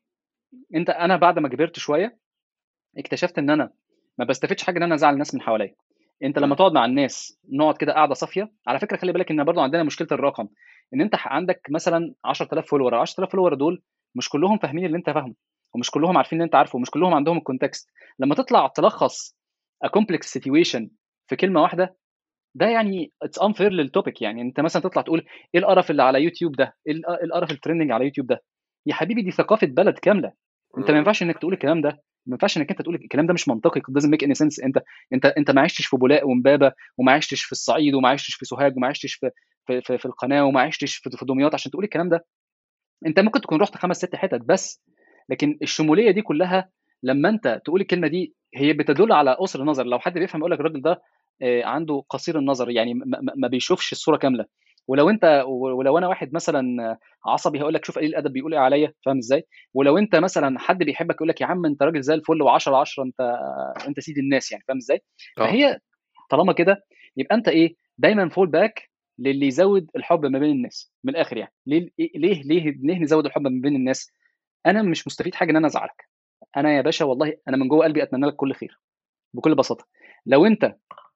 S3: انت انا بعد ما كبرت شويه اكتشفت ان انا ما بستفدش حاجه ان انا ازعل الناس من حواليا انت لما
S2: مم.
S3: تقعد مع الناس نقعد كده قاعده صافيه على فكره خلي بالك ان برضو عندنا مشكله الرقم ان انت ح- عندك مثلا 10000 فولور 10000 فولور دول مش كلهم فاهمين اللي انت فاهمه ومش كلهم عارفين اللي انت عارفه ومش كلهم عندهم الكونتكست لما تطلع تلخص a complex situation في كلمه واحده ده يعني اتس unfair للتوبيك يعني انت مثلا تطلع تقول ايه القرف اللي على يوتيوب ده ايه الق- إيه القرف الترندنج على يوتيوب ده يا حبيبي دي ثقافه بلد كامله انت ما
S2: مم.
S3: ينفعش انك تقول الكلام ده ما ينفعش انك انت تقول الكلام ده مش منطقي it doesn't make any sense انت انت انت ما عشتش في بولاق ومبابه وما عشتش في الصعيد وما عشتش في سوهاج وما عشتش في في, في, في القناه وما عشتش في, في دمياط عشان تقول الكلام ده انت ممكن تكون رحت خمس ست حتت بس لكن الشموليه دي كلها لما انت تقول الكلمه دي هي بتدل على قصر النظر لو حد بيفهم يقول لك الراجل ده آه، عنده قصير النظر يعني ما ما- ما بيشوفش الصوره كامله ولو انت ولو انا واحد مثلا عصبي هقول لك شوف قليل الادب بيقول ايه عليا فاهم ازاي ولو انت مثلا حد بيحبك يقول لك يا عم انت راجل زي الفل و10 10 انت انت سيد الناس يعني فاهم ازاي
S2: اه
S3: فهي طالما كده يبقى انت ايه دايما فول باك للي يزود الحب ما بين الناس من الاخر يعني ليه ليه ليه ليه نزود الحب ما بين الناس انا مش مستفيد حاجه ان انا ازعلك انا يا باشا والله انا من جوه قلبي اتمنى لك كل خير بكل بساطه لو انت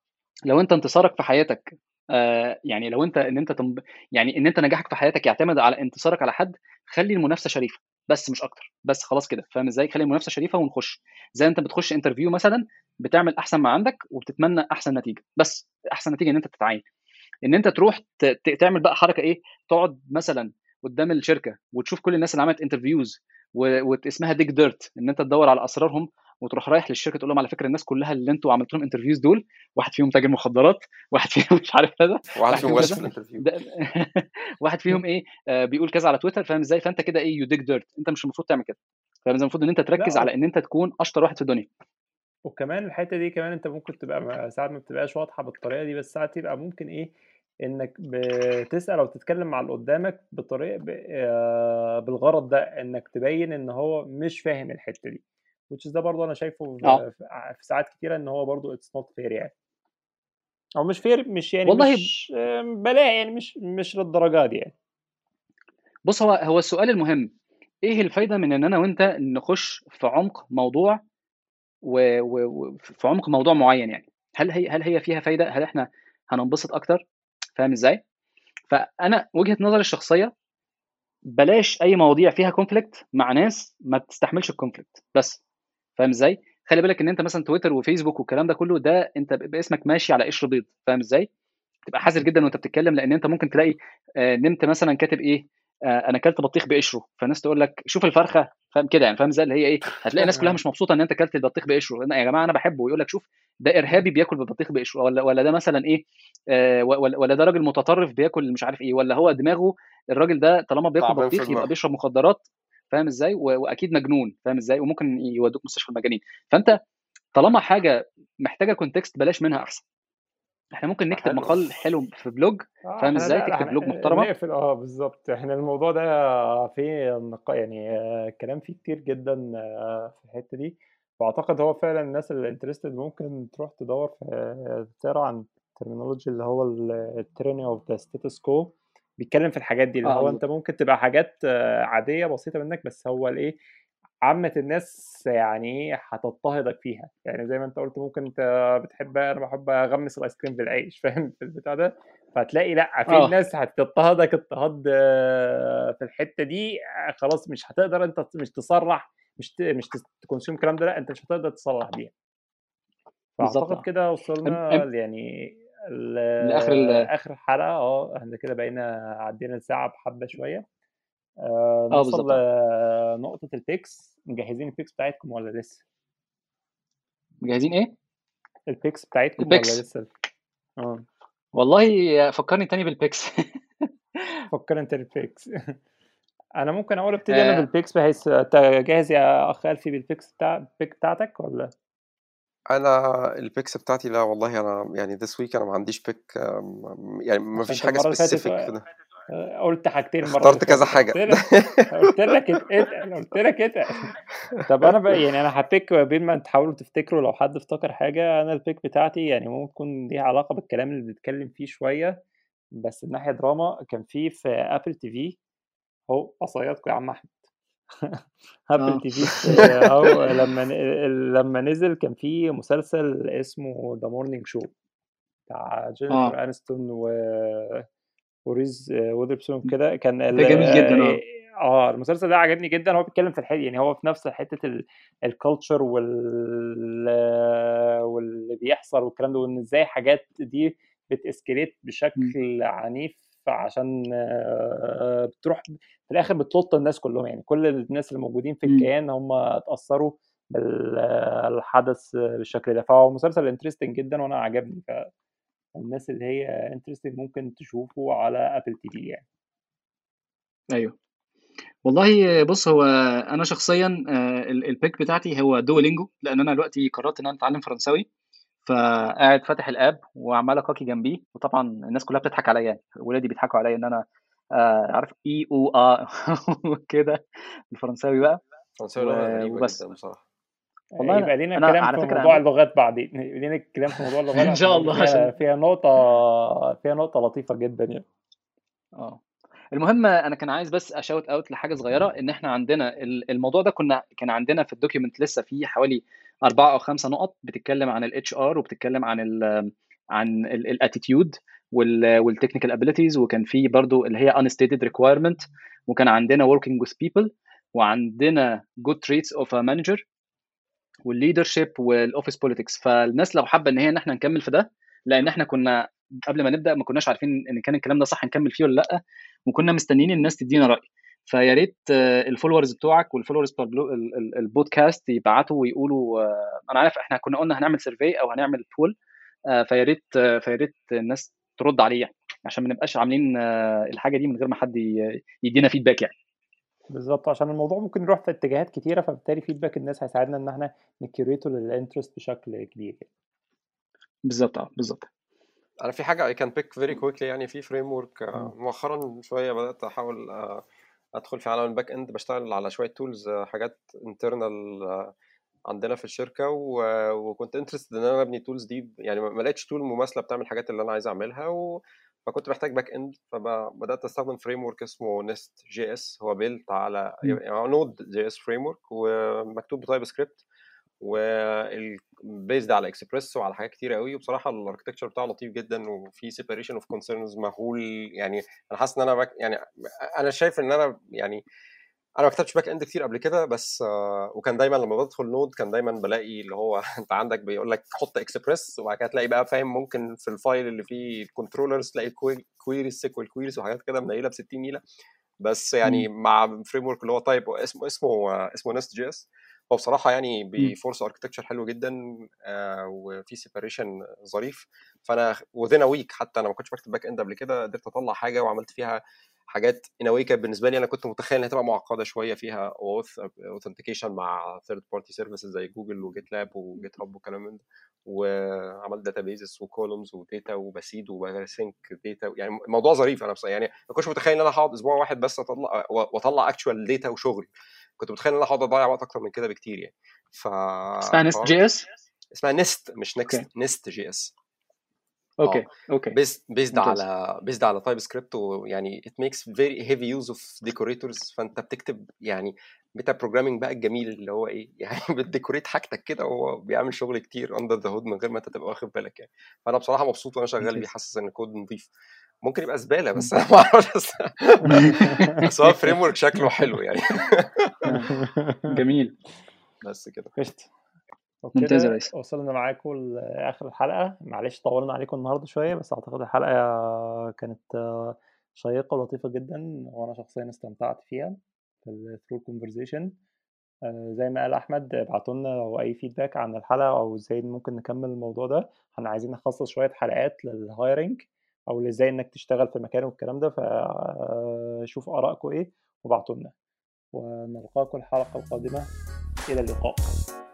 S3: لو انت انتصارك في حياتك آه يعني لو انت ان انت تنب... يعني ان انت نجاحك في حياتك يعتمد على انتصارك على حد خلي المنافسه شريفه بس مش اكتر بس خلاص كده فاهم ازاي خلي المنافسه شريفه ونخش زي انت بتخش انترفيو مثلا بتعمل احسن ما عندك وبتتمنى احسن نتيجه بس احسن نتيجه ان انت تتعين ان انت تروح ت... ت... تعمل بقى حركه ايه تقعد مثلا قدام الشركه وتشوف كل الناس اللي عملت انترفيوز و... واسمها ديك ديرت ان انت تدور على اسرارهم وتروح رايح للشركه تقول لهم على فكره الناس كلها اللي انتوا عملت لهم انترفيوز دول واحد فيهم تاجر مخدرات واحد فيهم مش عارف كذا
S2: واحد
S3: واحد
S2: فيهم
S3: فيهم
S2: غش في
S3: كذا
S2: الانترفيو
S3: ده واحد فيهم ايه آه بيقول كذا على تويتر فاهم ازاي فانت كده ايه يو ديك ديرت انت مش المفروض تعمل كده فاهم ازاي المفروض ان انت تركز
S1: لا
S3: على ان انت تكون اشطر واحد في الدنيا
S1: وكمان الحته دي كمان انت ممكن تبقى ما- ساعات ما بتبقاش واضحه بالطريقه دي بس ساعات يبقى ممكن ايه انك بتسال او تتكلم مع اللي قدامك بطريقه ب... آه، بالغرض ده انك تبين ان هو مش فاهم الحته دي which is ده برضه انا شايفه في,
S3: اه
S1: في في ساعات كتيره ان هو برضه اتس نوت فير يعني او مش فير مش يعني
S3: والله
S1: مش آه، بلاها يعني مش مش للدرجه دي يعني
S3: بص هو هو السؤال المهم ايه الفايده من ان انا وانت نخش في عمق موضوع و... و... و... في عمق موضوع معين يعني هل هي هل هي فيها فايده هل احنا هننبسط اكتر فاهم ازاي فانا وجهه نظري الشخصيه بلاش اي مواضيع فيها كونفليكت مع ناس ما تستحملش الكونفليكت بس فاهم ازاي خلي بالك ان انت مثلا تويتر وفيسبوك والكلام ده كله ده انت باسمك ماشي على قشر بيض فاهم ازاي تبقى حذر جدا وانت بتتكلم لان انت ممكن تلاقي آه، نمت مثلا كاتب ايه آه، انا اكلت بطيخ بقشره فالناس تقول لك شوف الفرخه فاهم كده يعني فاهم ازاي اللي هي ايه هتلاقي الناس كلها مش مبسوطه ان انت اكلت البطيخ بقشره أنا- يا جماعه انا بحبه ويقول لك شوف ده ارهابي بياكل ببطيخ بقشره ولا ولا ده مثلا ايه آه، ولا ولا ده راجل متطرف بياكل مش عارف ايه ولا هو دماغه الراجل ده طالما بياكل
S2: تعبان في
S3: بطيخ يبقى
S2: دماغه
S3: بيشرب مخدرات فاهم ازاي و- واكيد مجنون فاهم ازاي وممكن يودوك مستشفى المجانين فانت طالما حاجه محتاجه كونتكست بلاش منها احسن احنا ممكن نكتب
S2: حلو
S3: مقال حلو في بلوج
S1: اه
S3: فاهم
S1: احنا
S3: ازاي
S1: لا لا
S3: تكتب بلوج
S1: احنا
S3: محترمه
S1: نقفل اه بالظبط احنا الموضوع ده فيه نقا يعني آه، كلام فيه كتير جدا آه، في الحته دي واعتقد هو فعلا الناس اللي انترستد ممكن تروح تدور في تقرا عن الترمينولوجي اللي هو التريني اوف ذا ستاتس كو بيتكلم في الحاجات دي اللي
S3: اه
S1: هو
S3: بالظبط
S1: انت ممكن تبقى حاجات آه، عاديه بسيطه منك بس هو الايه عامة الناس يعني ايه هتضطهدك فيها يعني زي ما انت قلت ممكن انت بتحب انا بحب اغمس الايس كريم بالعيش فاهم في البتاع ده فهتلاقي لا في
S3: اه
S1: ناس هتضطهدك اضطهاد آه، في الحتة دي آه، خلاص مش هتقدر انت مش تصرح مش ت- مش تكونسيوم الكلام ده لا انت مش هتقدر تصلح بيها
S3: بالظبط
S1: فاعتقد
S3: اه
S1: كده
S3: أم-
S1: وصلنا
S3: أم-
S1: يعني ال-
S3: لاخر ال
S1: اخر حلقة اه احنا كده بقينا عدينا الساعة بحبة شوية آه،
S3: اه
S1: نوصل
S3: بالظبط اه
S1: لنقطة البيكس مجهزين البيكس بتاعتكم ولا لسه؟
S3: مجهزين ايه
S1: البيكس بتاعتكم ولا
S3: البيكس
S1: لسه؟ اه
S3: والله فكرني تاني بالبيكس
S1: فكر انت البيكس انا ممكن اقول ابتدي انا
S3: آه
S1: بالبيكس بحيث انت جاهز يا اخ الفي بالبيكس بتاع البيك بتاعتك ولا؟
S2: انا البيكس بتاعتي لا والله انا يعني this week انا ما عنديش بيك يعني ما
S1: عشان
S2: فيش
S1: انت
S2: حاجه
S1: المرة اللي فاتت
S2: سبيسيفيك في ده
S1: آه، قلت حاجتين المرة اللي
S2: اخترت كذا
S1: فاتت
S2: حاجه
S1: قلت لك قلت لك اتقل قلت لك اتقل طب انا بقى يعني انا هبيك بين ما تحاولوا تفتكروا لو حد افتكر حاجة انا البيك بتاعتي يعني ممكن تكون ليها علاقة بالكلام اللي بنتكلم فيه شوية بس من ناحية دراما كان في في ابل تي في هو قصايدكم يا عم احمد ابل
S3: اه
S1: تي في اهو لما ن- لما نزل كان في مسلسل اسمه ذا مورنينج شو بتاع جينيفر
S3: اه
S1: انستون و وريز ويذرسون كده كان ال...
S3: ده جميل جدا اه
S1: اه المسلسل ده عجبني جدا هو بيتكلم في الحته يعني هو في نفس حته الكالتشر وال واللي بيحصل والكلام ده وان ازاي حاجات دي بتاسكليت
S3: م.
S1: بشكل عنيف عشان آه، بتروح في الاخر بتلط الناس كلهم يعني كل الناس اللي موجودين في
S3: م.
S1: الكيان هم اتاثروا بالحدث بالشكل ده فهو مسلسل انترستنج جدا وانا عجبني فالناس اللي هي انترستنج ممكن تشوفه على ابل تي في يعني
S3: ايوه والله بص هو انا شخصيا آه، ال- البيك بتاعتي هو دولينجو لان انا دلوقتي قررت ان انا اتعلم فرنساوي فقاعد فاتح الاب وعمال اقاكي جنبيه وطبعا الناس كلها بتضحك عليا يعني ولادي بيضحكوا عليا ان انا آه، عارف اي او ا كده الفرنساوي بقى
S2: فرنساوي
S3: و-
S2: لغه غريبه
S3: وبس
S2: جدا بصراحه
S3: والله
S1: يبقى
S3: انا
S1: لينا
S3: انا
S1: كلام
S3: على
S1: في
S3: فكره
S1: موضوع
S3: انا
S1: اللغات بعدين لينا كلام في موضوع اللغات
S3: ان
S1: عشان
S3: شاء
S1: برضه
S3: الله
S1: فيها
S3: عشان
S1: فيها نقطة فيها نقطة لطيفة جدا يعني
S3: اه المهم انا كان عايز بس اشاوت اوت لحاجه صغيره ان احنا عندنا ال- الموضوع ده كنا كان عندنا في الدوكيومنت لسه فيه حوالي اربعه او خمسه نقط بتتكلم عن الاتش ار وبتتكلم عن ال عن الاتيتيود والتكنيكال ابيليتيز وكان في برضو اللي هي unstated requirement وكان عندنا working with people وعندنا good traits of a manager والليدرشيب والاوفيس بوليتكس فالناس لو حابه ان هي ان احنا نكمل في ده لان احنا كنا قبل ما نبدا ما كناش عارفين ان كان الكلام ده صح نكمل فيه ولا لا وكنا مستنيين الناس تدينا راي فيا ريت آه، الفولورز بتوعك والفولورز بتوع البلو- ال- ال- البودكاست يبعتوا ويقولوا آه، انا عارف احنا كنا قلنا هنعمل سيرفي او هنعمل بول فيا ريت آه، فيا ريت الناس ترد عليه يعني عشان ما نبقاش عاملين آه، الحاجه دي من غير ما حد ي- يدينا فيدباك يعني
S1: بالظبط عشان الموضوع ممكن يروح في اتجاهات كتيرة فبالتالي فيدباك الناس هيساعدنا ان احنا نكيوريته للانترست بشكل كبير يعني.
S3: بالظبط اه بالظبط
S2: انا في حاجه I can pick very quickly يعني في فريم ورك
S1: اه
S2: مؤخرا شويه بدات احاول آه، ادخل في عالم الباك اند بشتغل على شويه تولز حاجات انترنال عندنا في الشركه و- وكنت انترستد ان انا ابني تولز دي يعني ما ما لقيتش تول مماثله بتعمل الحاجات اللي انا عايز اعملها و... فكنت محتاج باك اند فبدات استخدم فريم ورك اسمه نست جي اس هو بيلت على
S3: م.
S2: يعني نود جي اس فريم ورك ومكتوب بتايب سكريبت والبيزد على اكسبريس وعلى حاجات كتير قوي وبصراحه الاركتكتشر بتاعه لطيف جدا وفي سيبريشن اوف كونسيرنز مهول يعني انا حاسس ان انا باك يعني انا شايف ان انا يعني انا ما كتبتش باك اند كتير قبل كده بس آه، وكان دايما لما بدخل نود كان دايما بلاقي اللي هو انت عندك بيقول لك حط اكسبريس وبعد كده تلاقي بقى فاهم ممكن في الفايل اللي فيه الكنترولرز تلاقي كويريز سيكوال كويريز وحاجات كده منيله ب 60 نيله بس يعني
S3: م.
S2: مع فريم ورك اللي هو تايب اسمه اسمه آه، اسمه نست جي اس هو بصراحه يعني
S3: م.
S2: بيفورس اركتكتشر حلو جدا آه، وفي سيبريشن ظريف فانا وذين ويك حتى انا ما كنتش بكتب باك اند قبل كده قدرت اطلع حاجه وعملت فيها حاجات ان واي كانت بالنسبه لي انا كنت متخيل انها تبقى معقده شويه فيها اوثنتيكيشن مع ثيرد بارتي سيرفيسز زي جوجل وجيت لاب وجيت هاب وكلام من ده وعملت داتابيزز وكولومز وداتا وبسيد وبسync داتا يعني الموضوع ظريف انا بصراحه يعني ما كنتش متخيل ان انا هقعد اسبوع واحد بس اطلع واطلع اكشوال داتا وشغل كنت متخيل ان انا هقعد اضيع وقت اكتر من كده بكتير يعني ف
S3: اسمها نست
S2: فهو-
S3: جي اس
S2: اسمها نست مش
S3: اوكي
S2: نكست نست جي اس
S3: اوكي اوكي
S2: بيزد بيزد
S3: ممتاز.
S2: على بيزد على تايب سكريبت ويعني ات ميكس فيري هيفي يوز اوف ديكوريتورز فانت بتكتب يعني ميتا بروجرامينج بقى الجميل اللي هو ايه يعني بتديكوريت حاجتك كده وهو بيعمل شغل كتير اندر ذا هود من غير ما انت تبقى واخد بالك يعني فانا بصراحه مبسوط وانا شغال بيه
S3: ممتاز.
S2: حاسس ان الكود نظيف ممكن يبقى زباله بس انا ما اعرفش بس- بس هو الفريم ورك شكله حلو يعني
S3: جميل
S2: بس كده
S1: قشطة
S3: ممتاز يا
S1: وبكده
S3: ريس.
S1: وصلنا معاكم لاخر الحلقه معلش طولنا عليكم النهارده شويه بس اعتقد الحلقه كانت آه، شيقه ولطيفه جدا وانا شخصيا استمتعت فيها في الثرو كونفرزيشن زي ما قال احمد ابعتوا لنا لو اي فيدباك عن الحلقه او ازاي ممكن نكمل الموضوع ده احنا عايزين نخصص شويه حلقات للهايرنج او ازاي انك تشتغل في مكان والكلام ده فشوف ارائكم ايه وابعتوا لنا ونلقاكم الحلقه القادمه الى اللقاء